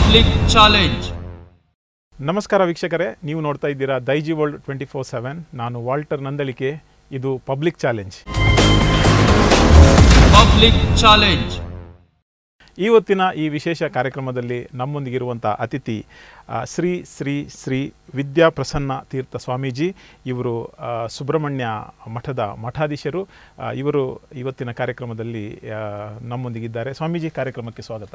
Public challenge ನಮಸ್ಕಾರ ವೀಕ್ಷಕರೇ ನೀವು ನೋಡ್ತಾ ಇದ್ದೀರಾ Daiji world twenty four seven ನಾನು ವಾಲ್ಟರ್ ನಂದಳಿಕೆ ಇದು ಪಬ್ಲಿಕ್ ಚಾಲೆಂಜ್ ಪಬ್ಲಿಕ್ ಚಾಲೆಂಜ್ ಇವತ್ತಿನ ಈ ವಿಶೇಷ ಕಾರ್ಯಕ್ರಮದಲ್ಲಿ ನಮ್ಮೊಂದಿಗಿರುವಂಥ ಅತಿಥಿ ಆ, ಶ್ರೀ ಶ್ರೀ ಶ್ರೀ ವಿದ್ಯಾಪ್ರಸನ್ನ ತೀರ್ಥ ಸ್ವಾಮೀಜಿ ಇವರು ಆ, ಸುಬ್ರಹ್ಮಣ್ಯ ಮಠದ ಮಠಾಧೀಶರು ಆ, ಇವರು ಇವತ್ತಿನ ಕಾರ್ಯಕ್ರಮದಲ್ಲಿ ಆ, ನಮ್ಮೊಂದಿಗಿದ್ದಾರೆ ಸ್ವಾಮೀಜಿ ಕಾರ್ಯಕ್ರಮಕ್ಕೆ ಸ್ವಾಗತ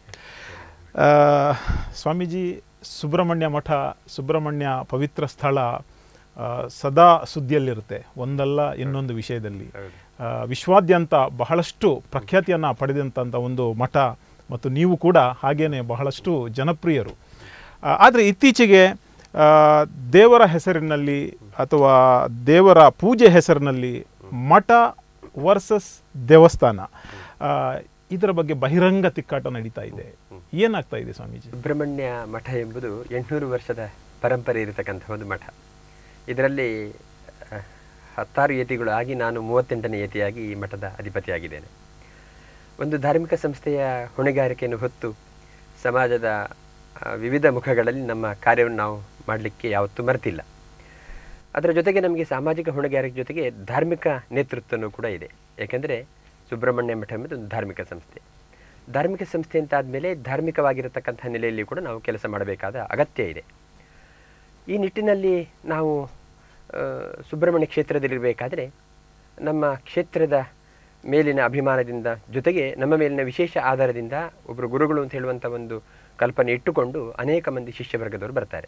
ಆ, ಸ್ವಾಮೀಜಿ ಸುಬ್ರಹ್ಮಣ್ಯ ಮಠ ಸುಬ್ರಹ್ಮಣ್ಯ ಪವಿತ್ರ ಸ್ಥಳ ಆ, ಸದಾ ಸುದ್ದಿಯಲ್ಲಿರುತ್ತೆ ಒಂದಲ್ಲ ಇನ್ನೊಂದು ವಿಷಯದಲ್ಲಿ ಆ, ವಿಶ್ವಾದ್ಯಂತ ಬಹಳಷ್ಟು ಪ್ರಖ್ಯಾತಿಯನ್ನು ಪಡೆದಂಥ ಒಂದು ಮಠ ಮತ್ತು ನೀವು ಕೂಡ ಹಾಗೇನೆ ಬಹಳಷ್ಟು ಜನಪ್ರಿಯರು ಆದರೆ ಇತ್ತೀಚೆಗೆ ಆ, ದೇವರ ಹೆಸರಿನಲ್ಲಿ ಅಥವಾ ದೇವರ ಪೂಜೆ ಹೆಸರಿನಲ್ಲಿ ಮಠ ವರ್ಸಸ್ ದೇವಸ್ಥಾನ ಆ, ಇದರ ಬಗ್ಗೆ ಬಹಿರಂಗ ತಿಕ್ಕಾಟ ನಡೀತಾ ಇದೆ ಏನಾಗ್ತಾ ಇದೆ ಸ್ವಾಮೀಜಿ ಸುಬ್ರಹ್ಮಣ್ಯ ಮಠ ಎಂಬುದು ಎಂಟುನೂರು ವರ್ಷದ ಪರಂಪರೆ ಇರತಕ್ಕಂಥ ಒಂದು ಮಠ ಇದರಲ್ಲಿ ಅಹ್, ಹತ್ತಾರು ಯತಿಗಳು ಆಗಿ ನಾನು ಮೂವತ್ತೆಂಟನೇ ಯತಿಯಾಗಿ ಈ ಮಠದ ಅಧಿಪತಿಯಾಗಿದ್ದೇನೆ ಒಂದು ಧಾರ್ಮಿಕ ಸಂಸ್ಥೆಯ ಹೊಣೆಗಾರಿಕೆಯನ್ನು ಹೊತ್ತು ಸಮಾಜದ ಅಹ್, ವಿವಿಧ ಮುಖಗಳಲ್ಲಿ ನಮ್ಮ ಕಾರ್ಯವನ್ನು ನಾವು ಮಾಡಲಿಕ್ಕೆ ಯಾವತ್ತೂ ಮರೆತಿಲ್ಲ ಅದರ ಜೊತೆಗೆ ನಮಗೆ ಸಾಮಾಜಿಕ ಹೊಣೆಗಾರಿಕೆ ಜೊತೆಗೆ ಧಾರ್ಮಿಕ ನೇತೃತ್ವನೂ ಕೂಡ ಇದೆ ಯಾಕೆಂದರೆ ಸುಬ್ರಹ್ಮಣ್ಯ ಮಠ ಎಂಬುದು ಒಂದು ಧಾರ್ಮಿಕ ಸಂಸ್ಥೆ ಧಾರ್ಮಿಕ ಸಂಸ್ಥೆ ಅಂತ ಆದಮೇಲೆ ಧಾರ್ಮಿಕವಾಗಿರತಕ್ಕಂಥ ನೆಲೆಯಲ್ಲಿ ಕೂಡ ನಾವು ಕೆಲಸ ಮಾಡಬೇಕಾದ ಅಗತ್ಯ ಇದೆ ಈ ನಿಟ್ಟಿನಲ್ಲಿ ನಾವು ಆ, ಸುಬ್ರಹ್ಮಣ್ಯ ಕ್ಷೇತ್ರದಲ್ಲಿರಬೇಕಾದ್ರೆ ನಮ್ಮ ಕ್ಷೇತ್ರದ ಮೇಲಿನ ಅಭಿಮಾನದಿಂದ ಜೊತೆಗೆ ನಮ್ಮ ಮೇಲಿನ ವಿಶೇಷ ಆಧಾರದಿಂದ ಒಬ್ಬರು ಗುರುಗಳು ಅಂತ ಹೇಳುವಂಥ ಒಂದು ಕಲ್ಪನೆ ಇಟ್ಟುಕೊಂಡು ಅನೇಕ ಮಂದಿ ಶಿಷ್ಯವರ್ಗದವರು ಬರ್ತಾರೆ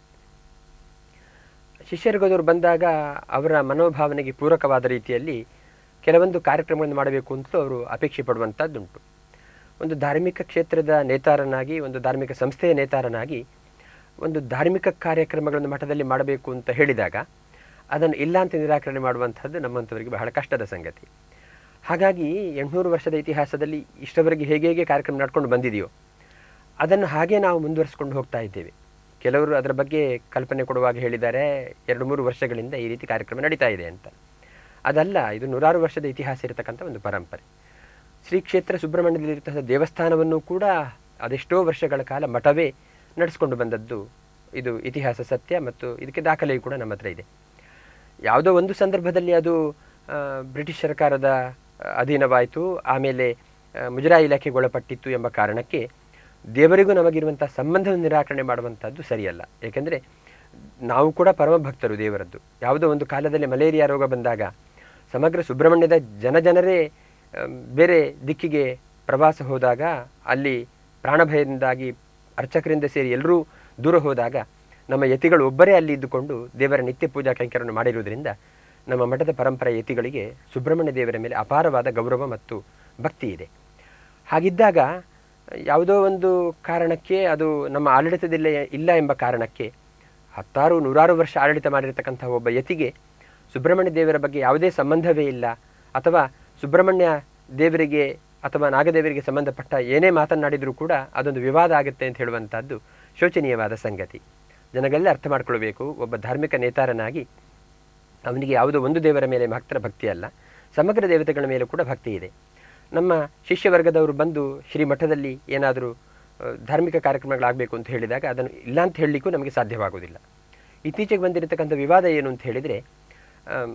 ಶಿಷ್ಯವರ್ಗದವರು ಬಂದಾಗ ಅವರ ಮನೋಭಾವನೆಗೆ ಪೂರಕವಾದ ರೀತಿಯಲ್ಲಿ ಕೆಲವೊಂದು ಕಾರ್ಯಕ್ರಮಗಳನ್ನು ಮಾಡಬೇಕು ಅಂತಲೂ ಅವರು ಅಪೇಕ್ಷೆ ಪಡುವಂಥದ್ದುಂಟು ಒಂದು ಧಾರ್ಮಿಕ ಕ್ಷೇತ್ರದ ನೇತಾರನಾಗಿ ಒಂದು ಧಾರ್ಮಿಕ ಸಂಸ್ಥೆಯ ನೇತಾರನಾಗಿ ಒಂದು ಧಾರ್ಮಿಕ ಕಾರ್ಯಕ್ರಮಗಳನ್ನು ಮಠದಲ್ಲಿ ಮಾಡಬೇಕು ಅಂತ ಹೇಳಿದಾಗ ಅದನ್ನು ಇಲ್ಲ ಅಂತ ನಿರಾಕರಣೆ ಮಾಡುವಂಥದ್ದು ನಮ್ಮಂಥವರಿಗೆ ಬಹಳ ಕಷ್ಟದ ಸಂಗತಿ ಹಾಗಾಗಿ ಎಂಟುನೂರು ವರ್ಷದ ಇತಿಹಾಸದಲ್ಲಿ ಇಷ್ಟವರೆಗೆ ಹೇಗೆ ಹೇಗೆ ಕಾರ್ಯಕ್ರಮ ನಡ್ಕೊಂಡು ಬಂದಿದೆಯೋ ಅದನ್ನು ಹಾಗೆ ನಾವು ಮುಂದುವರಿಸ್ಕೊಂಡು ಹೋಗ್ತಾ ಇದ್ದೇವೆ ಕೆಲವರು ಅದರ ಬಗ್ಗೆ ಕಲ್ಪನೆ ಕೊಡುವಾಗ ಹೇಳಿದ್ದಾರೆ ಎರಡು ಮೂರು ವರ್ಷಗಳಿಂದ ಈ ರೀತಿ ಕಾರ್ಯಕ್ರಮ ನಡೀತಾ ಇದೆ ಅಂತ ಅದಲ್ಲ ಇದು ನೂರಾರು ವರ್ಷದ ಇತಿಹಾಸ ಇರತಕ್ಕಂಥ ಒಂದು ಪರಂಪರೆ ಶ್ರೀ ಕ್ಷೇತ್ರ ಸುಬ್ರಹ್ಮಣ್ಯದಲ್ಲಿರ್ತಕ್ಕಂಥ ದೇವಸ್ಥಾನವನ್ನು ಕೂಡ ಅದೆಷ್ಟೋ ವರ್ಷಗಳ ಕಾಲ ಮಠವೇ ನಡೆಸ್ಕೊಂಡು ಬಂದದ್ದು ಇದು ಇತಿಹಾಸ ಸತ್ಯ ಮತ್ತು ಇದಕ್ಕೆ ದಾಖಲೆಯೂ ಕೂಡ ನಮ್ಮ ಹತ್ರ ಇದೆ ಯಾವುದೋ ಒಂದು ಸಂದರ್ಭದಲ್ಲಿ ಅದು ಆ, ಬ್ರಿಟಿಷ್ ಸರ್ಕಾರದ ಆ, ಅಧೀನವಾಯಿತು ಆಮೇಲೆ ಆ, ಮುಜರಾಯಿ ಇಲಾಖೆಗೆ ಒಳಪಟ್ಟಿತ್ತು ಎಂಬ ಕಾರಣಕ್ಕೆ ದೇವರಿಗೂ ನಮಗಿರುವಂಥ ಸಂಬಂಧವನ್ನು ನಿರಾಕರಣೆ ಮಾಡುವಂಥದ್ದು ಸರಿಯಲ್ಲ ಏಕೆಂದರೆ ನಾವು ಕೂಡ ಪರಮ ಭಕ್ತರು ದೇವರದ್ದು ಯಾವುದೋ ಒಂದು ಕಾಲದಲ್ಲಿ ಮಲೇರಿಯಾ ರೋಗ ಬಂದಾಗ ಸಮಗ್ರ ಸುಬ್ರಹ್ಮಣ್ಯದ ಜನಜನರೇ ಆಮ್, ಬೇರೆ ದಿಕ್ಕಿಗೆ ಪ್ರವಾಸ ಹೋದಾಗ ಅಲ್ಲಿ ಪ್ರಾಣಭಯದಿಂದಾಗಿ ಅರ್ಚಕರಿಂದ ಸೇರಿ ಎಲ್ಲರೂ ದೂರ ಹೋದಾಗ ನಮ್ಮ ಯತಿಗಳು ಒಬ್ಬರೇ ಅಲ್ಲಿ ಇದ್ದುಕೊಂಡು ದೇವರ ನಿತ್ಯ ಪೂಜಾ ಕೈಂಕರ್ಯವನ್ನು ಮಾಡಿರುವುದರಿಂದ ನಮ್ಮ ಮಠದ ಪರಂಪರೆ ಯತಿಗಳಿಗೆ ಸುಬ್ರಹ್ಮಣ್ಯ ದೇವರ ಮೇಲೆ ಅಪಾರವಾದ ಗೌರವ ಮತ್ತು ಭಕ್ತಿ ಇದೆ ಹಾಗಿದ್ದಾಗ ಯಾವುದೋ ಒಂದು ಕಾರಣಕ್ಕೆ ಅದು ನಮ್ಮ ಆಡಳಿತದಲ್ಲೇ ಇಲ್ಲ ಎಂಬ ಕಾರಣಕ್ಕೆ ಹತ್ತಾರು ನೂರಾರು ವರ್ಷ ಆಡಳಿತ ಮಾಡಿರತಕ್ಕಂಥ ಒಬ್ಬ ಯತಿಗೆ ಸುಬ್ರಹ್ಮಣ್ಯ ದೇವರ ಬಗ್ಗೆ ಯಾವುದೇ ಸಂಬಂಧವೇ ಇಲ್ಲ ಅಥವಾ ಸುಬ್ರಹ್ಮಣ್ಯ ದೇವರಿಗೆ ಅಥವಾ ನಾಗದೇವರಿಗೆ ಸಂಬಂಧಪಟ್ಟ ಏನೇ ಮಾತನಾಡಿದರೂ ಕೂಡ ಅದೊಂದು ವಿವಾದ ಆಗುತ್ತೆ ಅಂತ ಹೇಳುವಂಥದ್ದು ಶೋಚನೀಯವಾದ ಸಂಗತಿ ಜನಗಳೆಲ್ಲ ಅರ್ಥ ಮಾಡ್ಕೊಳ್ಬೇಕು ಒಬ್ಬ ಧಾರ್ಮಿಕ ನೇತಾರನಾಗಿ ಅವನಿಗೆ ಯಾವುದೋ ಒಂದು ದೇವರ ಮೇಲೆ ಮಾತ್ರ ಭಕ್ತಿ ಅಲ್ಲ ಸಮಗ್ರ ದೇವತೆಗಳ ಮೇಲೆ ಕೂಡ ಭಕ್ತಿ ಇದೆ ನಮ್ಮ ಶಿಷ್ಯವರ್ಗದವರು ಬಂದು ಶ್ರೀಮಠದಲ್ಲಿ ಏನಾದರೂ ಆ, ಧಾರ್ಮಿಕ ಕಾರ್ಯಕ್ರಮಗಳಾಗಬೇಕು ಅಂತ ಹೇಳಿದಾಗ ಅದನ್ನು ಇಲ್ಲ ಅಂತ ಹೇಳಲಿಕ್ಕೂ ನಮಗೆ ಸಾಧ್ಯವಾಗುವುದಿಲ್ಲ ಇತ್ತೀಚೆಗೆ ಬಂದಿರತಕ್ಕಂಥ ವಿವಾದ ಏನು ಅಂತ ಹೇಳಿದರೆ ಆಮ್,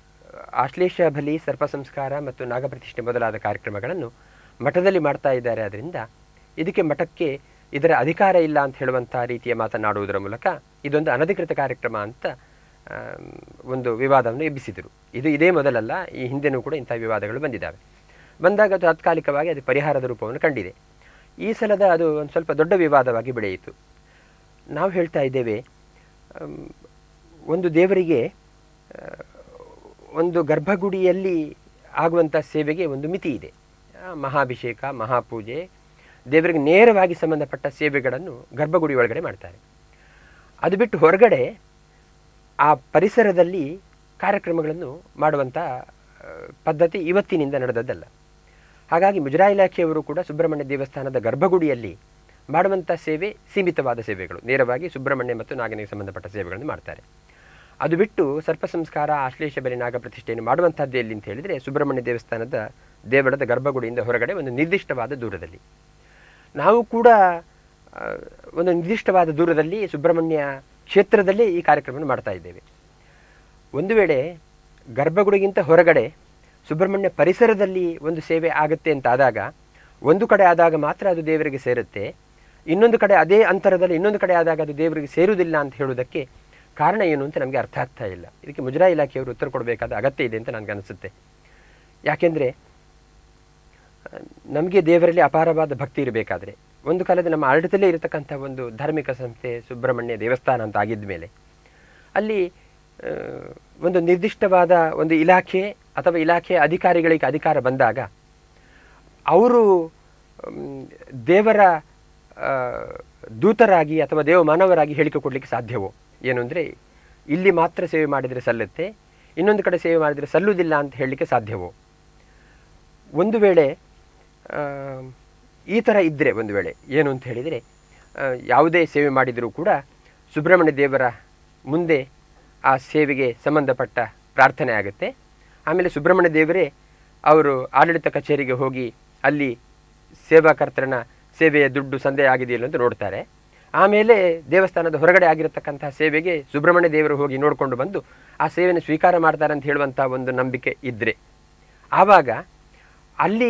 ಆಶ್ಲೇಷ ಬಲಿ ಸರ್ಪ ಸಂಸ್ಕಾರ ಮತ್ತು ನಾಗಪ್ರತಿಷ್ಠೆ ಮೊದಲಾದ ಕಾರ್ಯಕ್ರಮಗಳನ್ನು ಮಠದಲ್ಲಿ ಮಾಡ್ತಾ ಇದ್ದಾರೆ ಅದರಿಂದ ಇದಕ್ಕೆ ಮಠಕ್ಕೆ ಇದರ ಅಧಿಕಾರ ಇಲ್ಲ ಅಂತ ಹೇಳುವಂಥ ರೀತಿಯ ಮಾತನಾಡುವುದರ ಮೂಲಕ ಇದೊಂದು ಅನಧಿಕೃತ ಕಾರ್ಯಕ್ರಮ ಅಂತ ಆಮ್, ಒಂದು ವಿವಾದವನ್ನು ಎಬ್ಬಿಸಿದರು ಇದು ಇದೇ ಮೊದಲಲ್ಲ ಈ ಹಿಂದೆನೂ ಕೂಡ ಇಂಥ ವಿವಾದಗಳು ಬಂದಿದ್ದಾವೆ ಬಂದಾಗ ಅದು ತಾತ್ಕಾಲಿಕವಾಗಿ ಅದು ಪರಿಹಾರದ ರೂಪವನ್ನು ಕಂಡಿದೆ ಈ ಸಲದ ಅದು ಒಂದು ಸ್ವಲ್ಪ ದೊಡ್ಡ ವಿವಾದವಾಗಿ ಬೆಳೆಯಿತು ನಾವು ಹೇಳ್ತಾ ಇದ್ದೇವೆ ಆಮ್, ಒಂದು ದೇವರಿಗೆ ಆ, ಒಂದು ಗರ್ಭಗುಡಿಯಲ್ಲಿ ಆಗುವಂಥ ಸೇವೆಗೆ ಒಂದು ಮಿತಿ ಇದೆ ಆ, ಮಹಾಭಿಷೇಕ ಮಹಾಪೂಜೆ ದೇವರಿಗೆ ನೇರವಾಗಿ ಸಂಬಂಧಪಟ್ಟ ಸೇವೆಗಳನ್ನು ಗರ್ಭಗುಡಿ ಒಳಗಡೆ ಮಾಡ್ತಾರೆ ಅದು ಬಿಟ್ಟು ಹೊರಗಡೆ ಆ ಪರಿಸರದಲ್ಲಿ ಕಾರ್ಯಕ್ರಮಗಳನ್ನು ಮಾಡುವಂಥ ಆ, ಪದ್ಧತಿ ಇವತ್ತಿನಿಂದ ನಡೆದದ್ದಲ್ಲ ಹಾಗಾಗಿ ಮುಜರಾಯಿ ಇಲಾಖೆಯವರು ಕೂಡ ಸುಬ್ರಹ್ಮಣ್ಯ ದೇವಸ್ಥಾನದ ಗರ್ಭಗುಡಿಯಲ್ಲಿ ಮಾಡುವಂಥ ಸೇವೆ ಸೀಮಿತವಾದ ಸೇವೆಗಳು ನೇರವಾಗಿ ಸುಬ್ರಹ್ಮಣ್ಯ ಮತ್ತು ನಾಗನಿಗೆ ಸಂಬಂಧಪಟ್ಟ ಸೇವೆಗಳನ್ನು ಮಾಡ್ತಾರೆ ಅದು ಬಿಟ್ಟು ಸರ್ಪ ಸಂಸ್ಕಾರ ಆಶ್ಲೇಷ ಬಲಿ ನಾಗ ಪ್ರತಿಷ್ಠೆಯನ್ನು ಮಾಡುವಂಥದ್ದು ಎಲ್ಲಿ ಅಂತ ಹೇಳಿದರೆ ಸುಬ್ರಹ್ಮಣ್ಯ ದೇವಸ್ಥಾನದ ದೇವಳದ ಗರ್ಭಗುಡಿಯಿಂದ ಹೊರಗಡೆ ಒಂದು ನಿರ್ದಿಷ್ಟವಾದ ದೂರದಲ್ಲಿ ನಾವು ಕೂಡ ಆ, ಒಂದು ನಿರ್ದಿಷ್ಟವಾದ ದೂರದಲ್ಲಿ ಸುಬ್ರಹ್ಮಣ್ಯ ಕ್ಷೇತ್ರದಲ್ಲೇ ಈ ಕಾರ್ಯಕ್ರಮವನ್ನು ಮಾಡ್ತಾ ಇದ್ದೇವೆ ಒಂದು ವೇಳೆ ಗರ್ಭಗುಡಿಗಿಂತ ಹೊರಗಡೆ ಸುಬ್ರಹ್ಮಣ್ಯ ಪರಿಸರದಲ್ಲಿ ಒಂದು ಸೇವೆ ಆಗುತ್ತೆ ಅಂತ ಆದಾಗ ಒಂದು ಕಡೆ ಆದಾಗ ಮಾತ್ರ ಅದು ದೇವರಿಗೆ ಸೇರುತ್ತೆ ಇನ್ನೊಂದು ಕಡೆ ಅದೇ ಅಂತರದಲ್ಲಿ ಇನ್ನೊಂದು ಕಡೆ ಆದಾಗ ಅದು ದೇವರಿಗೆ ಸೇರುವುದಿಲ್ಲ ಅಂತ ಹೇಳುವುದಕ್ಕೆ ಕಾರಣ ಏನು ಅಂತ ನಮಗೆ ಅರ್ಥ ಆಗ್ತಾ ಇಲ್ಲ ಇದಕ್ಕೆ ಮುಜರಾಯಿ ಇಲಾಖೆಯವರು ಉತ್ತರ ಕೊಡಬೇಕಾದ ಅಗತ್ಯ ಇದೆ ಅಂತ ನನಗೆ ಅನಿಸುತ್ತೆ ಯಾಕೆಂದರೆ ನಮಗೆ ದೇವರಲ್ಲಿ ಅಪಾರವಾದ ಭಕ್ತಿ ಇರಬೇಕಾದ್ರೆ ಒಂದು ಕಾಲದ ನಮ್ಮ ಆಡಳಿತದಲ್ಲೇ ಇರತಕ್ಕಂಥ ಒಂದು ಧಾರ್ಮಿಕ ಸಂಸ್ಥೆ ಸುಬ್ರಹ್ಮಣ್ಯ ದೇವಸ್ಥಾನ ಅಂತ ಆಗಿದ್ದ ಮೇಲೆ ಅಲ್ಲಿ ಆ, ಒಂದು ನಿರ್ದಿಷ್ಟವಾದ ಒಂದು ಇಲಾಖೆ ಅಥವಾ ಇಲಾಖೆಯ ಅಧಿಕಾರಿಗಳಿಗೆ ಅಧಿಕಾರ ಬಂದಾಗ ಅವರು ಮ್, ದೇವರ ಆ, ದೂತರಾಗಿ ಅಥವಾ ದೇವ ಮಾನವರಾಗಿ ಹೇಳಿಕೆ ಕೊಡಲಿಕ್ಕೆ ಸಾಧ್ಯವೋ ಏನು ಅಂದರೆ ಇಲ್ಲಿ ಮಾತ್ರ ಸೇವೆ ಮಾಡಿದರೆ ಸಲ್ಲುತ್ತೆ ಇನ್ನೊಂದು ಕಡೆ ಸೇವೆ ಮಾಡಿದರೆ ಸಲ್ಲುವುದಿಲ್ಲ ಅಂತ ಹೇಳಲಿಕ್ಕೆ ಸಾಧ್ಯವೋ ಒಂದು ವೇಳೆ ಆ, ಈ ಥರ ಇದ್ದರೆ ಒಂದು ವೇಳೆ ಏನು ಅಂತ ಹೇಳಿದರೆ ಆ, ಯಾವುದೇ ಸೇವೆ ಮಾಡಿದರೂ ಕೂಡ ಸುಬ್ರಹ್ಮಣ್ಯ ದೇವರ ಮುಂದೆ ಆ ಸೇವೆಗೆ ಸಂಬಂಧಪಟ್ಟ ಪ್ರಾರ್ಥನೆ ಆಗುತ್ತೆ ಆಮೇಲೆ ಸುಬ್ರಹ್ಮಣ್ಯ ದೇವರೇ ಅವರು ಆಡಳಿತ ಕಚೇರಿಗೆ ಹೋಗಿ ಅಲ್ಲಿ ಸೇವಾಕರ್ತರನ ಸೇವೆಯ ದುಡ್ಡು ಸಂದೇಹ ಆಗಿದೆಯಲ್ಲ ಅಂತ ನೋಡ್ತಾರೆ ಆಮೇಲೆ ದೇವಸ್ಥಾನದ ಹೊರಗಡೆ ಆಗಿರತಕ್ಕಂತಹ ಸೇವೆಗೆ ಸುಬ್ರಹ್ಮಣ್ಯ ದೇವರು ಹೋಗಿ ನೋಡಿಕೊಂಡು ಬಂದು ಆ ಸೇವೆಯನ್ನು ಸ್ವೀಕಾರ ಮಾಡ್ತಾರೆ ಅಂತ ಹೇಳುವಂಥ ಒಂದು ನಂಬಿಕೆ ಇದ್ದರೆ ಆವಾಗ ಅಲ್ಲಿ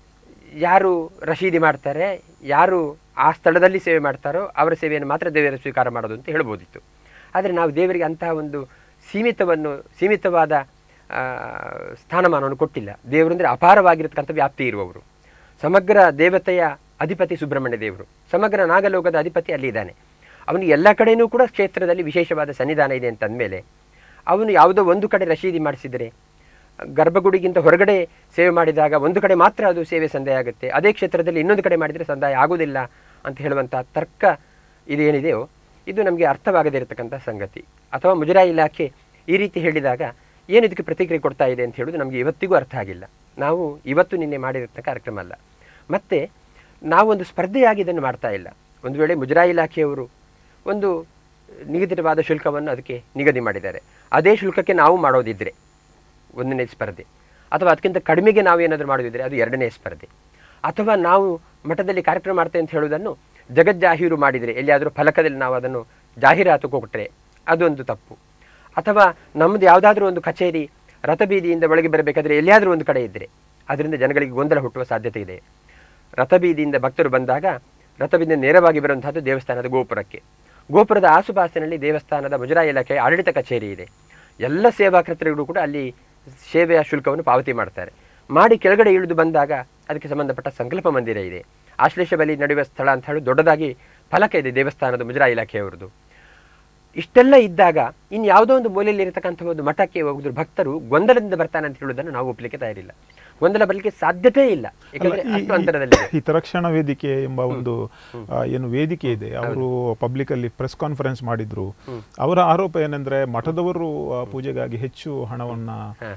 ಯಾರು ರಶೀದಿ ಮಾಡ್ತಾರೆ ಯಾರು ಆ ಸ್ಥಳದಲ್ಲಿ ಸೇವೆ ಮಾಡ್ತಾರೋ ಅವರ ಸೇವೆಯನ್ನು ಮಾತ್ರ ದೇವರ ಸ್ವೀಕಾರ ಮಾಡೋದು ಅಂತ ಹೇಳ್ಬೋದಿತ್ತು ಆದರೆ ನಾವು ದೇವರಿಗೆ ಅಂತಹ ಒಂದು ಸೀಮಿತವನ್ನು ಸೀಮಿತವಾದ ಆ, ಸ್ಥಾನಮಾನವನ್ನು ಕೊಟ್ಟಿಲ್ಲ ದೇವರು ಅಂದರೆ ಅಪಾರವಾಗಿರತಕ್ಕಂಥ ವ್ಯಾಪ್ತಿ ಇರುವವರು ಸಮಗ್ರ ದೇವತೆಯ ಅಧಿಪತಿ ಸುಬ್ರಹ್ಮಣ್ಯ ದೇವರು ಸಮಗ್ರ ನಾಗಲೋಕದ ಅಧಿಪತಿ ಅಲ್ಲಿ ಇದ್ದಾನೆ ಅವನಿಗೆ ಎಲ್ಲ ಕಡೆಯೂ ಕೂಡ ಕ್ಷೇತ್ರದಲ್ಲಿ ವಿಶೇಷವಾದ ಸನ್ನಿಧಾನ ಇದೆ ಅಂತ ಅಂದಮೇಲೆ ಅವನು ಯಾವುದೋ ಒಂದು ಕಡೆ ರಶೀದಿ ಮಾಡಿಸಿದರೆ ಗರ್ಭಗುಡಿಗಿಂತ ಹೊರಗಡೆ ಸೇವೆ ಮಾಡಿದಾಗ ಒಂದು ಕಡೆ ಮಾತ್ರ ಅದು ಸೇವೆ ಸಂದಾಯ ಆಗುತ್ತೆ ಅದೇ ಕ್ಷೇತ್ರದಲ್ಲಿ ಇನ್ನೊಂದು ಕಡೆ ಮಾಡಿದರೆ ಸಂದಾಯ ಆಗುವುದಿಲ್ಲ ಅಂತ ಹೇಳುವಂಥ ತರ್ಕ ಇದೇನಿದೆಯೋ ಇದು ನಮಗೆ ಅರ್ಥವಾಗದೇ ಇರತಕ್ಕಂಥ ಸಂಗತಿ ಅಥವಾ ಮುಜರಾಯಿ ಇಲಾಖೆ ಈ ರೀತಿ ಹೇಳಿದಾಗ ಏನು ಇದಕ್ಕೆ ಪ್ರತಿಕ್ರಿಯೆ ಕೊಡ್ತಾ ಇದೆ ಅಂತ ಹೇಳೋದು ನಮಗೆ ಇವತ್ತಿಗೂ ಅರ್ಥ ಆಗಿಲ್ಲ ನಾವು ಇವತ್ತು ನಿನ್ನೆ ಮಾಡಿರತಕ್ಕ ಕಾರ್ಯಕ್ರಮ ಅಲ್ಲ ಮತ್ತು ನಾವೊಂದು ಸ್ಪರ್ಧೆಯಾಗಿ ಇದನ್ನು ಮಾಡ್ತಾ ಇಲ್ಲ ಒಂದು ವೇಳೆ ಮುಜರಾಯಿ ಇಲಾಖೆಯವರು ಒಂದು ನಿಗದಿತವಾದ ಶುಲ್ಕವನ್ನು ಅದಕ್ಕೆ ನಿಗದಿ ಮಾಡಿದ್ದಾರೆ ಅದೇ ಶುಲ್ಕಕ್ಕೆ ನಾವು ಮಾಡೋದಿದ್ರೆ ಒಂದನೇ ಸ್ಪರ್ಧೆ ಅಥವಾ ಅದಕ್ಕಿಂತ ಕಡಿಮೆಗೆ ನಾವು ಏನಾದರೂ ಮಾಡೋದಿದ್ರೆ ಅದು ಎರಡನೇ ಸ್ಪರ್ಧೆ ಅಥವಾ ನಾವು ಮಠದಲ್ಲಿ ಕಾರ್ಯಕ್ರಮ ಮಾಡ್ತೇವೆ ಅಂತ ಹೇಳುವುದನ್ನು ಜಗಜ್ಜಾಹೀರು ಮಾಡಿದರೆ ಎಲ್ಲಿಯಾದರೂ ಫಲಕದಲ್ಲಿ ನಾವು ಅದನ್ನು ಜಾಹೀರಾತು ಕೊಟ್ಟರೆ ಅದೊಂದು ತಪ್ಪು ಅಥವಾ ನಮ್ಮದು ಯಾವುದಾದ್ರೂ ಒಂದು ಕಚೇರಿ ರಥಬೀದಿಯಿಂದ ಒಳಗೆ ಬರಬೇಕಾದ್ರೆ ಎಲ್ಲಿಯಾದರೂ ಒಂದು ಕಡೆ ಇದ್ದರೆ ಅದರಿಂದ ಜನಗಳಿಗೆ ಗೊಂದಲ ಹುಟ್ಟುವ ಸಾಧ್ಯತೆ ಇದೆ ರಥಬೀದಿಯಿಂದ ಭಕ್ತರು ಬಂದಾಗ ರಥಬೀದಿಯಿಂದ ನೇರವಾಗಿ ಬರುವಂತಹದ್ದು ದೇವಸ್ಥಾನದ ಗೋಪುರಕ್ಕೆ ಗೋಪುರದ ಆಸುಪಾಸಿನಲ್ಲಿ ದೇವಸ್ಥಾನದ ಮುಜರಾಯಿ ಇಲಾಖೆಯ ಆಡಳಿತ ಕಚೇರಿ ಇದೆ ಎಲ್ಲ ಸೇವಾಕರ್ತರಿಗೂ ಕೂಡ ಅಲ್ಲಿ ಸೇವೆಯ ಶುಲ್ಕವನ್ನು ಪಾವತಿ ಮಾಡ್ತಾರೆ ಮಾಡಿ ಕೆಳಗಡೆ ಇಳಿದು ಬಂದಾಗ ಅದಕ್ಕೆ ಸಂಬಂಧಪಟ್ಟ ಸಂಕಲ್ಪ ಮಂದಿರ ಇದೆ ಆಶ್ಲೇಷ ಬಲಿ ನಡೆಯುವ ಸ್ಥಳ ಅಂತ ಹೇಳಿ ದೊಡ್ಡದಾಗಿ ಫಲಕ ಇದೆ ದೇವಸ್ಥಾನದ ಮುಜರಾಯಿ ಇಲಾಖೆಯವರದು ಇಷ್ಟೆಲ್ಲ ಇದ್ದಾಗ ಇನ್ನು ಯಾವುದೋ ಒಂದು ಮೂಲೆಯಲ್ಲಿ ಇರತಕ್ಕಂಥ ಒಂದು ಮಠಕ್ಕೆ ಹೋಗಿದ್ರು ಭಕ್ತರು ಗೊಂದಲದಿಂದ ಬರ್ತಾನೆ ಅಂತ ಹೇಳುವುದನ್ನು ನಾವು ಒಪ್ಪಲಿಕ್ಕೆ ತಯಾರಿಲ್ಲ ಗೊಂದಲ ಬರಲಿಕ್ಕೆ ಸಾಧ್ಯತೆ ಇಲ್ಲ ಯಾಕಂದ್ರೆ ಅಲ್ಲ, ಈ- ಅಷ್ಟು ಅಂತರದಲ್ಲಿ ಈ ತರಕ್ಷಣ ವೇದಿಕೆ ಎಂಬ ಒಂದು ಆ, ಏನು ವೇದಿಕೆ ಇದೆ ಅವರು ಪಬ್ಲಿಕ್ ಅಲ್ಲಿ ಪ್ರೆಸ್ ಕಾನ್ಫರೆನ್ಸ್ ಮಾಡಿದ್ರು ಅವರ ಆರೋಪ ಏನಂದ್ರೆ ಮಠದವರು ಆ, ಪೂಜೆಗಾಗಿ ಹೆಚ್ಚು ಹಣವನ್ನ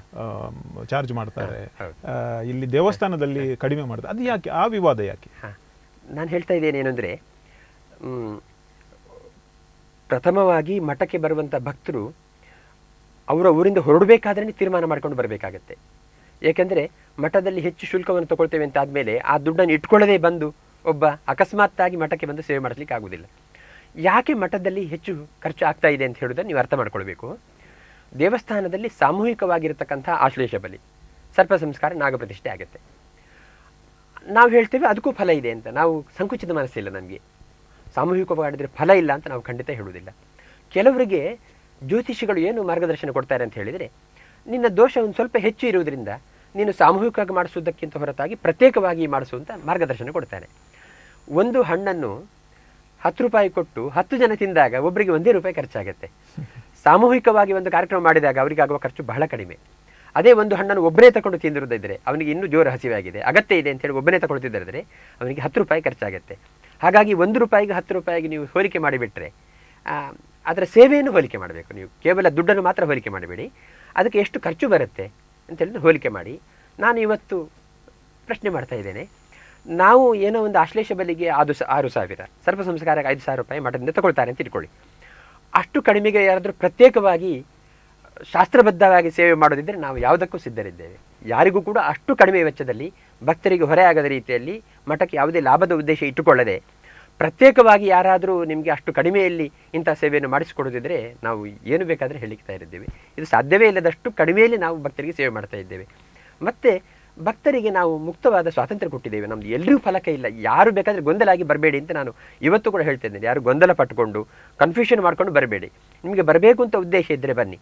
ಚಾರ್ಜ್ ಮಾಡ್ತಾರೆ ಆ, ಇಲ್ಲಿ ದೇವಸ್ಥಾನದಲ್ಲಿ ಕಡಿಮೆ ಮಾಡ್ತಾರೆ ಅದು ಯಾಕೆ ಆ ವಿವಾದ ಯಾಕೆ ಹಾ. ನಾನು ಹೇಳ್ತಾ ಇದ್ದೇನೆ ಏನು ಅಂದರೆ ಪ್ರಥಮವಾಗಿ ಮಠಕ್ಕೆ ಬರುವಂಥ ಭಕ್ತರು ಅವರ ಊರಿಂದ ಹೊರಡಬೇಕಾದ್ರೆ ತೀರ್ಮಾನ ಮಾಡ್ಕೊಂಡು ಬರಬೇಕಾಗತ್ತೆ ಏಕೆಂದರೆ ಮಠದಲ್ಲಿ ಹೆಚ್ಚು ಶುಲ್ಕವನ್ನು ತಗೊಳ್ತೇವೆ ಅಂತ ಆದಮೇಲೆ ಆ ದುಡ್ಡನ್ನು ಇಟ್ಕೊಳ್ಳದೆ ಬಂದು ಒಬ್ಬ ಅಕಸ್ಮಾತ್ತಾಗಿ ಮಠಕ್ಕೆ ಬಂದು ಸೇವೆ ಮಾಡಿಸ್ಲಿಕ್ಕೆ ಆಗುವುದಿಲ್ಲ ಯಾಕೆ ಮಠದಲ್ಲಿ ಹೆಚ್ಚು ಖರ್ಚು ಆಗ್ತಾ ಇದೆ ಅಂತ ಹೇಳೋದನ್ನು ನೀವು ಅರ್ಥ ಮಾಡ್ಕೊಳ್ಬೇಕು ದೇವಸ್ಥಾನದಲ್ಲಿ ಸಾಮೂಹಿಕವಾಗಿರತಕ್ಕಂಥ ಆಶ್ಲೇಷ ಬಲಿ ಸರ್ಪ ಸಂಸ್ಕಾರ ನಾಗಪ್ರತಿಷ್ಠೆ ಆಗುತ್ತೆ ನಾವು ಹೇಳ್ತೇವೆ ಅದಕ್ಕೂ ಫಲ ಇದೆ ಅಂತ ನಾವು ಸಂಕುಚಿತ ಮನಸ್ಸಿಲ್ಲ ನಮಗೆ ಸಾಮೂಹಿಕವಾಗಿ ಮಾಡಿದ್ರೆ ಫಲ ಇಲ್ಲ ಅಂತ ನಾವು ಖಂಡಿತ ಹೇಳುವುದಿಲ್ಲ ಕೆಲವರಿಗೆ ಜ್ಯೋತಿಷಿಗಳು ಏನು ಮಾರ್ಗದರ್ಶನ ಕೊಡ್ತಾರೆ ಅಂತ ಹೇಳಿದರೆ ನಿನ್ನ ದೋಷ ಒಂದು ಸ್ವಲ್ಪ ಹೆಚ್ಚು ಇರುವುದರಿಂದ ನೀನು ಸಾಮೂಹಿಕವಾಗಿ ಮಾಡಿಸುವುದಕ್ಕಿಂತ ಹೊರತಾಗಿ ಪ್ರತ್ಯೇಕವಾಗಿ ಮಾಡಿಸುವಂತ ಮಾರ್ಗದರ್ಶನ ಕೊಡ್ತಾನೆ ಒಂದು ಹಣ್ಣನ್ನು ಹತ್ತು ರೂಪಾಯಿ ಕೊಟ್ಟು ಹತ್ತು ಜನ ತಿಂದಾಗ ಒಬ್ಬರಿಗೆ ಒಂದೇ ರೂಪಾಯಿ ಖರ್ಚಾಗುತ್ತೆ ಸಾಮೂಹಿಕವಾಗಿ ಒಂದು ಕಾರ್ಯಕ್ರಮ ಮಾಡಿದಾಗ ಅವರಿಗೆ ಆಗುವ ಖರ್ಚು ಬಹಳ ಕಡಿಮೆ ಅದೇ ಒಂದು ಹಣ್ಣನ್ನು ಒಬ್ಬನೇ ತಗೊಂಡು ತಿಂದಿರೋದಿದ್ರೆ ಅವನಿಗೆ ಇನ್ನೂ ಜೋರು ಹಸಿವೆ ಆಗಿದೆ ಅಗತ್ಯ ಇದೆ ಅಂತೇಳಿ ಒಬ್ಬನೇ ತಗೊಳ್ತಿದ್ದರೆ ಅವನಿಗೆ ಹತ್ತು ರೂಪಾಯಿ ಖರ್ಚಾಗುತ್ತೆ ಹಾಗಾಗಿ ಒಂದು ರೂಪಾಯಿಗೆ ಹತ್ತು ರೂಪಾಯಿಗೆ ನೀವು ಹೋಲಿಕೆ ಮಾಡಿಬಿಟ್ರೆ ಆ, ಅದರ ಸೇವೆಯನ್ನು ಹೋಲಿಕೆ ಮಾಡಬೇಕು ನೀವು ಕೇವಲ ದುಡ್ಡನ್ನು ಮಾತ್ರ ಹೋಲಿಕೆ ಮಾಡಬೇಡಿ ಅದಕ್ಕೆ ಎಷ್ಟು ಖರ್ಚು ಬರುತ್ತೆ ಅಂತೇಳಿ ಹೋಲಿಕೆ ಮಾಡಿ ನಾನು ಇವತ್ತು ಪ್ರಶ್ನೆ ಮಾಡ್ತಾ ಇದ್ದೇನೆ ನಾವು ಏನೋ ಒಂದು ಆಶ್ಲೇಷ ಬಲಿಗೆ ಆದು ಸ- ಆರು ಸಾವಿರ ಸರ್ಪ ಸಂಸ್ಕಾರಕ್ಕೆ ಐದು ಸಾವಿರ ರೂಪಾಯಿ ಮಠದಿಂದ ತಗೊಳ್ತಾರೆ ಅಂತ ಇಟ್ಕೊಳ್ಳಿ ಅಷ್ಟು ಕಡಿಮೆಗೆ ಯಾರಾದರೂ ಪ್ರತ್ಯೇಕವಾಗಿ ಶಾಸ್ತ್ರಬದ್ಧವಾಗಿ ಸೇವೆ ಮಾಡೋದಿದ್ದರೆ ನಾವು ಯಾವುದಕ್ಕೂ ಸಿದ್ಧರಿದ್ದೇವೆ ಯಾರಿಗೂ ಕೂಡ ಅಷ್ಟು ಕಡಿಮೆ ವೆಚ್ಚದಲ್ಲಿ ಭಕ್ತರಿಗೆ ಹೊರೆಯಾಗದ ರೀತಿಯಲ್ಲಿ ಮಠಕ್ಕೆ ಯಾವುದೇ ಲಾಭದ ಉದ್ದೇಶ ಇಟ್ಟುಕೊಳ್ಳದೆ ಪ್ರತ್ಯೇಕವಾಗಿ ಯಾರಾದರೂ ನಿಮಗೆ ಅಷ್ಟು ಕಡಿಮೆಯಲ್ಲಿ ಇಂಥ ಸೇವೆಯನ್ನು ಮಾಡಿಸಿಕೊಡೋದಿದ್ರೆ ನಾವು ಏನು ಬೇಕಾದರೆ ಹೇಳಿಕ್ತಾ ಇರಿದ್ದೇವೆ ಇದು ಸಾಧ್ಯವೇ ಇಲ್ಲದಷ್ಟು ಕಡಿಮೆಯಲ್ಲಿ ನಾವು ಭಕ್ತರಿಗೆ ಸೇವೆ ಮಾಡ್ತಾ ಇದ್ದೇವೆ ಮತ್ತು ಭಕ್ತರಿಗೆ ನಾವು ಮುಕ್ತವಾದ ಸ್ವಾತಂತ್ರ್ಯ ಕೊಟ್ಟಿದ್ದೇವೆ ನಮ್ದು ಎಲ್ಲರೂ ಫಲಕ ಇಲ್ಲ ಯಾರು ಬೇಕಾದರೆ ಗೊಂದಲ ಆಗಿ ಬರಬೇಡಿ ಅಂತ ನಾನು ಇವತ್ತು ಕೂಡ ಹೇಳ್ತಾ ಇದ್ದೇನೆ ಯಾರು ಗೊಂದಲ ಪಟ್ಟುಕೊಂಡು ಕನ್ಫ್ಯೂಷನ್ ಮಾಡ್ಕೊಂಡು ಬರಬೇಡಿ ನಿಮಗೆ ಬರಬೇಕು ಅಂತ ಉದ್ದೇಶ ಇದ್ದರೆ ಬನ್ನಿ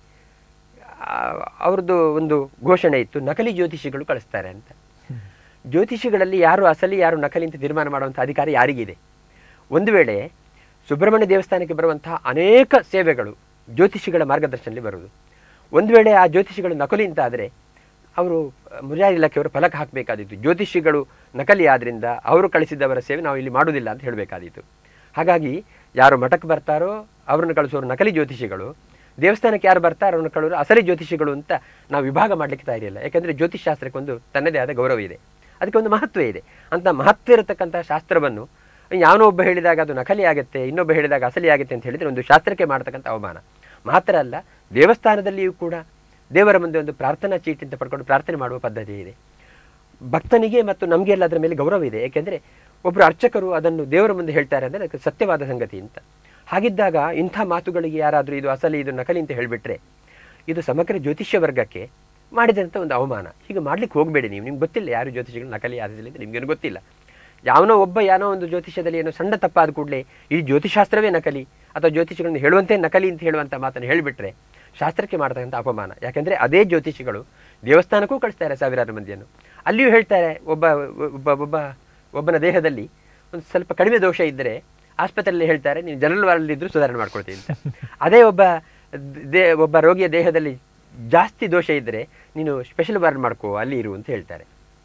ಆ, ಅವ್ರದ್ದು ಒಂದು ಘೋಷಣೆ ಇತ್ತು ನಕಲಿ ಜ್ಯೋತಿಷಿಗಳು ಕಳಿಸ್ತಾರೆ ಅಂತ ಜ್ಯೋತಿಷಿಗಳಲ್ಲಿ ಯಾರು ಅಸಲಿ ಯಾರು ನಕಲಿ ಅಂತ ತೀರ್ಮಾನ ಮಾಡುವಂಥ ಅಧಿಕಾರ ಯಾರಿಗಿದೆ ಒಂದು ವೇಳೆ ಸುಬ್ರಹ್ಮಣ್ಯ ದೇವಸ್ಥಾನಕ್ಕೆ ಬರುವಂತಹ ಅನೇಕ ಸೇವೆಗಳು ಜ್ಯೋತಿಷಿಗಳ ಮಾರ್ಗದರ್ಶನದಲ್ಲಿ ಬರುವುದು ಒಂದು ವೇಳೆ ಆ ಜ್ಯೋತಿಷಿಗಳು ನಕಲಿ ಅಂತ ಆದರೆ ಅವರು ಮುಜಾರಿ ಇಲಾಖೆಯವರು ಫಲಕ ಹಾಕಬೇಕಾದಿತ್ತು ಜ್ಯೋತಿಷಿಗಳು ನಕಲಿ ಆದ್ರಿಂದ ಅವರು ಕಳಿಸಿದವರ ಸೇವೆ ನಾವು ಇಲ್ಲಿ ಮಾಡುವುದಿಲ್ಲ ಅಂತ ಹೇಳಬೇಕಾದಿತ್ತು ಹಾಗಾಗಿ ಯಾರು ಮಠಕ್ಕೆ ಬರ್ತಾರೋ ಅವರನ್ನು ಕಳಿಸೋರು ನಕಲಿ ಜ್ಯೋತಿಷಿಗಳು ದೇವಸ್ಥಾನಕ್ಕೆ ಯಾರು ಬರ್ತಾರೋ ಅವ್ರನ್ನ ಕಳೋರು ಅಸಲಿ ಜ್ಯೋತಿಷಿಗಳು ಅಂತ ನಾವು ವಿಭಾಗ ಮಾಡಲಿಕ್ಕೆ ತಯಾರಿಲ್ಲ ಯಾಕಂದರೆ ಜ್ಯೋತಿಷ್ ಶಾಸ್ತ್ರಕ್ಕೆ ಒಂದು ತನ್ನದೇ ಆದ ಗೌರವ ಇದೆ ಅದಕ್ಕೆ ಒಂದು ಮಹತ್ವ ಇದೆ ಅಂತ ಮಹತ್ವ ಇರತಕ್ಕಂಥ ಶಾಸ್ತ್ರವನ್ನು ಯಾವನೋ ಒಬ್ಬ ಹೇಳಿದಾಗ ಅದು ನಕಲಿ ಆಗುತ್ತೆ ಇನ್ನೊಬ್ಬ ಹೇಳಿದಾಗ ಅಸಲಿ ಆಗುತ್ತೆ ಅಂತ ಹೇಳಿದರೆ ಒಂದು ಶಾಸ್ತ್ರಕ್ಕೆ ಮಾಡ್ತಕ್ಕಂಥ ಅವಮಾನ ಮಾತ್ರ ಅಲ್ಲ ದೇವಸ್ಥಾನದಲ್ಲಿಯೂ ಕೂಡ ದೇವರ ಮುಂದೆ ಒಂದು ಪ್ರಾರ್ಥನಾ ಚೀಟಿ ಅಂತ ಪಡ್ಕೊಂಡು ಪ್ರಾರ್ಥನೆ ಮಾಡುವ ಪದ್ಧತಿ ಇದೆ ಭಕ್ತನಿಗೆ ಮತ್ತು ನಮಗೆ ಎಲ್ಲ ಅದರ ಮೇಲೆ ಗೌರವ ಇದೆ ಏಕೆಂದರೆ ಒಬ್ಬರು ಅರ್ಚಕರು ಅದನ್ನು ದೇವರ ಮುಂದೆ ಹೇಳ್ತಾರೆ ಅಂದರೆ ಅದಕ್ಕೆ ಸತ್ಯವಾದ ಸಂಗತಿ ಅಂತ ಹಾಗಿದ್ದಾಗ ಇಂಥ ಮಾತುಗಳಿಗೆ ಯಾರಾದರೂ ಇದು ಅಸಲಿ ಇದು ನಕಲಿ ಅಂತ ಹೇಳಿಬಿಟ್ರೆ ಇದು ಸಮಗ್ರ ಜ್ಯೋತಿಷ್ಯ ವರ್ಗಕ್ಕೆ ಮಾಡಿದಂಥ ಒಂದು ಅವಮಾನ ಹೀಗೆ ಮಾಡ್ಲಿಕ್ಕೆ ಹೋಗಬೇಡಿ ನೀವು ನಿಮ್ಗೆ ಗೊತ್ತಿಲ್ಲ ಯಾರು ಜ್ಯೋತಿಷಿಗಳು ನಕಲಿ ಆದಿಲ್ಲ ಅಂತ ನಿಮಗೇನು ಗೊತ್ತಿಲ್ಲ ಯಾವನೋ ಒಬ್ಬ ಯಾನೋ ಒಂದು ಜ್ಯೋತಿಷ್ಯದಲ್ಲಿ ಏನೋ ಸಣ್ಣ ತಪ್ಪಾದ ಕೂಡಲೇ ಈ ಜ್ಯೋತಿಷಾಸ್ತ್ರವೇ ನಕಲಿ ಅಥವಾ ಜ್ಯೋತಿಷಿಗಳನ್ನು ಹೇಳುವಂತೆ ನಕಲಿ ಅಂತ ಹೇಳುವಂಥ ಮಾತನ್ನು ಹೇಳಿಬಿಟ್ರೆ ಶಾಸ್ತ್ರಕ್ಕೆ ಮಾಡ್ತಕ್ಕಂಥ ಅಪಮಾನ ಯಾಕೆಂದರೆ ಅದೇ ಜ್ಯೋತಿಷಿಗಳು ದೇವಸ್ಥಾನಕ್ಕೂ ಕಳಿಸ್ತಾರೆ ಸಾವಿರಾರು ಮಂದಿಯನ್ನು ಅಲ್ಲಿಯೂ ಹೇಳ್ತಾರೆ ಒಬ್ಬ ಒಬ್ಬ ಒಬ್ಬ ಒಬ್ಬನ ದೇಹದಲ್ಲಿ ಒಂದು ಸ್ವಲ್ಪ ಕಡಿಮೆ ದೋಷ ಇದ್ದರೆ ಆಸ್ಪತ್ರೆಯಲ್ಲಿ ಹೇಳ್ತಾರೆ ನೀವು ಜನರಲ್ ವಾರ್ಡಲ್ಲಿ ಇದ್ರೂ ಸುಧಾರಣೆ ಮಾಡ್ಕೊಳ್ತೀವಿ ಅಂತ ಅದೇ ಒಬ್ಬ ದೇ ಒಬ್ಬ ರೋಗಿಯ ದೇಹದಲ್ಲಿ ಜಾಸ್ತಿ ದೋಷ ಇದ್ದರೆ ನೀನು ಸ್ಪೆಷಲ್ ವಾರ್ಡ್ ಮಾಡ್ಕೋ ಅಲ್ಲಿ ಇರು ಅಂತ ಹೇಳ್ತಾರೆ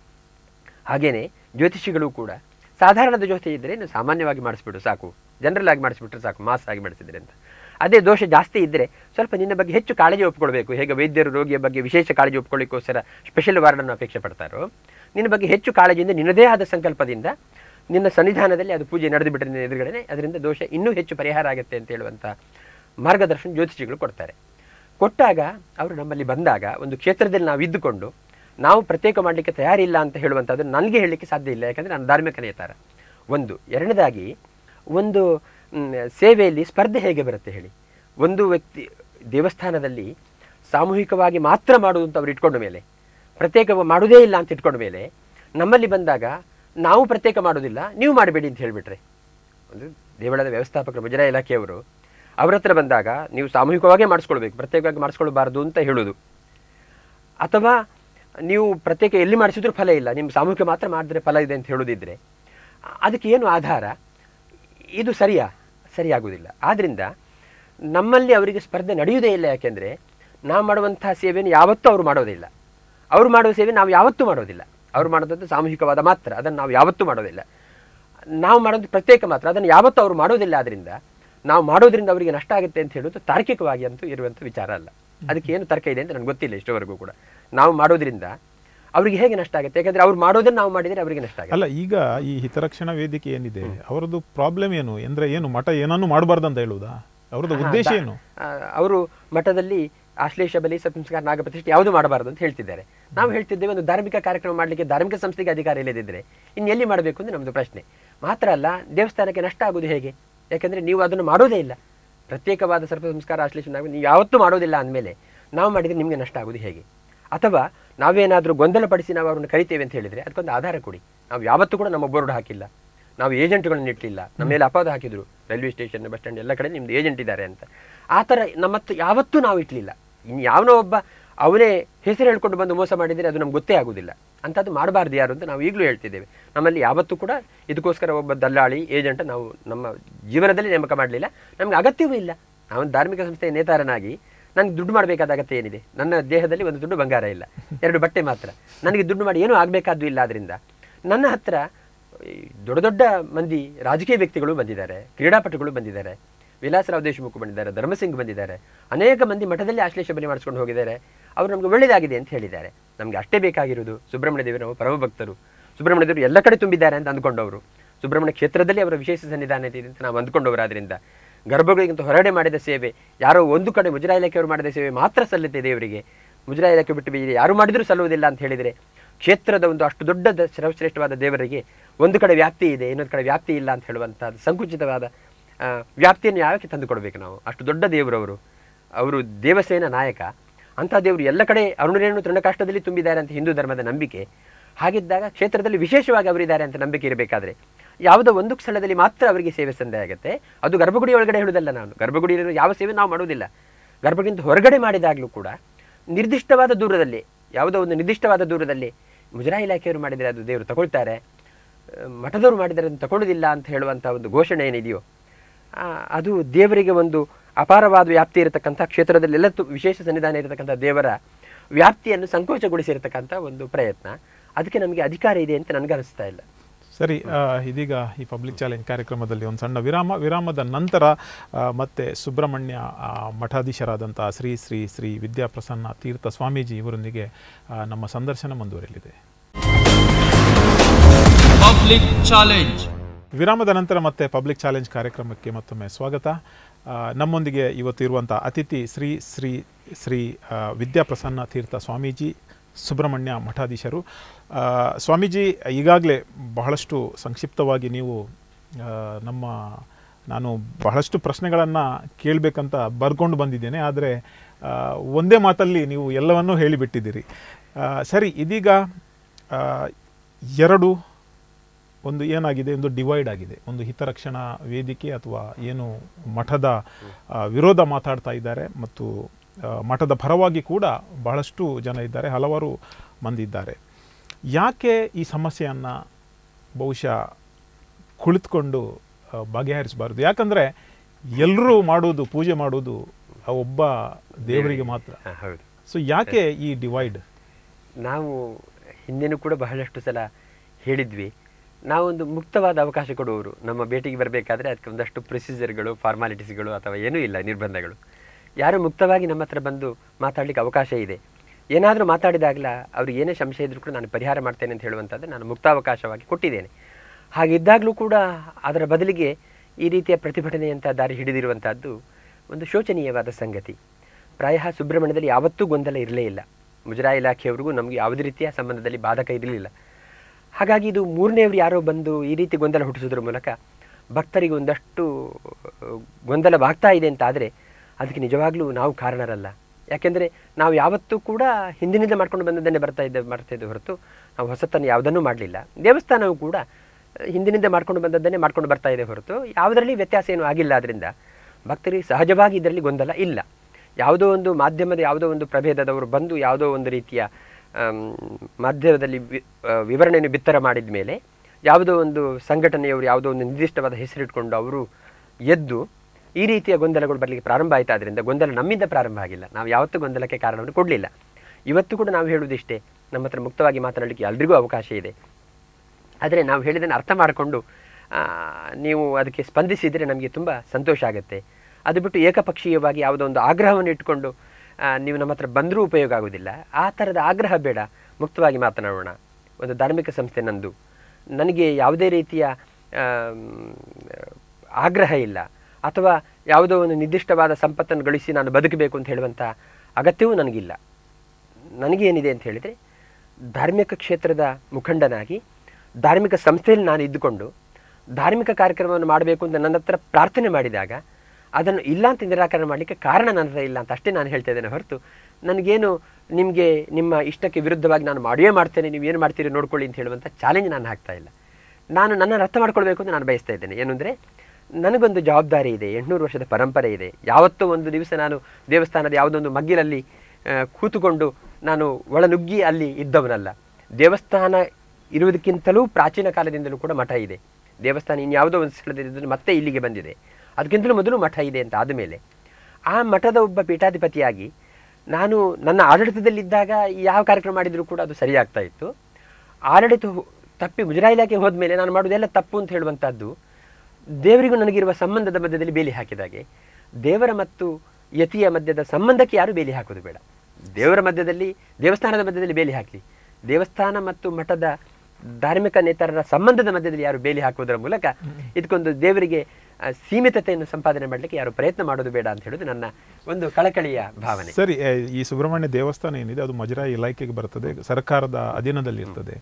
ಹಾಗೇನೆ ಜ್ಯೋತಿಷಿಗಳು ಕೂಡ ಸಾಧಾರಣದ ಜ್ಯೋತಿ ಇದ್ದರೆ ನೀವು ಸಾಮಾನ್ಯವಾಗಿ ಮಾಡಿಸ್ಬಿಡು ಸಾಕು ಜನರಲ್ ಆಗಿ ಮಾಡಿಸ್ಬಿಟ್ರೆ ಸಾಕು ಮಾಸ್ ಆಗಿ ಮಾಡಿಸಿದ್ರೆ ಅಂತ ಅದೇ ದೋಷ ಜಾಸ್ತಿ ಇದ್ದರೆ ಸ್ವಲ್ಪ ನಿನ್ನ ಬಗ್ಗೆ ಹೆಚ್ಚು ಕಾಳಜಿ ಒಪ್ಕೊಳ್ಬೇಕು ಹೇಗೆ ವೈದ್ಯರು ರೋಗಿಯ ಬಗ್ಗೆ ವಿಶೇಷ ಕಾಳಜಿ ಒಪ್ಕೊಳ್ಳಿಕ್ಕೋಸ್ಕರ ಸ್ಪೆಷಲ್ ವಾರ್ಡನ್ನು ಅಪೇಕ್ಷೆ ಪಡ್ತಾರೋ ನಿನ್ನ ಬಗ್ಗೆ ಹೆಚ್ಚು ಕಾಳಜಿಯಿಂದ ನಿನ್ನದೇ ಆದ ಸಂಕಲ್ಪದಿಂದ ನಿನ್ನ ಸನ್ನಿಧಾನದಲ್ಲಿ ಅದು ಪೂಜೆ ನಡೆದು ಬಿಟ್ಟರೆ ನಿನ್ನ ಎದುರುಗಡೆ ಅದರಿಂದ ದೋಷ ಇನ್ನೂ ಹೆಚ್ಚು ಪರಿಹಾರ ಆಗುತ್ತೆ ಅಂತ ಹೇಳುವಂಥ ಮಾರ್ಗದರ್ಶನ ಜ್ಯೋತಿಷಿಗಳು ಕೊಡ್ತಾರೆ ಕೊಟ್ಟಾಗ ಅವರು ನಮ್ಮಲ್ಲಿ ಬಂದಾಗ ಒಂದು ಕ್ಷೇತ್ರದಲ್ಲಿ ನಾವು ಇದ್ದುಕೊಂಡು ನಾವು ಪ್ರತ್ಯೇಕ ಮಾಡಲಿಕ್ಕೆ ತಯಾರಿಲ್ಲ ಅಂತ ಹೇಳುವಂಥದ್ದು ನನಗೆ ಹೇಳಲಿಕ್ಕೆ ಸಾಧ್ಯ ಇಲ್ಲ ಯಾಕಂದರೆ ನಾನು ಧಾರ್ಮಿಕ ನೇತಾರ ಒಂದು ಎರಡನೇದಾಗಿ ಒಂದು ಮ್, ಸೇವೆಯಲ್ಲಿ ಸ್ಪರ್ಧೆ ಹೇಗೆ ಬರುತ್ತೆ ಹೇಳಿ ಒಂದು ವ್ಯಕ್ತಿ ದೇವಸ್ಥಾನದಲ್ಲಿ ಸಾಮೂಹಿಕವಾಗಿ ಮಾತ್ರ ಮಾಡುವುದು ಅಂತ ಅವ್ರು ಇಟ್ಕೊಂಡ ಮೇಲೆ ಪ್ರತ್ಯೇಕ ಮಾಡುವುದೇ ಇಲ್ಲ ಅಂತ ಇಟ್ಕೊಂಡ ಮೇಲೆ ನಮ್ಮಲ್ಲಿ ಬಂದಾಗ ನಾವು ಪ್ರತ್ಯೇಕ ಮಾಡೋದಿಲ್ಲ ನೀವು ಮಾಡಬೇಡಿ ಅಂತ ಹೇಳಿಬಿಟ್ರೆ ಒಂದು ದೇವಳದ ವ್ಯವಸ್ಥಾಪಕರು ಮುಜರಾಯಿ ಇಲಾಖೆಯವರು ಅವ್ರ ಹತ್ರ ಬಂದಾಗ ನೀವು ಸಾಮೂಹಿಕವಾಗೇ ಮಾಡಿಸ್ಕೊಳ್ಬೇಕು ಪ್ರತ್ಯೇಕವಾಗಿ ಮಾಡಿಸ್ಕೊಳ್ಬಾರ್ದು ಅಂತ ಹೇಳೋದು ಅಥವಾ ನೀವು ಪ್ರತ್ಯೇಕ ಎಲ್ಲಿ ಮಾಡಿಸಿದ್ರೂ ಫಲ ಇಲ್ಲ ನಿಮ್ಮ ಸಾಮೂಹಿಕ ಮಾತ್ರ ಮಾಡಿದ್ರೆ ಫಲ ಇದೆ ಅಂತ ಹೇಳೋದಿದ್ರೆ ಅದಕ್ಕೆ ಏನು ಆಧಾರ ಇದು ಸರಿಯಾ ಸರಿಯಾಗುವುದಿಲ್ಲ ಆದ್ದರಿಂದ ನಮ್ಮಲ್ಲಿ ಅವರಿಗೆ ಸ್ಪರ್ಧೆ ನಡೆಯುವುದೇ ಇಲ್ಲ ಯಾಕೆಂದರೆ ನಾವು ಮಾಡುವಂತಹ ಸೇವೆಯನ್ನು ಯಾವತ್ತೂ ಅವರು ಮಾಡೋದಿಲ್ಲ ಅವರು ಮಾಡುವ ಸೇವೆ ನಾವು ಯಾವತ್ತೂ ಮಾಡೋದಿಲ್ಲ ಅವರು ಮಾಡೋದಂತ ಸಾಮೂಹಿಕವಾದ ಮಾತ್ರ ಅದನ್ನು ನಾವು ಯಾವತ್ತೂ ಮಾಡೋದಿಲ್ಲ ನಾವು ಮಾಡೋದು ಪ್ರತ್ಯೇಕ ಮಾತ್ರ ಅದನ್ನು ಯಾವತ್ತೂ ಅವರು ಮಾಡೋದಿಲ್ಲ ಆದ್ದರಿಂದ ನಾವು ಮಾಡೋದ್ರಿಂದ ಅವರಿಗೆ ನಷ್ಟ ಆಗುತ್ತೆ ಅಂತ ಹೇಳೋದು ತಾರ್ಕಿಕವಾಗಿ ಅಂತೂ ಇರುವಂಥ ವಿಚಾರ ಅಲ್ಲ ಅದಕ್ಕೆ ಏನು ತರ್ಕ ಇದೆ ಅಂತ ನನಗೆ ಗೊತ್ತಿಲ್ಲ ಇಷ್ಟವರೆಗೂ ಕೂಡ ನಾವು ಮಾಡೋದ್ರಿಂದ ಅವರಿಗೆ ಹೇಗೆ ನಷ್ಟ ಆಗುತ್ತೆ ಯಾಕಂದ್ರೆ ಅವ್ರು ಮಾಡೋದನ್ನು ನಾವು ಮಾಡಿದರೆ ಅವರಿಗೆ ನಷ್ಟ ಆಗುತ್ತೆ ಅಲ್ಲ ಈಗ ಈ ಹಿತರಕ್ಷಣಾ ವೇದಿಕೆ ಏನಿದೆ ಅವರದ್ದು ಪ್ರಾಬ್ಲಮ್ ಏನು ಅಂದ್ರೆ ಏನು ಮಠ ಏನನ್ನು ಮಾಡಬಾರ್ದು ಅಂತ ಹೇಳುವುದಾ ಅವರದ್ದು ಉದ್ದೇಶ ಏನು ಅವರು ಮಠದಲ್ಲಿ ಆಶ್ಲೇಷ ಬಲಿ ಸಂಸ್ಕಾರ ನಾಗಪ್ರತಿಷ್ಠೆ ಯಾವುದು ಮಾಡಬಾರದು ಅಂತ ಹೇಳ್ತಿದ್ದಾರೆ ನಾವು ಹೇಳ್ತಿದ್ದೇವೆ ಒಂದು ಧಾರ್ಮಿಕ ಕಾರ್ಯಕ್ರಮ ಮಾಡಲಿಕ್ಕೆ ಧಾರ್ಮಿಕ ಸಂಸ್ಥೆಗೆ ಅಧಿಕಾರ ಇಲ್ಲದಿದ್ದರೆ ಇನ್ನು ಎಲ್ಲಿ ಮಾಡಬೇಕು ಅಂತ ನಮ್ಮದು ಪ್ರಶ್ನೆ ಮಾತ್ರ ಅಲ್ಲ ದೇವಸ್ಥಾನಕ್ಕೆ ನಷ್ಟ ಆಗೋದು ಹೇಗೆ ಯಾಕಂದರೆ ನೀವು ಅದನ್ನು ಮಾಡೋದೇ ಇಲ್ಲ ಪ್ರತ್ಯೇಕವಾದ ಸರ್ಪ ಸಂಸ್ಕಾರ ಆಶ್ಲೇಷ ನಾಗ ನೀವು ಯಾವತ್ತೂ ಮಾಡೋದಿಲ್ಲ ಅಂದಮೇಲೆ ನಾವು ಮಾಡಿದರೆ ನಿಮಗೆ ನಷ್ಟ ಆಗೋದು ಹೇಗೆ ಅಥವಾ ನಾವೇನಾದರೂ ಗೊಂದಲಪಡಿಸಿ ನಾವು ಅವ್ರನ್ನ ಕರಿತೇವೆ ಅಂತ ಹೇಳಿದರೆ ಅದಕ್ಕೊಂದು ಆಧಾರ ಕೊಡಿ ನಾವು ಯಾವತ್ತೂ ಕೂಡ ನಮ್ಮ ಬೋರ್ಡ್ ಹಾಕಿಲ್ಲ ನಾವು ಏಜೆಂಟ್ಗಳನ್ನ ಇಟ್ಟಿಲ್ಲ ನಮ್ಮ ಮೇಲೆ ಅಪವಾದ ಹಾಕಿದ್ರು ರೈಲ್ವೆ ಸ್ಟೇಷನ್ ಬಸ್ ಸ್ಟ್ಯಾಂಡ್ ಎಲ್ಲ ಕಡೆ ನಿಮ್ದು ಏಜೆಂಟ್ ಇದ್ದಾರೆ ಅಂತ ಆ ಥರ ನಮ್ಮ ಹತ್ರ ಯಾವತ್ತೂ ನಾವು ಇಟ್ಲಿಲ್ಲ ಇನ್ನು ಯಾವನೋ ಒಬ್ಬ ಅವನೇ ಹೆಸರು ಹೇಳ್ಕೊಂಡು ಬಂದು ಮೋಸ ಮಾಡಿದರೆ ಅದು ನಮ್ಗೆ ಗೊತ್ತೇ ಆಗೋದಿಲ್ಲ ಅಂಥದ್ದು ಮಾಡಬಾರ್ದು ಯಾರು ಅಂತ ನಾವು ಈಗಲೂ ಹೇಳ್ತಿದ್ದೇವೆ ನಮ್ಮಲ್ಲಿ ಯಾವತ್ತೂ ಕೂಡ ಇದಕ್ಕೋಸ್ಕರ ಒಬ್ಬ ದಲ್ಲಾಳಿ ಏಜೆಂಟ್ ನಾವು ನಮ್ಮ ಜೀವನದಲ್ಲಿ ನೇಮಕ ಮಾಡಲಿಲ್ಲ ನಮ್ಗೆ ಅಗತ್ಯವೂ ಇಲ್ಲ ನಾವು ಧಾರ್ಮಿಕ ಸಂಸ್ಥೆಯ ನೇತಾರನಾಗಿ ನನಗೆ ದುಡ್ಡು ಮಾಡಬೇಕಾದ ಅಗತ್ಯ ಏನಿದೆ ನನ್ನ ದೇಹದಲ್ಲಿ ಒಂದು ದುಡ್ಡು ಬಂಗಾರ ಇಲ್ಲ ಎರಡು ಬಟ್ಟೆ ಮಾತ್ರ ನನಗೆ ದುಡ್ಡು ಮಾಡಿ ಏನೂ ಆಗಬೇಕಾದ್ದು ಇಲ್ಲ ಅದರಿಂದ ನನ್ನ ಹತ್ರ ಈ ದೊಡ್ಡ ದೊಡ್ಡ ಮಂದಿ ರಾಜಕೀಯ ವ್ಯಕ್ತಿಗಳು ಬಂದಿದ್ದಾರೆ ಕ್ರೀಡಾಪಟುಗಳು ಬಂದಿದ್ದಾರೆ ವಿಲಾಸರಾವ್ ದೇಶಮುಖ್ ಬಂದಿದ್ದಾರೆ ಧರ್ಮಸಿಂಗ್ ಬಂದಿದ್ದಾರೆ ಅನೇಕ ಮಂದಿ ಮಠದಲ್ಲಿ ಆಶ್ಲೇಷ ಬಲಿ ಮಾಡಿಸ್ಕೊಂಡು ಹೋಗಿದ್ದಾರೆ ಅವರು ನಮಗೆ ಒಳ್ಳೆಯದಾಗಿದೆ ಅಂತ ಹೇಳಿದ್ದಾರೆ ನಮಗೆ ಅಷ್ಟೇ ಬೇಕಾಗಿರುವುದು ಸುಬ್ರಹ್ಮಣ್ಯ ದೇವರು ನಾವು ಪರಮ ಭಕ್ತರು ಸುಬ್ರಹ್ಮಣ್ಯ ದೇವರು ಎಲ್ಲ ಕಡೆ ತುಂಬಿದ್ದಾರೆ ಅಂತ ಅಂದ್ಕೊಂಡವರು ಸುಬ್ರಹ್ಮಣ್ಯ ಕ್ಷೇತ್ರದಲ್ಲಿ ಅವರ ವಿಶೇಷ ಸನ್ನಿಧಾನ ಇದೆ ಅಂತ ನಾವು ಅಂದ್ಕೊಂಡವರಾದ್ರಿಂದ ಗರ್ಭಗಳಿಗಿಂತ ಹೊರಗಡೆ ಮಾಡಿದ ಸೇವೆ ಯಾರೋ ಒಂದು ಕಡೆ ಮುಜರಾಯಿ ಇಲಾಖೆಯವರು ಮಾಡಿದ ಸೇವೆ ಮಾತ್ರ ಸಲ್ಲುತ್ತೆ ದೇವರಿಗೆ ಮುಜರಾಯಿ ಇಲಾಖೆ ಬಿಟ್ಟು ಬೇರೆ ಯಾರು ಮಾಡಿದರೂ ಸಲ್ಲುವುದಿಲ್ಲ ಅಂತ ಹೇಳಿದರೆ ಕ್ಷೇತ್ರದ ಒಂದು ಅಷ್ಟು ದೊಡ್ಡ ದ- ಸರ್ವಶ್ರೇಷ್ಠವಾದ ದೇವರಿಗೆ ಒಂದು ಕಡೆ ವ್ಯಾಪ್ತಿ ಇದೆ ಇನ್ನೊಂದು ಕಡೆ ವ್ಯಾಪ್ತಿ ಇಲ್ಲ ಅಂತ ಹೇಳುವಂಥದ್ದು ಸಂಕುಚಿತವಾದ ಆ, ವ್ಯಾಪ್ತಿಯನ್ನು ಯಾಕೆ ತಂದು ಕೊಡಬೇಕು ನಾವು ಅಷ್ಟು ದೊಡ್ಡ ದೇವರವರು ಅವರು ದೇವಸೇನ ನಾಯಕ ಅಂಥ ದೇವರು ಎಲ್ಲ ಕಡೆ ಅರುಣರೇಣು ತೃಣಕಾಷ್ಟದಲ್ಲಿ ತುಂಬಿದ್ದಾರೆ ಅಂತ ಹಿಂದೂ ಧರ್ಮದ ನಂಬಿಕೆ ಹಾಗಿದ್ದಾಗ ಕ್ಷೇತ್ರದಲ್ಲಿ ವಿಶೇಷವಾಗಿ ಅವರಿದ್ದಾರೆ ಅಂತ ನಂಬಿಕೆ ಇರಬೇಕಾದ್ರೆ ಯಾವುದೋ ಒಂದು ಸ್ಥಳದಲ್ಲಿ ಮಾತ್ರ ಅವರಿಗೆ ಸೇವೆ ಸಂದೆ ಆಗುತ್ತೆ ಅದು ಗರ್ಭಗುಡಿ ಒಳಗಡೆ ಹೇಳುವುದಲ್ಲ ನಾನು ಗರ್ಭಗುಡಿಯಲ್ಲಿ ಯಾವ ಸೇವೆ ನಾವು ಮಾಡುವುದಿಲ್ಲ ಗರ್ಭಗುಡಿಯಿಂದ ಹೊರಗಡೆ ಮಾಡಿದಾಗಲೂ ಕೂಡ ನಿರ್ದಿಷ್ಟವಾದ ದೂರದಲ್ಲಿ ಯಾವುದೋ ಒಂದು ನಿರ್ದಿಷ್ಟವಾದ ದೂರದಲ್ಲಿ ಮುಜರಾಯಿ ಇಲಾಖೆಯವರು ಮಾಡಿದರೆ ಅದು ದೇವರು ತಗೊಳ್ತಾರೆ ಆ, ಮಠದವರು ಮಾಡಿದರೆ ಅದನ್ನು ತಗೊಳ್ಳೋದಿಲ್ಲ ಅಂತ ಹೇಳುವಂಥ ಒಂದು ಘೋಷಣೆ ಏನಿದೆಯೋ ಆ, ಅದು ದೇವರಿಗೆ ಒಂದು ಅಪಾರವಾದ ವ್ಯಾಪ್ತಿ ಇರತಕ್ಕಂಥ ಕ್ಷೇತ್ರದಲ್ಲೆಲ್ಲ ತು- ವಿಶೇಷ ಸನ್ನಿಧಾನ ಇರತಕ್ಕಂಥ ದೇವರ ವ್ಯಾಪ್ತಿಯನ್ನು ಸಂಕೋಚಗೊಳಿಸಿರತಕ್ಕಂಥ ಒಂದು ಪ್ರಯತ್ನ ಅದಕ್ಕೆ ನಮಗೆ ಅಧಿಕಾರ ಇದೆ ಅಂತ ನನಗೆ ಅನಿಸ್ತಾ ಇಲ್ಲ ಸರಿ ಆ, ಇದೀಗ ಈ ಪಬ್ಲಿಕ್ ಚಾಲೆಂಜ್ ಕಾರ್ಯಕ್ರಮದಲ್ಲಿ ಒಂದು ಸಣ್ಣ ವಿರಾಮ ವಿರಾಮದ ನಂತರ ಆ, ಮತ್ತೆ ಸುಬ್ರಹ್ಮಣ್ಯ ಆ, ಮಠಾಧೀಶರಾದಂಥ ಶ್ರೀ ಶ್ರೀ ಶ್ರೀ ವಿದ್ಯಾಪ್ರಸನ್ನ ತೀರ್ಥ ಸ್ವಾಮೀಜಿ ಇವರೊಂದಿಗೆ ಆ, ನಮ್ಮ ಸಂದರ್ಶನ ಮುಂದುವರಿಯಲಿದೆ ಪಬ್ಲಿಕ್ ಚಾಲೆಂಜ್ ವಿರಾಮದ ನಂತರ ಮತ್ತೆ ಪಬ್ಲಿಕ್ ಚಾಲೆಂಜ್ ಕಾರ್ಯಕ್ರಮಕ್ಕೆ ಮತ್ತೊಮ್ಮೆ ಸ್ವಾಗತ ಆ, ನಮ್ಮೊಂದಿಗೆ ಇವತ್ತು ಇರುವಂಥ ಅತಿಥಿ ಶ್ರೀ ಶ್ರೀ ಶ್ರೀ ಆ, ವಿದ್ಯಾಪ್ರಸನ್ನ ತೀರ್ಥ ಸ್ವಾಮೀಜಿ ಸುಬ್ರಹ್ಮಣ್ಯ ಮಠಾಧೀಶರು ಆ, ಸ್ವಾಮೀಜಿ ಈಗಾಗಲೇ ಬಹಳಷ್ಟು ಸಂಕ್ಷಿಪ್ತವಾಗಿ ನೀವು ಆ, ನಮ್ಮ ನಾನು ಬಹಳಷ್ಟು ಪ್ರಶ್ನೆಗಳನ್ನು ಕೇಳಬೇಕಂತ ಬರ್ಕೊಂಡು ಬಂದಿದ್ದೇನೆ ಆದರೆ ಆ, ಒಂದೇ ಮಾತಲ್ಲಿ ನೀವು ಎಲ್ಲವನ್ನೂ ಹೇಳಿಬಿಟ್ಟಿದ್ದೀರಿ ಆ, ಸರಿ ಇದೀಗ ಆ, ಎರಡು ಒಂದು ಏನಾಗಿದೆ ಒಂದು ಡಿವೈಡ್ ಆಗಿದೆ ಒಂದು ಹಿತರಕ್ಷಣಾ ವೇದಿಕೆ ಅಥವಾ ಏನು ಮಠದ ಆ, ವಿರೋಧ ಮಾತಾಡ್ತಾ ಇದ್ದಾರೆ ಮತ್ತು ಆ, ಮಠದ ಪರವಾಗಿ ಕೂಡ ಬಹಳಷ್ಟು ಜನ ಇದ್ದಾರೆ ಹಲವಾರು ಮಂದಿ ಇದ್ದಾರೆ ಯಾಕೆ ಈ ಸಮಸ್ಯೆಯನ್ನು ಬಹುಶಃ ಕುಳಿತುಕೊಂಡು ಆ, ಬಗೆಹರಿಸಬಾರ್ದು ಯಾಕಂದರೆ ಎಲ್ಲರೂ ಮಾಡೋದು ಪೂಜೆ ಮಾಡೋದು ಆ ಒಬ್ಬ ದೇವರಿಗೆ ಮಾತ್ರ ಹಾ, ಹೌದು ಸೊ ಯಾಕೆ ಈ ಡಿವೈಡ್ ನಾವು ಹಿಂದೆನೂ ಕೂಡ ಬಹಳಷ್ಟು ಸಲ ಹೇಳಿದ್ವಿ ನಾವೊಂದು ಮುಕ್ತವಾದ ಅವಕಾಶ ಕೊಡುವವರು ನಮ್ಮ ಭೇಟಿಗೆ ಬರಬೇಕಾದ್ರೆ ಅದಕ್ಕೆ ಒಂದಷ್ಟು ಪ್ರೊಸೀಜರ್ಗಳು ಫಾರ್ಮಾಲಿಟೀಸ್ಗಳು ಅಥವಾ ಏನೂ ಇಲ್ಲ ನಿರ್ಬಂಧಗಳು ಯಾರು ಮುಕ್ತವಾಗಿ ನಮ್ಮ ಹತ್ರ ಬಂದು ಮಾತಾಡಲಿಕ್ಕೆ ಅವಕಾಶ ಇದೆ ಏನಾದರೂ ಮಾತಾಡಿದಾಗಲ ಅವ್ರಿಗೆ ಏನೇ ಸಂಶಯ ಇದ್ರೂ ಕೂಡ ನಾನು ಪರಿಹಾರ ಮಾಡ್ತೇನೆ ಅಂತ ಹೇಳುವಂಥದ್ದು ನಾನು ಮುಕ್ತಾವಕಾಶವಾಗಿ ಕೊಟ್ಟಿದ್ದೇನೆ ಹಾಗಿದ್ದಾಗಲೂ ಕೂಡ ಅದರ ಬದಲಿಗೆ ಈ ರೀತಿಯ ಪ್ರತಿಭಟನೆಯಂಥ ದಾರಿ ಹಿಡಿದಿರುವಂಥದ್ದು ಒಂದು ಶೋಚನೀಯವಾದ ಸಂಗತಿ ಪ್ರಾಯಃ ಸುಬ್ರಹ್ಮಣ್ಯದಲ್ಲಿ ಯಾವತ್ತೂ ಗೊಂದಲ ಇರಲೇ ಇಲ್ಲ ಮುಜರಾಯಿ ಇಲಾಖೆಯವರಿಗೂ ನಮಗೆ ಯಾವುದೇ ರೀತಿಯ ಸಂಬಂಧದಲ್ಲಿ ಬಾಧಕ ಇರಲಿಲ್ಲ ಹಾಗಾಗಿ ಇದು ಮೂರನೆಯವರು ಯಾರೋ ಬಂದು ಈ ರೀತಿ ಗೊಂದಲ ಹುಟ್ಟಿಸೋದ್ರ ಮೂಲಕ ಭಕ್ತರಿಗೆ ಒಂದಷ್ಟು ಆ, ಗೊಂದಲವಾಗ್ತಾ ಇದೆ ಅಂತ ಆದರೆ ಅದಕ್ಕೆ ನಿಜವಾಗ್ಲೂ ನಾವು ಕಾರಣರಲ್ಲ ಯಾಕೆಂದರೆ ನಾವು ಯಾವತ್ತೂ ಕೂಡ ಹಿಂದಿನಿಂದ ಮಾಡ್ಕೊಂಡು ಬಂದದ್ದನ್ನೇ ಬರ್ತಾ ಇದ್ದೆ ಮಾಡ್ತಾ ಇದ್ದೆ ಹೊರತು ನಾವು ಹೊಸತನ್ನು ಯಾವುದನ್ನೂ ಮಾಡಲಿಲ್ಲ ದೇವಸ್ಥಾನವು ಕೂಡ ಆ, ಹಿಂದಿನಿಂದ ಮಾಡ್ಕೊಂಡು ಬಂದದ್ದನ್ನೇ ಮಾಡ್ಕೊಂಡು ಬರ್ತಾ ಇದೆ ಹೊರತು ಯಾವುದರಲ್ಲಿ ವ್ಯತ್ಯಾಸ ಏನೂ ಆಗಿಲ್ಲ ಅದರಿಂದ ಭಕ್ತರಿಗೆ ಸಹಜವಾಗಿ ಇದರಲ್ಲಿ ಗೊಂದಲ ಇಲ್ಲ ಯಾವುದೋ ಒಂದು ಮಾಧ್ಯಮದ ಯಾವುದೋ ಒಂದು ಪ್ರಭೇದದವರು ಬಂದು ಯಾವುದೋ ಒಂದು ರೀತಿಯ ಆಮ್, ಮಾಧ್ಯಮದಲ್ಲಿ ವಿ- ಆ, ವಿವರಣೆಯನ್ನು ಬಿತ್ತರ ಮಾಡಿದ ಮೇಲೆ ಯಾವುದೋ ಒಂದು ಸಂಘಟನೆಯವರು ಯಾವುದೋ ಒಂದು ನಿರ್ದಿಷ್ಟವಾದ ಹೆಸರಿಟ್ಕೊಂಡು ಅವರು ಎದ್ದು ಈ ರೀತಿಯ ಗೊಂದಲಗಳು ಬರಲಿಕ್ಕೆ ಪ್ರಾರಂಭ ಆಯ್ತು ಆದ್ದರಿಂದ ಗೊಂದಲ ನಮ್ಮಿಂದ ಪ್ರಾರಂಭ ಆಗಿಲ್ಲ ನಾವು ಯಾವತ್ತೂ ಗೊಂದಲಕ್ಕೆ ಕಾರಣವನ್ನು ಕೊಡಲಿಲ್ಲ ಇವತ್ತು ಕೂಡ ನಾವು ಹೇಳುವುದಿಷ್ಟೇ ನಮ್ಮ ಹತ್ರ ಮುಕ್ತವಾಗಿ ಮಾತನಾಡಲಿಕ್ಕೆ ಎಲ್ರಿಗೂ ಅವಕಾಶ ಇದೆ ಆದರೆ ನಾವು ಹೇಳಿದ್ದನ್ನು ಅರ್ಥ ಮಾಡಿಕೊಂಡು ಆ, ನೀವು ಅದಕ್ಕೆ ಸ್ಪಂದಿಸಿದರೆ ನಮಗೆ ತುಂಬ ಸಂತೋಷ ಆಗುತ್ತೆ ಅದು ಬಿಟ್ಟು ಏಕಪಕ್ಷೀಯವಾಗಿ ಯಾವುದೋ ಒಂದು ಆಗ್ರಹವನ್ನು ಇಟ್ಕೊಂಡು ಆ, ನೀವು ನಮ್ಮ ಹತ್ರ ಬಂದರೂ ಉಪಯೋಗ ಆಗೋದಿಲ್ಲ ಆ ಥರದ ಆಗ್ರಹ ಬೇಡ ಮುಕ್ತವಾಗಿ ಮಾತನಾಡೋಣ ಒಂದು ಧಾರ್ಮಿಕ ಸಂಸ್ಥೆ ನಂದು ನನಗೆ ಯಾವುದೇ ರೀತಿಯ ಆಮ್, ಆಗ್ರಹ ಇಲ್ಲ ಅಥವಾ ಯಾವುದೋ ಒಂದು ನಿರ್ದಿಷ್ಟವಾದ ಸಂಪತ್ತನ್ನು ಗಳಿಸಿ ನಾನು ಬದುಕಬೇಕು ಅಂತ ಹೇಳುವಂಥ ಅಗತ್ಯವೂ ನನಗಿಲ್ಲ ನನಗೇನಿದೆ ಅಂತ ಹೇಳಿದರೆ ಧಾರ್ಮಿಕ ಕ್ಷೇತ್ರದ ಮುಖಂಡನಾಗಿ ಧಾರ್ಮಿಕ ಸಂಸ್ಥೆಯಲ್ಲಿ ನಾನು ಇದ್ದುಕೊಂಡು ಧಾರ್ಮಿಕ ಕಾರ್ಯಕ್ರಮವನ್ನು ಮಾಡಬೇಕು ಅಂತ ನನ್ನ ಹತ್ರ ಪ್ರಾರ್ಥನೆ ಮಾಡಿದಾಗ ಅದನ್ನು ಇಲ್ಲ ಅಂತ ನಿರಾಕರಣೆ ಮಾಡಲಿಕ್ಕೆ ಕಾರಣ ನನ್ನ ಹತ್ರ ಇಲ್ಲ ಅಂತ ಅಷ್ಟೇ ನಾನು ಹೇಳ್ತಾ ಇದ್ದೇನೆ ಹೊರತು ನನಗೇನು ನಿಮಗೆ ನಿಮ್ಮ ಇಷ್ಟಕ್ಕೆ ವಿರುದ್ಧವಾಗಿ ನಾನು ಮಾಡಿಯೇ ಮಾಡ್ತೇನೆ ನೀವು ಏನು ಮಾಡ್ತೀರಿ ನೋಡ್ಕೊಳ್ಳಿ ಅಂತ ಹೇಳುವಂಥ ಚಾಲೆಂಜ್ ನಾನು ಹಾಕ್ತಾ ಇಲ್ಲ ನಾನು ನನ್ನನ್ನು ಅರ್ಥ ಮಾಡ್ಕೊಳ್ಬೇಕು ಅಂತ ನಾನು ಬಯಸ್ತಾ ಇದ್ದೇನೆ ಏನು ಅಂದರೆ ನನಗೊಂದು ಜವಾಬ್ದಾರಿ ಇದೆ ಎಂಟುನೂರು ವರ್ಷದ ಪರಂಪರೆ ಇದೆ ಯಾವತ್ತೋ ಒಂದು ದಿವಸ ನಾನು ದೇವಸ್ಥಾನದ ಯಾವುದೋ ಒಂದು ಮಗ್ಗಿಲಲ್ಲಿ ಆ, ಕೂತುಕೊಂಡು ನಾನು ಒಳನುಗ್ಗಿ ಅಲ್ಲಿ ಇದ್ದವನಲ್ಲ ದೇವಸ್ಥಾನ ಇರುವುದಕ್ಕಿಂತಲೂ ಪ್ರಾಚೀನ ಕಾಲದಿಂದಲೂ ಕೂಡ ಮಠ ಇದೆ ದೇವಸ್ಥಾನ ಇನ್ಯಾವುದೋ ಒಂದು ಸ್ಥಳದಲ್ಲಿ ಮತ್ತೆ ಇಲ್ಲಿಗೆ ಬಂದಿದೆ ಅದಕ್ಕಿಂತಲೂ ಮೊದಲು ಮಠ ಇದೆ ಅಂತ ಆದಮೇಲೆ ಆ ಮಠದ ಒಬ್ಬ ಪೀಠಾಧಿಪತಿಯಾಗಿ ನಾನು ನನ್ನ ಆಡಳಿತದಲ್ಲಿದ್ದಾಗ ಯಾವ ಕಾರ್ಯಕ್ರಮ ಮಾಡಿದರೂ ಕೂಡ ಅದು ಸರಿಯಾಗ್ತಾ ಇತ್ತು ಆಡಳಿತ ಹೋ- ತಪ್ಪಿ ಮುಜರಾಯಿ ಇಲಾಖೆ ಹೋದ್ಮೇಲೆ ನಾನು ಮಾಡೋದೆಲ್ಲ ತಪ್ಪು ಅಂತ ಹೇಳುವಂಥದ್ದು ದೇವರಿಗೂ ನನಗಿರುವ ಸಂಬಂಧದ ಮಧ್ಯದಲ್ಲಿ ಬೇಲಿ ಹಾಕಿದಾಗೆ ದೇವರ ಮತ್ತು ಯತಿಯ ಮಧ್ಯದ ಸಂಬಂಧಕ್ಕೆ ಯಾರು ಬೇಲಿ ಹಾಕೋದು ಬೇಡ ದೇವರ ಮಧ್ಯದಲ್ಲಿ ದೇವಸ್ಥಾನದ ಮಧ್ಯದಲ್ಲಿ ಬೇಲಿ ಹಾಕಲಿ ದೇವಸ್ಥಾನ ಮತ್ತು ಮಠದ ಧಾರ್ಮಿಕ ನೇತಾರರ ಸಂಬಂಧದ ಮಧ್ಯದಲ್ಲಿ ಯಾರು ಬೇಲಿ ಹಾಕುವುದರ ಮೂಲಕ ಇದಕ್ಕೊಂದು ದೇವರಿಗೆ ಆ, ಸೀಮಿತತೆಯನ್ನು ಸಂಪಾದನೆ ಮಾಡಲಿಕ್ಕೆ ಯಾರು ಪ್ರಯತ್ನ ಮಾಡೋದು ಬೇಡ ಅಂತ ಹೇಳೋದು ನನ್ನ ಒಂದು ಕಳಕಳಿಯ ಭಾವನೆ ಸರಿ ಎ, ಈ ಸುಬ್ರಹ್ಮಣ್ಯ ದೇವಸ್ಥಾನ ಏನಿದೆ ಅದು ಮುಜರಾಯಿ ಇಲಾಖೆಗೆ ಬರ್ತದೆ ಸರ್ಕಾರದ ಅಧೀನದಲ್ಲಿ ಇರ್ತದೆ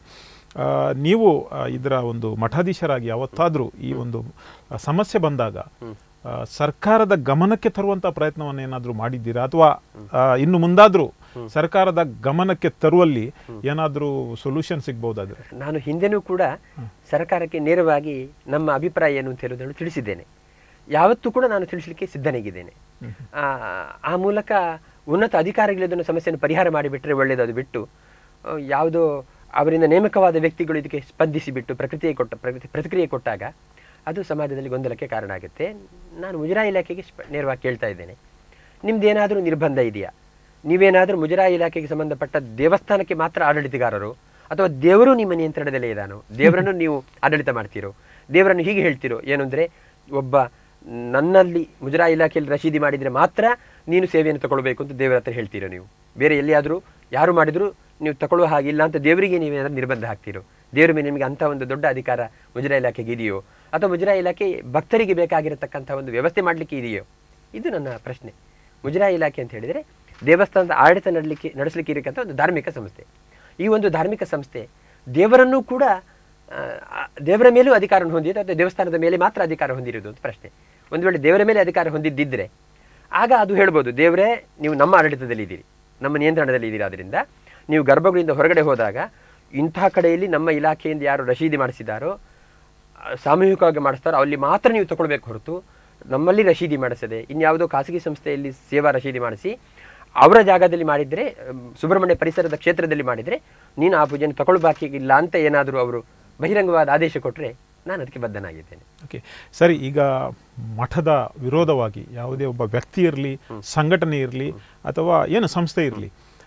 ಆ, ನೀವು ಆ, ಇದರ ಒಂದು ಮಠಾಧೀಶರಾಗಿ ಯಾವತ್ತಾದರೂ ಈ ಒಂದು ಆ, ಸಮಸ್ಯೆ ಬಂದಾಗ ಆ, ಸರ್ಕಾರದ ಗಮನಕ್ಕೆ ತರುವಂಥ ಪ್ರಯತ್ನವನ್ನು ಏನಾದರೂ ಮಾಡಿದ್ದೀರಾ ಅಥವಾ ಆ, ಇನ್ನು ಮುಂದಾದರೂ ಸರ್ಕಾರದ ಗಮನಕ್ಕೆ ತರುವಲ್ಲಿ ಏನಾದರೂ ಸೊಲ್ಯೂಷನ್ ಸಿಗ್ಬೋದಾದ್ರೆ ನಾನು ಹಿಂದೆನೂ ಕೂಡ ಸರ್ಕಾರಕ್ಕೆ ನೇರವಾಗಿ ನಮ್ಮ ಅಭಿಪ್ರಾಯ ಏನು ಅಂತ ಹೇಳುವುದನ್ನು ತಿಳಿಸಿದ್ದೇನೆ ಯಾವತ್ತೂ ಕೂಡ ನಾನು ತಿಳಿಸಲಿಕ್ಕೆ ಸಿದ್ಧನಾಗಿದ್ದೇನೆ ಆ, ಆ ಮೂಲಕ ಉನ್ನತ ಅಧಿಕಾರಿಗಳು ಇದನ್ನು ಸಮಸ್ಯೆಯನ್ನು ಪರಿಹಾರ ಮಾಡಿಬಿಟ್ರೆ ಒಳ್ಳೆಯದು ಅದು ಬಿಟ್ಟು ಆ, ಯಾವುದೋ ಅವರಿಂದ ನೇಮಕವಾದ ವ್ಯಕ್ತಿಗಳು ಇದಕ್ಕೆ ಸ್ಪಂದಿಸಿ ಬಿಟ್ಟು ಪ್ರಕೃತಿಗೆ ಕೊಟ್ಟ ಪ್ರಕೃತಿ ಪ್ರತಿಕ್ರಿಯೆ ಕೊಟ್ಟಾಗ ಅದು ಸಮಾಜದಲ್ಲಿ ಗೊಂದಲಕ್ಕೆ ಕಾರಣ ಆಗುತ್ತೆ ನಾನು ಮುಜರಾಯಿ ಇಲಾಖೆಗೆ ಸ್ಪ- ನೇರವಾಗಿ ಕೇಳ್ತಾ ಇದ್ದೇನೆ ನಿಮ್ದೇನಾದರೂ ನಿರ್ಬಂಧ ಇದೆಯಾ ನೀವೇನಾದರೂ ಮುಜರಾಯಿ ಇಲಾಖೆಗೆ ಸಂಬಂಧಪಟ್ಟ ದೇವಸ್ಥಾನಕ್ಕೆ ಮಾತ್ರ ಆಡಳಿತಗಾರರು ಅಥವಾ ದೇವರು ನಿಮ್ಮ ನಿಯಂತ್ರಣದಲ್ಲೇ ಇದ್ದಾನೋ ದೇವರನ್ನು ನೀವು ಆಡಳಿತ ಮಾಡ್ತೀರೋ ದೇವರನ್ನು ಹೀಗೆ ಹೇಳ್ತಿರೋ ಏನು ಅಂದರೆ ಒಬ್ಬ ನನ್ನಲ್ಲಿ ಮುಜರಾಯಿ ಇಲಾಖೆಯಲ್ಲಿ ರಶೀದಿ ಮಾಡಿದರೆ ಮಾತ್ರ ನೀನು ಸೇವೆಯನ್ನು ತಗೊಳ್ಬೇಕು ಅಂತ ದೇವರ ಹತ್ರ ಹೇಳ್ತೀರೋ ನೀವು ಬೇರೆ ಎಲ್ಲಿಯಾದರೂ ಯಾರು ಮಾಡಿದರೂ ನೀವು ತಗೊಳ್ಳುವ ಹಾಗಿಲ್ಲ ಅಂತ ದೇವರಿಗೆ ನೀವೇನಾದ್ರೂ ನಿರ್ಬಂಧ ಹಾಕ್ತೀರೋ ದೇವರ ಮೇಲೆ ನಿಮಗೆ ಅಂಥ ಒಂದು ದೊಡ್ಡ ಅಧಿಕಾರ ಮುಜರಾಯಿ ಇಲಾಖೆಗೆ ಇದೆಯೋ ಅಥವಾ ಮುಜರಾಯಿ ಇಲಾಖೆ ಭಕ್ತರಿಗೆ ಬೇಕಾಗಿರತಕ್ಕಂಥ ಒಂದು ವ್ಯವಸ್ಥೆ ಮಾಡಲಿಕ್ಕೆ ಇದೆಯೋ ಇದು ನನ್ನ ಪ್ರಶ್ನೆ ಮುಜರಾಯಿ ಇಲಾಖೆ ಅಂತ ಹೇಳಿದರೆ ದೇವಸ್ಥಾನದ ಆಡಳಿತ ನಡಲಿಕ್ಕೆ ನಡೆಸಲಿಕ್ಕೆ ಇರಕ್ಕಂಥ ಒಂದು ಧಾರ್ಮಿಕ ಸಂಸ್ಥೆ ಈ ಒಂದು ಧಾರ್ಮಿಕ ಸಂಸ್ಥೆ ದೇವರನ್ನೂ ಕೂಡ ಆ, ಆ, ದೇವರ ಮೇಲೂ ಅಧಿಕಾರವನ್ನು ಹೊಂದಿದೆ ಅಥವಾ ದೇವಸ್ಥಾನದ ಮೇಲೆ ಮಾತ್ರ ಅಧಿಕಾರ ಹೊಂದಿರೋದು ಅಂತ ಪ್ರಶ್ನೆ ಒಂದು ವೇಳೆ ದೇವರ ಮೇಲೆ ಅಧಿಕಾರ ಹೊಂದಿದ್ದಿದ್ರೆ ಆಗ ಅದು ಹೇಳ್ಬೋದು ದೇವರೇ ನೀವು ನಮ್ಮ ಆಡಳಿತದಲ್ಲಿ ಇದ್ದೀರಿ ನಮ್ಮ ನಿಯಂತ್ರಣದಲ್ಲಿ ಇದ್ದೀರಿ ಆದ್ದರಿಂದ ನೀವು ಗರ್ಭಗುಡಿಯಿಂದ ಹೊರಗಡೆ ಹೋದಾಗ ಇಂತಹ ಕಡೆಯಲ್ಲಿ ನಮ್ಮ ಇಲಾಖೆಯಿಂದ ಯಾರು ರಶೀದಿ ಮಾಡಿಸಿದಾರೋ ಆ, ಸಾಮೂಹಿಕವಾಗಿ ಮಾಡಿಸ್ತಾರೋ ಅಲ್ಲಿ ಮಾತ್ರ ನೀವು ತಗೊಳ್ಬೇಕು ಹೊರತು ನಮ್ಮಲ್ಲಿ ರಶೀದಿ ಮಾಡಿಸದೆ ಇನ್ಯಾವುದೋ ಖಾಸಗಿ ಸಂಸ್ಥೆಯಲ್ಲಿ ಸೇವಾ ರಶೀದಿ ಮಾಡಿಸಿ ಅವರ ಜಾಗದಲ್ಲಿ ಮಾಡಿದರೆ ಸುಬ್ರಹ್ಮಣ್ಯ ಪರಿಸರದ ಕ್ಷೇತ್ರದಲ್ಲಿ ಮಾಡಿದರೆ ನೀನು ಆ ಪೂಜೆಯನ್ನು ತಗೊಳ್ಬೇಕಿಲ್ಲ ಅಂತ ಏನಾದರೂ ಅವರು ಬಹಿರಂಗವಾದ ಆದೇಶ ಕೊಟ್ಟರೆ ನಾನು ಅದಕ್ಕೆ ಬದ್ಧನಾಗಿದ್ದೇನೆ ಓಕೆ ಸರಿ ಈಗ ಮಠದ ವಿರೋಧವಾಗಿ ಯಾವುದೇ ಒಬ್ಬ ವ್ಯಕ್ತಿ ಇರಲಿ ಸಂಘಟನೆ ಇರಲಿ ಅಥವಾ ಏನು ಸಂಸ್ಥೆ ಇರಲಿ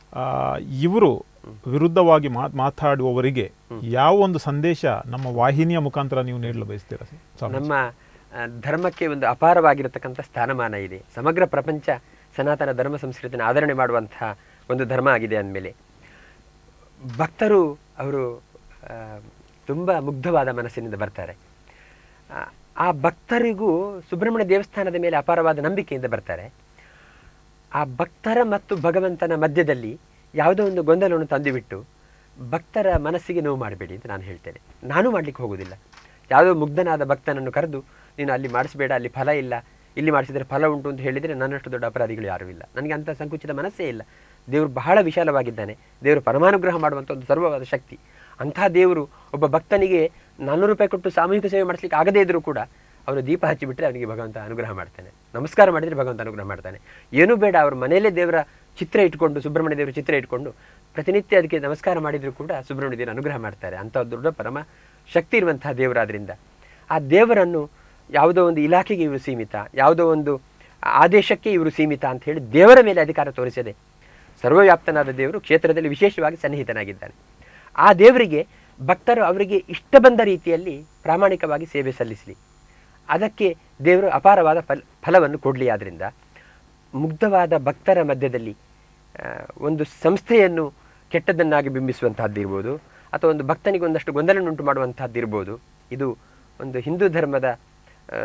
ಇವರು ವಿರುದ್ಧವಾಗಿ ಮಾತ್ ಮಾತಾಡುವವರಿಗೆ ಯಾವ ಒಂದು ಸಂದೇಶ ನಮ್ಮ ವಾಹಿನಿಯ ಮುಖಾಂತರ ನೀವು ನೀಡಲು ಬಯಸ್ತೀರಾ ಸರ್? ಸ್ವಾಮೀಜಿ? ನಮ್ಮ ಆ, ಧರ್ಮಕ್ಕೆ ಒಂದು ಅಪಾರವಾಗಿರತಕ್ಕಂಥ ಸ್ಥಾನಮಾನ ಇದೆ ಸಮಗ್ರ ಪ್ರಪಂಚ ಸನಾತನ ಧರ್ಮ ಸಂಸ್ಕೃತಿಯನ್ನು ಆಧರಣೆ ಮಾಡುವಂತಹ ಒಂದು ಧರ್ಮ ಆಗಿದೆ ಅಂದಮೇಲೆ ಭಕ್ತರು ಅವರು ಆ, ತುಂಬ ಮುಗ್ಧವಾದ ಮನಸ್ಸಿನಿಂದ ಬರ್ತಾರೆ ಆ, ಆ ಭಕ್ತರಿಗೂ ಸುಬ್ರಹ್ಮಣ್ಯ ದೇವಸ್ಥಾನದ ಮೇಲೆ ಅಪಾರವಾದ ನಂಬಿಕೆಯಿಂದ ಬರ್ತಾರೆ ಆ ಭಕ್ತರ ಮತ್ತು ಭಗವಂತನ ಮಧ್ಯದಲ್ಲಿ ಯಾವುದೋ ಒಂದು ಗೊಂದಲವನ್ನು ತಂದುಬಿಟ್ಟು ಭಕ್ತರ ಮನಸ್ಸಿಗೆ ನೋವು ಮಾಡಬೇಡಿ ಅಂತ ನಾನು ಹೇಳ್ತೇನೆ ನಾನು ಮಾಡಲಿಕ್ಕೆ ಹೋಗೋದಿಲ್ಲ ಯಾವುದೋ ಮುಗ್ಧನಾದ ಭಕ್ತನನ್ನು ಕರೆದು ನೀನು ಅಲ್ಲಿ ಮಾಡಿಸಬೇಡ ಅಲ್ಲಿ ಫಲ ಇಲ್ಲ ಇಲ್ಲಿ ಮಾಡಿಸಿದರೆ ಫಲ ಉಂಟು ಅಂತ ಹೇಳಿದರೆ ನನ್ನಷ್ಟು ದೊಡ್ಡ ಅಪರಾಧಿಗಳು ಯಾರೂ ಇಲ್ಲ ನನಗೆ ಅಂಥ ಸಂಕುಚಿತ ಮನಸ್ಸೇ ಇಲ್ಲ ದೇವರು ಬಹಳ ವಿಶಾಲವಾಗಿದ್ದಾನೆ ದೇವರು ಪರಮಾನುಗ್ರಹ ಮಾಡುವಂಥ ಒಂದು ಸರ್ವವಾದ ಶಕ್ತಿ ಅಂಥ ದೇವರು ಒಬ್ಬ ಭಕ್ತನಿಗೆ ನಾನ್ನೂರು ರೂಪಾಯಿ ಕೊಟ್ಟು ಸಾಮೂಹಿಕ ಸೇವೆ ಮಾಡಿಸ್ಲಿಕ್ಕೆ ಆಗದೇ ಇದ್ರೂ ಕೂಡ ಅವನು ದೀಪ ಹಚ್ಚಿಬಿಟ್ರೆ ಅವನಿಗೆ ಭಗವಂತ ಅನುಗ್ರಹ ಮಾಡ್ತಾನೆ ನಮಸ್ಕಾರ ಮಾಡಿದರೆ ಭಗವಂತ ಅನುಗ್ರಹ ಮಾಡ್ತಾನೆ ಏನೂ ಬೇಡ ಅವ್ರ ಮನೆಯಲ್ಲೇ ದೇವರ ಚಿತ್ರ ಇಟ್ಕೊಂಡು ಸುಬ್ರಹ್ಮಣ್ಯ ದೇವರ ಚಿತ್ರ ಇಟ್ಕೊಂಡು ಪ್ರತಿನಿತ್ಯ ಅದಕ್ಕೆ ನಮಸ್ಕಾರ ಮಾಡಿದರೂ ಕೂಡ ಸುಬ್ರಹ್ಮಣ್ಯ ದೇವರು ಅನುಗ್ರಹ ಮಾಡ್ತಾರೆ ಅಂಥ ದೊಡ್ಡ ಪರಮ ಶಕ್ತಿ ಇರುವಂತಹ ದೇವರಾದ್ರಿಂದ ಆ ದೇವರನ್ನು ಯಾವುದೋ ಒಂದು ಇಲಾಖೆಗೆ ಇವರು ಸೀಮಿತ ಯಾವುದೋ ಒಂದು ಆದೇಶಕ್ಕೆ ಇವರು ಸೀಮಿತ ಅಂತ ಹೇಳಿ ದೇವರ ಮೇಲೆ ಅಧಿಕಾರ ತೋರಿಸದೆ ಸರ್ವವ್ಯಾಪ್ತನಾದ ದೇವರು ಕ್ಷೇತ್ರದಲ್ಲಿ ವಿಶೇಷವಾಗಿ ಸನ್ನಿಹಿತನಾಗಿದ್ದಾನೆ ಆ ದೇವರಿಗೆ ಭಕ್ತರು ಅವರಿಗೆ ಇಷ್ಟ ಬಂದ ರೀತಿಯಲ್ಲಿ ಪ್ರಾಮಾಣಿಕವಾಗಿ ಸೇವೆ ಸಲ್ಲಿಸಲಿ ಅದಕ್ಕೆ ದೇವರು ಅಪಾರವಾದ ಫಲ ಫಲವನ್ನು ಕೊಡಲಿ ಆದ್ದರಿಂದ ಮುಗ್ಧವಾದ ಭಕ್ತರ ಮಧ್ಯದಲ್ಲಿ ಆ, ಒಂದು ಸಂಸ್ಥೆಯನ್ನು ಕೆಟ್ಟದನ್ನಾಗಿ ಬಿಂಬಿಸುವಂತಹದ್ದಿರ್ಬೋದು ಅಥವಾ ಒಂದು ಭಕ್ತನಿಗೆ ಒಂದಷ್ಟು ಗೊಂದಲನುಂಟು ಮಾಡುವಂತಹದ್ದಿರ್ಬೋದು ಇದು ಒಂದು ಹಿಂದೂ ಧರ್ಮದ ಆ,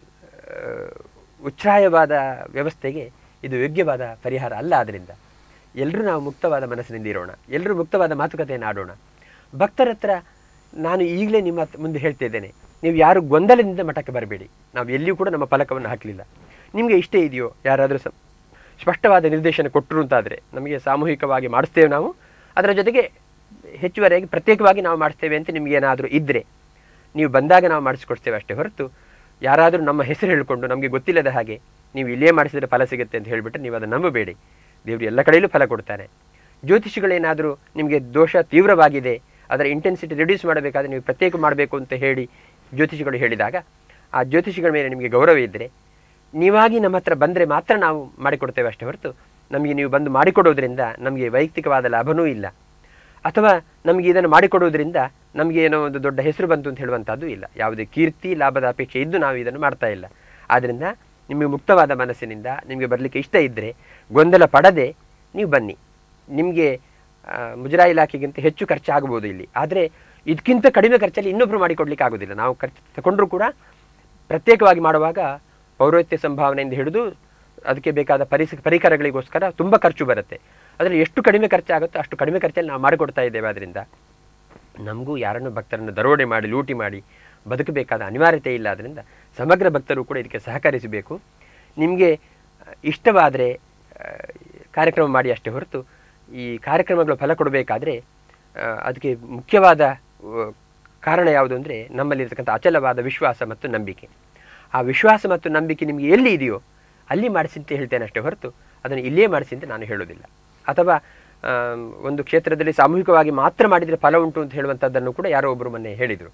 ಆ, ಉಚ್ಛ್ರಾಯವಾದ ವ್ಯವಸ್ಥೆಗೆ ಇದು ಯೋಗ್ಯವಾದ ಪರಿಹಾರ ಅಲ್ಲ ಆದ್ದರಿಂದ ಎಲ್ಲರೂ ನಾವು ಮುಕ್ತವಾದ ಮನಸ್ಸಿನಿಂದ ಇರೋಣ ಎಲ್ಲರೂ ಮುಕ್ತವಾದ ಮಾತುಕತೆಯನ್ನು ಆಡೋಣ ಭಕ್ತರ ಹತ್ರ ನಾನು ಈಗಲೇ ನಿಮ್ಮ ಹತ್ರ ಮುಂದೆ ಹೇಳ್ತಾ ಇದ್ದೇನೆ ನೀವು ಯಾರು ಗೊಂದಲದಿಂದ ಮಠಕ್ಕೆ ಬರಬೇಡಿ ನಾವು ಎಲ್ಲಿಯೂ ಕೂಡ ನಮ್ಮ ಫಲಕವನ್ನು ಹಾಕಲಿಲ್ಲ ನಿಮಗೆ ಇಷ್ಟೇ ಇದೆಯೋ ಯಾರಾದರೂ ಸ ಸ್ಪಷ್ಟವಾದ ನಿರ್ದೇಶನ ಕೊಟ್ಟರು ಅಂತಾದರೆ ನಮಗೆ ಸಾಮೂಹಿಕವಾಗಿ ಮಾಡಿಸ್ತೇವೆ ನಾವು ಅದರ ಜೊತೆಗೆ ಹೆಚ್ಚುವರಿಯಾಗಿ ಪ್ರತ್ಯೇಕವಾಗಿ ನಾವು ಮಾಡಿಸ್ತೇವೆ ಅಂತ ನಿಮ್ಗೆ ಏನಾದರೂ ಇದ್ದರೆ ನೀವು ಬಂದಾಗ ನಾವು ಮಾಡಿಸ್ಕೊಡ್ತೇವೆ ಅಷ್ಟೇ ಹೊರತು ಯಾರಾದರೂ ನಮ್ಮ ಹೆಸರು ಹೇಳಿಕೊಂಡು ನಮಗೆ ಗೊತ್ತಿಲ್ಲದ ಹಾಗೆ ನೀವು ಇಲ್ಲೇ ಮಾಡಿಸಿದರೆ ಫಲ ಸಿಗುತ್ತೆ ಅಂತ ಹೇಳಿಬಿಟ್ರೆ ನೀವು ಅದನ್ನು ನಂಬಬೇಡಿ ದೇವರು ಎಲ್ಲ ಕಡೆಯಲ್ಲೂ ಫಲ ಕೊಡ್ತಾನೆ ಜ್ಯೋತಿಷಿಗಳೇನಾದರೂ ನಿಮಗೆ ದೋಷ ತೀವ್ರವಾಗಿದೆ ಅದರ ಇಂಟೆನ್ಸಿಟಿ ರಿಡ್ಯೂಸ್ ಮಾಡಬೇಕಾದ್ರೆ ನೀವು ಪ್ರತ್ಯೇಕ ಮಾಡಬೇಕು ಅಂತ ಹೇಳಿ ಜ್ಯೋತಿಷಿಗಳು ಹೇಳಿದಾಗ ಆ ಜ್ಯೋತಿಷಿಗಳ ಮೇಲೆ ನಿಮಗೆ ಗೌರವ ಇದ್ದರೆ ನೀವಾಗಿ ನಮ್ಮ ಹತ್ರ ಬಂದರೆ ಮಾತ್ರ ನಾವು ಮಾಡಿಕೊಡ್ತೇವೆ ಅಷ್ಟೇ ಹೊರತು ನಮಗೆ ನೀವು ಬಂದು ಮಾಡಿಕೊಡೋದ್ರಿಂದ ನಮಗೆ ವೈಯಕ್ತಿಕವಾದ ಲಾಭನೂ ಇಲ್ಲ ಅಥವಾ ನಮಗೆ ಇದನ್ನು ಮಾಡಿಕೊಡುವುದರಿಂದ ನಮಗೆ ಏನೋ ಒಂದು ದೊಡ್ಡ ಹೆಸರು ಬಂತು ಅಂತ ಹೇಳುವಂಥದ್ದು ಇಲ್ಲ ಯಾವುದೇ ಕೀರ್ತಿ ಲಾಭದ ಅಪೇಕ್ಷೆ ಇದ್ದು ನಾವು ಇದನ್ನು ಮಾಡ್ತಾ ಇಲ್ಲ ಆದ್ದರಿಂದ ನಿಮಗೆ ಮುಕ್ತವಾದ ಮನಸ್ಸಿನಿಂದ ನಿಮಗೆ ಬರಲಿಕ್ಕೆ ಇಷ್ಟ ಇದ್ದರೆ ಗೊಂದಲ ಪಡದೆ ನೀವು ಬನ್ನಿ ನಿಮಗೆ ಆ, ಮುಜರಾಯಿ ಇಲಾಖೆಗಿಂತ ಹೆಚ್ಚು ಖರ್ಚಾಗಬಹುದು ಇಲ್ಲಿ ಆದರೆ ಇದಕ್ಕಿಂತ ಕಡಿಮೆ ಖರ್ಚಲ್ಲಿ ಇನ್ನೊಬ್ಬರು ಮಾಡಿಕೊಡ್ಲಿಕ್ಕೆ ಆಗೋದಿಲ್ಲ ನಾವು ಖರ್ಚು ತಗೊಂಡ್ರೂ ಕೂಡ ಪ್ರತ್ಯೇಕವಾಗಿ ಮಾಡುವಾಗ ಪೌರೋಹಿತ್ಯ ಸಂಭಾವನೆಯಿಂದ ಹಿಡಿದು ಅದಕ್ಕೆ ಬೇಕಾದ ಪರಿಸ ಪರಿಕರಗಳಿಗೋಸ್ಕರ ತುಂಬ ಖರ್ಚು ಬರುತ್ತೆ ಅದರಲ್ಲಿ ಎಷ್ಟು ಕಡಿಮೆ ಖರ್ಚಾಗುತ್ತೋ ಅಷ್ಟು ಕಡಿಮೆ ಖರ್ಚಲ್ಲಿ ನಾವು ಮಾಡಿಕೊಡ್ತಾ ಇದ್ದೇವೆ ಅದರಿಂದ ನಮಗೂ ಯಾರನ್ನು ಭಕ್ತರನ್ನು ದರೋಡೆ ಮಾಡಿ ಲೂಟಿ ಮಾಡಿ ಬದುಕಬೇಕಾದ ಅನಿವಾರ್ಯತೆ ಇಲ್ಲ ಆದ್ದರಿಂದ ಸಮಗ್ರ ಭಕ್ತರು ಕೂಡ ಇದಕ್ಕೆ ಸಹಕರಿಸಬೇಕು ನಿಮಗೆ ಇಷ್ಟವಾದರೆ ಕಾರ್ಯಕ್ರಮ ಮಾಡಿ ಅಷ್ಟೇ ಹೊರತು ಈ ಕಾರ್ಯಕ್ರಮಗಳು ಫಲ ಕೊಡಬೇಕಾದ್ರೆ ಆ, ಅದಕ್ಕೆ ಮುಖ್ಯವಾದ ಆ, ಕಾರಣ ಯಾವುದು ಅಂದರೆ ನಮ್ಮಲ್ಲಿರ್ತಕ್ಕಂಥ ಅಚಲವಾದ ವಿಶ್ವಾಸ ಮತ್ತು ನಂಬಿಕೆ ಆ ವಿಶ್ವಾಸ ಮತ್ತು ನಂಬಿಕೆ ನಿಮಗೆ ಎಲ್ಲಿ ಇದೆಯೋ ಅಲ್ಲಿ ಮಾಡಿಸಿ ಅಂತ ಹೇಳ್ತೇನೆ ಅಷ್ಟೇ ಹೊರತು ಅದನ್ನು ಇಲ್ಲೇ ಮಾಡಿಸಿ ಅಂತ ನಾನು ಹೇಳೋದಿಲ್ಲ ಅಥವಾ ಆಮ್, ಒಂದು ಕ್ಷೇತ್ರದಲ್ಲಿ ಸಾಮೂಹಿಕವಾಗಿ ಮಾತ್ರ ಮಾಡಿದರೆ ಫಲ ಉಂಟು ಅಂತ ಹೇಳುವಂಥದ್ದನ್ನು ಕೂಡ ಯಾರೋ ಒಬ್ಬರು ಮೊನ್ನೆ ಹೇಳಿದರು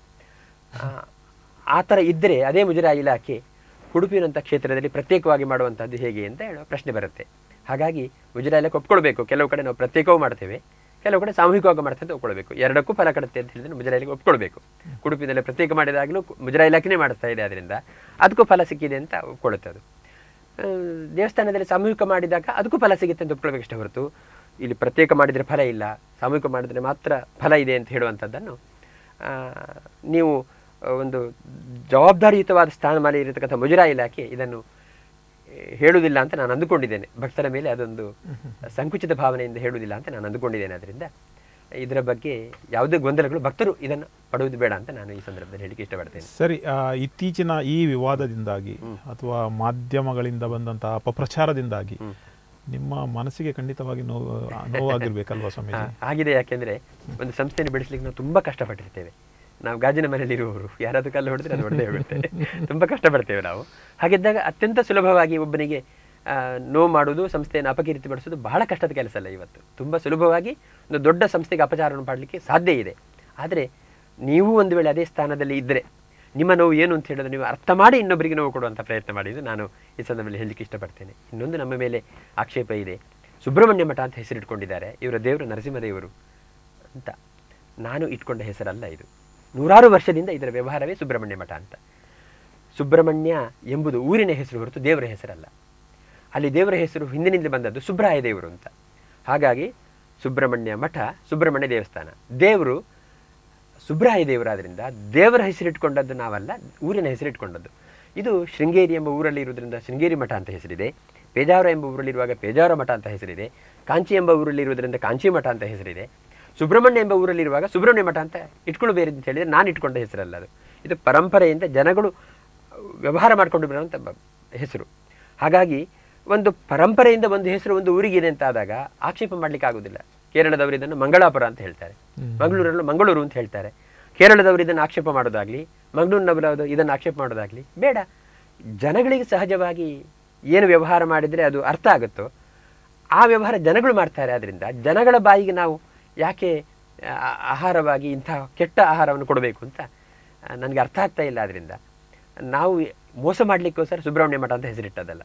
ಆ ಥರ ಇದ್ದರೆ ಅದೇ ಮುಜರಾಯಿ ಇಲಾಖೆ ಉಡುಪಿನಂಥ ಕ್ಷೇತ್ರದಲ್ಲಿ ಪ್ರತ್ಯೇಕವಾಗಿ ಮಾಡುವಂಥದ್ದು ಹೇಗೆ ಅಂತ ಹೇಳೋ ಪ್ರಶ್ನೆ ಬರುತ್ತೆ ಹಾಗಾಗಿ ಮುಜರಾಯಿ ಇಲಾಖೆ ಒಪ್ಕೊಳ್ಬೇಕು ಕೆಲವು ಕಡೆ ನಾವು ಪ್ರತ್ಯೇಕವೂ ಮಾಡ್ತೇವೆ ಕೆಲವು ಕಡೆ ಸಾಮೂಹಿಕವಾಗಿ ಮಾಡ್ತೇವೆ ಅಂತ ಒಪ್ಕೊಳ್ಬೇಕು ಎರಡಕ್ಕೂ ಫಲ ಕಡುತ್ತೆ ಅಂತ ಹೇಳಿದ್ರೆ ಮುಜರಾಯಿ ಇಲಾಖೆ ಒಪ್ಕೊಳ್ಬೇಕು ಉಡುಪಿನಲ್ಲಿ ಪ್ರತ್ಯೇಕ ಮಾಡಿದಾಗಲೂ ಮುಜರಾಯಿ ಇಲಾಖೆನೇ ಮಾಡ್ತಾ ಇದೆ ಅದರಿಂದ ಅದಕ್ಕೂ ಫಲ ಸಿಕ್ಕಿದೆ ಅಂತ ಒಪ್ಕೊಳ್ಳುತ್ತೆ ಅದು ಆ, ದೇವಸ್ಥಾನದಲ್ಲಿ ಸಾಮೂಹಿಕ ಮಾಡಿದಾಗ ಅದಕ್ಕೂ ಫಲ ಸಿಗುತ್ತೆ ಅಂತ ಒಪ್ಕೊಳ್ಬೇಕಷ್ಟೇ ಹೊರತು ಇಲ್ಲಿ ಪ್ರತ್ಯೇಕ ಮಾಡಿದರೆ ಫಲ ಇಲ್ಲ ಸಾಮೂಹಿಕ ಮಾಡಿದರೆ ಮಾತ್ರ ಫಲ ಇದೆ ಅಂತ ಹೇಳುವಂಥದ್ದನ್ನು ಆ, ನೀವು ಆ, ಒಂದು ಜವಾಬ್ದಾರಿಯುತವಾದ ಸ್ಥಾನಮಾನ ಇರತಕ್ಕಂಥ ಮುಜರಾಯಿ ಇಲಾಖೆ ಇದನ್ನು ಏ, ಹೇಳುವುದಿಲ್ಲ ಅಂತ ನಾನು ಅಂದುಕೊಂಡಿದ್ದೇನೆ ಭಕ್ತರ ಮೇಲೆ ಅದೊಂದು ಸಂಕುಚಿತ ಭಾವನೆಯಿಂದ ಹೇಳುವುದಿಲ್ಲ ಅಂತ ನಾನು ಅಂದುಕೊಂಡಿದ್ದೇನೆ ಅದರಿಂದ ಇದರ ಬಗ್ಗೆ ಯಾವುದೇ ಗೊಂದಲಗಳು ಭಕ್ತರು ಇದನ್ನು ಪಡುವುದು ಬೇಡ ಅಂತ ನಾನು ಈ ಸಂದರ್ಭದಲ್ಲಿ ಹೇಳಿಕ್ಕೆ ಇಷ್ಟಪಡ್ತೇನೆ ಸರಿ ಆ, ಇತ್ತೀಚಿನ ಈ ವಿವಾದದಿಂದಾಗಿ ಅಥವಾ ಮಾಧ್ಯಮಗಳಿಂದ ಬಂದಂತಹ ಅಪಪ್ರಚಾರದಿಂದಾಗಿ ನಿಮ್ಮ ಮನಸ್ಸಿಗೆ ಖಂಡಿತವಾಗಿ ನೋವು ನೋವಾಗಿರ್ಬೇಕಲ್ವಾ ಸ್ವಾಮೀಜಿ ಹಾ, ಆಗಿದೆ ಯಾಕೆಂದ್ರೆ ಒಂದು ಸಂಸ್ಥೆಯನ್ನು ಬೆಳೆಸಲಿಕ್ಕೆ ನಾವು ತುಂಬಾ ಕಷ್ಟಪಟ್ಟಿರ್ತೇವೆ ನಾವು ಗಾಜಿನ ಮನೆಯಲ್ಲಿ ಇರುವವರು ಯಾರಾದ್ರೂ ಕಲ್ಲು ಹೊಡೆದ್ರೆ ಅದು ಹೊಡೆದೇ ಹೋಗುತ್ತೆ ತುಂಬಾ ಕಷ್ಟಪಡ್ತೇವೆ ನಾವು ಹಾಗಿದ್ದಾಗ ಅತ್ಯಂತ ಸುಲಭವಾಗಿ ಒಬ್ಬನಿಗೆ ಆ, ನೋವು ಮಾಡುವುದು ಸಂಸ್ಥೆಯನ್ನು ಅಪಕೀರ್ತಿ ಪಡಿಸೋದು ಬಹಳ ಕಷ್ಟದ ಕೆಲಸ ಅಲ್ಲ ಇವತ್ತು ತುಂಬಾ ಸುಲಭವಾಗಿ ಒಂದು ದೊಡ್ಡ ಸಂಸ್ಥೆಗೆ ಅಪಚಾರವನ್ನು ಮಾಡಲಿಕ್ಕೆ ಸಾಧ್ಯ ಇದೆ ಆದರೆ ನೀವು ಒಂದು ವೇಳೆ ಅದೇ ಸ್ಥಾನದಲ್ಲಿ ಇದ್ದರೆ ನಿಮ್ಮ ನೋವು ಏನು ಅಂತ ಹೇಳೋದು ನೀವು ಅರ್ಥ ಮಾಡಿ ಇನ್ನೊಬ್ಬರಿಗೆ ನೋವು ಕೊಡುವಂಥ ಪ್ರಯತ್ನ ಮಾಡಿದ್ದು ನಾನು ಈ ಸಂದರ್ಭದಲ್ಲಿ ಹೇಳಲಿಕ್ಕೆ ಇಷ್ಟಪಡ್ತೇನೆ ಇನ್ನೊಂದು ನಮ್ಮ ಮೇಲೆ ಆಕ್ಷೇಪ ಇದೆ ಸುಬ್ರಹ್ಮಣ್ಯ ಮಠ ಅಂತ ಹೆಸರಿಟ್ಕೊಂಡಿದ್ದಾರೆ ಇವರ ದೇವರು ನರಸಿಂಹದೇವರು ಅಂತ ನಾನು ಇಟ್ಕೊಂಡ ಹೆಸರಲ್ಲ ಇದು ನೂರಾರು ವರ್ಷದಿಂದ ಇದರ ವ್ಯವಹಾರವೇ ಸುಬ್ರಹ್ಮಣ್ಯ ಮಠ ಅಂತ ಸುಬ್ರಹ್ಮಣ್ಯ ಎಂಬುದು ಊರಿನ ಹೆಸರು ಹೊರತು ದೇವರ ಹೆಸರಲ್ಲ ಅಲ್ಲಿ ದೇವರ ಹೆಸರು ಹಿಂದಿನಿಂದ ಬಂದದ್ದು ಸುಬ್ರಾಯ ದೇವರು ಅಂತ ಹಾಗಾಗಿ ಸುಬ್ರಹ್ಮಣ್ಯ ಮಠ ಸುಬ್ರಹ್ಮಣ್ಯ ದೇವಸ್ಥಾನ ದೇವರು ಸುಬ್ರಾಯ ದೇವರಾದ್ರಿಂದ ದೇವರ ಹೆಸರಿಟ್ಕೊಂಡದ್ದು ನಾವಲ್ಲ ಊರಿನ ಹೆಸರಿಟ್ಕೊಂಡದ್ದು ಇದು ಶೃಂಗೇರಿ ಎಂಬ ಊರಲ್ಲಿ ಇರುವುದರಿಂದ ಶೃಂಗೇರಿ ಮಠ ಅಂತ ಹೆಸರಿದೆ ಪೇಜಾವರ ಎಂಬ ಊರಲ್ಲಿರುವಾಗ ಪೇಜಾವರ ಮಠ ಅಂತ ಹೆಸರಿದೆ ಕಾಂಚಿ ಎಂಬ ಊರಲ್ಲಿ ಇರುವುದರಿಂದ ಕಾಂಚಿ ಮಠ ಅಂತ ಹೆಸರಿದೆ ಸುಬ್ರಹ್ಮಣ್ಯ ಎಂಬ ಊರಲ್ಲಿರುವಾಗ ಸುಬ್ರಹ್ಮಣ್ಯ ಮಠ ಅಂತ ಇಟ್ಕೊಳ್ಬೇರೆ ಅಂತ ಹೇಳಿದ್ರೆ ನಾನು ಇಟ್ಕೊಂಡ ಹೆಸರಲ್ಲ ಅದು ಇದು ಪರಂಪರೆಯಿಂದ ಜನಗಳು ವ್ಯವಹಾರ ಮಾಡಿಕೊಂಡು ಬರುವಂಥ ಬ- ಹೆಸರು ಹಾಗಾಗಿ ಒಂದು ಪರಂಪರೆಯಿಂದ ಒಂದು ಹೆಸರು ಒಂದು ಊರಿಗಿದೆ ಅಂತ ಆದಾಗ ಆಕ್ಷೇಪ ಮಾಡ್ಲಿಕ್ಕೆ ಆಗುದಿಲ್ಲ ಕೇರಳದವರು ಇದನ್ನು ಮಂಗಳಾಪುರ ಅಂತ ಹೇಳ್ತಾರೆ ಮಂಗಳೂರನ್ನು ಮಂಗಳೂರು ಅಂತ ಹೇಳ್ತಾರೆ ಕೇರಳದವರು ಇದನ್ನು ಆಕ್ಷೇಪ ಮಾಡೋದಾಗ್ಲಿ ಮಂಗಳೂರಿನವರು ಇದನ್ನು ಆಕ್ಷೇಪ ಮಾಡೋದಾಗ್ಲಿ ಬೇಡ ಜನಗಳಿಗೆ ಸಹಜವಾಗಿ ಏನು ವ್ಯವಹಾರ ಮಾಡಿದರೆ ಅದು ಅರ್ಥ ಆಗುತ್ತೋ ಆ ವ್ಯವಹಾರ ಜನಗಳು ಮಾಡ್ತಾರೆ ಅದರಿಂದ ಜನಗಳ ಬಾಯಿಗೆ ನಾವು ಯಾಕೆ ಆ, ಆಹಾರವಾಗಿ ಇಂಥ ಕೆಟ್ಟ ಆಹಾರವನ್ನು ಕೊಡಬೇಕು ಅಂತ ಆ, ನನಗೆ ಅರ್ಥ ಆಗ್ತಾ ಇಲ್ಲ ಅದರಿಂದ ನಾವು ಮೋಸ ಮಾಡಲಿಕ್ಕೋಸ್ಕರ ಸುಬ್ರಹ್ಮಣ್ಯ ಮಠ ಅಂತ ಹೆಸರಿಟ್ಟದಲ್ಲ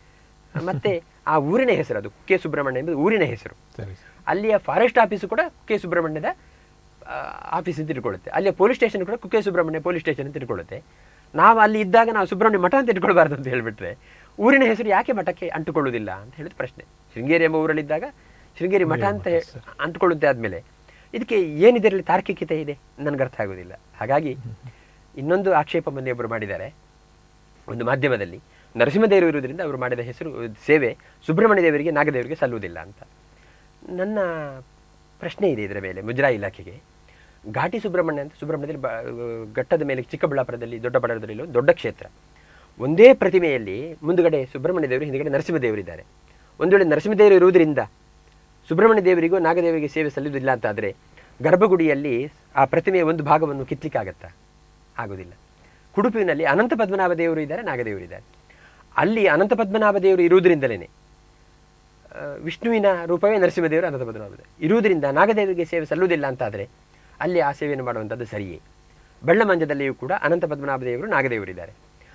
ಮತ್ತೆ ಆ ಊರಿನ ಹೆಸರು ಅದು ಕುಕ್ಕೆ ಸುಬ್ರಹ್ಮಣ್ಯ ಎಂಬುದು ಊರಿನ ಹೆಸರು ಸರಿ ಅಲ್ಲಿಯ ಫಾರೆಸ್ಟ್ ಆಫೀಸು ಕೂಡ ಕುಕ್ಕೆ ಸುಬ್ರಹ್ಮಣ್ಯದ ಆ, ಆಫೀಸ್ ಅಂತ ಇಟ್ಕೊಳ್ಳುತ್ತೆ ಅಲ್ಲಿಯ ಪೊಲೀಸ್ ಸ್ಟೇಷನ್ ಕೂಡ ಕುಕ್ಕೆ ಸುಬ್ರಹ್ಮಣ್ಯ ಪೊಲೀಸ್ ಸ್ಟೇಷನ್ ಅಂತ ಇಟ್ಕೊಳ್ಳುತ್ತೆ ನಾವು ಅಲ್ಲಿ ಇದ್ದಾಗ ನಾವು ಸುಬ್ರಹ್ಮಣ್ಯ ಮಠ ಅಂತ ಇಟ್ಕೊಳ್ಬಾರ್ದು ಅಂತ ಹೇಳಿಬಿಟ್ರೆ ಊರಿನ ಹೆಸರು ಯಾಕೆ ಮಠಕ್ಕೆ ಅಂಟುಕೊಳ್ಳುವುದಿಲ್ಲ ಅಂತ ಹೇಳಿದ ಪ್ರಶ್ನೆ ಶೃಂಗೇರಿ ಎಂಬ ಊರಲ್ಲಿದ್ದಾಗ ಶೃಂಗೇರಿ ಮಠ ಅಂತ ಹೇ- ಅಂಟುಕೊಳ್ಳುತ್ತೆ ಆದಮೇಲೆ ಇದಕ್ಕೆ ಏನಿದರಲ್ಲಿ ತಾರ್ಕಿಕತೆ ಇದೆ ನನಗೆ ಅರ್ಥ ಆಗೋದಿಲ್ಲ ಹಾಗಾಗಿ ಇನ್ನೊಂದು ಆಕ್ಷೇಪ ಮೊನ್ನೆ ಒಬ್ಬರು ಮಾಡಿದ್ದಾರೆ ಒಂದು ಮಾಧ್ಯಮದಲ್ಲಿ ನರಸಿಂಹದೇವರು ಇರುವುದರಿಂದ ಅವರು ಮಾಡಿದ ಹೆಸರು ಸೇವೆ ಸುಬ್ರಹ್ಮಣ್ಯ ದೇವರಿಗೆ ನಾಗದೇವರಿಗೆ ಸಲ್ಲುವುದಿಲ್ಲ ಅಂತ ನನ್ನ ಪ್ರಶ್ನೆ ಇದೆ ಇದರ ಮೇಲೆ ಮುಜರಾಯಿ ಇಲಾಖೆಗೆ ಘಾಟಿ ಸುಬ್ರಹ್ಮಣ್ಯ ಅಂತ ಸುಬ್ರಹ್ಮಣ್ಯದಲ್ಲಿ ಬ ಘಟ್ಟದ ಮೇಲೆ ಚಿಕ್ಕಬಳ್ಳಾಪುರದಲ್ಲಿ ದೊಡ್ಡಬಳ್ಳಾಪುರದಲ್ಲಿ ಒಂದು ದೊಡ್ಡ ಕ್ಷೇತ್ರ ಒಂದೇ ಪ್ರತಿಮೆಯಲ್ಲಿ ಮುಂದುಗಡೆ ಸುಬ್ರಹ್ಮಣ್ಯ ದೇವರು ಹಿಂದುಗಡೆ ನರಸಿಂಹದೇವರಿದ್ದಾರೆ ಒಂದು ವೇಳೆ ನರಸಿಂಹದೇವರು ಇರುವುದರಿಂದ ಸುಬ್ರಹ್ಮಣ್ಯ ದೇವರಿಗೂ ನಾಗದೇವರಿಗೆ ಸೇವೆ ಸಲ್ಲುವುದಿಲ್ಲ ಅಂತಾದರೆ ಗರ್ಭಗುಡಿಯಲ್ಲಿ ಆ ಪ್ರತಿಮೆಯ ಒಂದು ಭಾಗವನ್ನು ಕಿತ್ಲಿಕ್ಕಾಗತ್ತಾ ಆಗೋದಿಲ್ಲ ಕುಡುಪಿನಲ್ಲಿ ಅನಂತ ಪದ್ಮನಾಭ ದೇವರು ಇದ್ದಾರೆ ನಾಗದೇವರು ಇದ್ದಾರೆ ಅಲ್ಲಿ ಅನಂತ ಪದ್ಮನಾಭ ದೇವರು ಇರುವುದರಿಂದಲೇ ಆ, ವಿಷ್ಣುವಿನ ರೂಪವೇ ನರಸಿಂಹದೇವರು ಅನಂತ ಪದ್ಮನಾಭ ದೇವರು ಇರುವುದರಿಂದ ನಾಗದೇವರಿಗೆ ಸೇವೆ ಸಲ್ಲುವುದಿಲ್ಲ ಅಂತಾದರೆ ಅಲ್ಲಿ ಆ ಸೇವೆಯನ್ನು ಮಾಡುವಂಥದ್ದು ಸರಿಯೇ ಬೆಳ್ಳಮಂಜದಲ್ಲಿಯೂ ಕೂಡ ಅನಂತ ಪದ್ಮನಾಭ ದೇವರು ನಾಗದೇವರಿದ್ದಾರೆ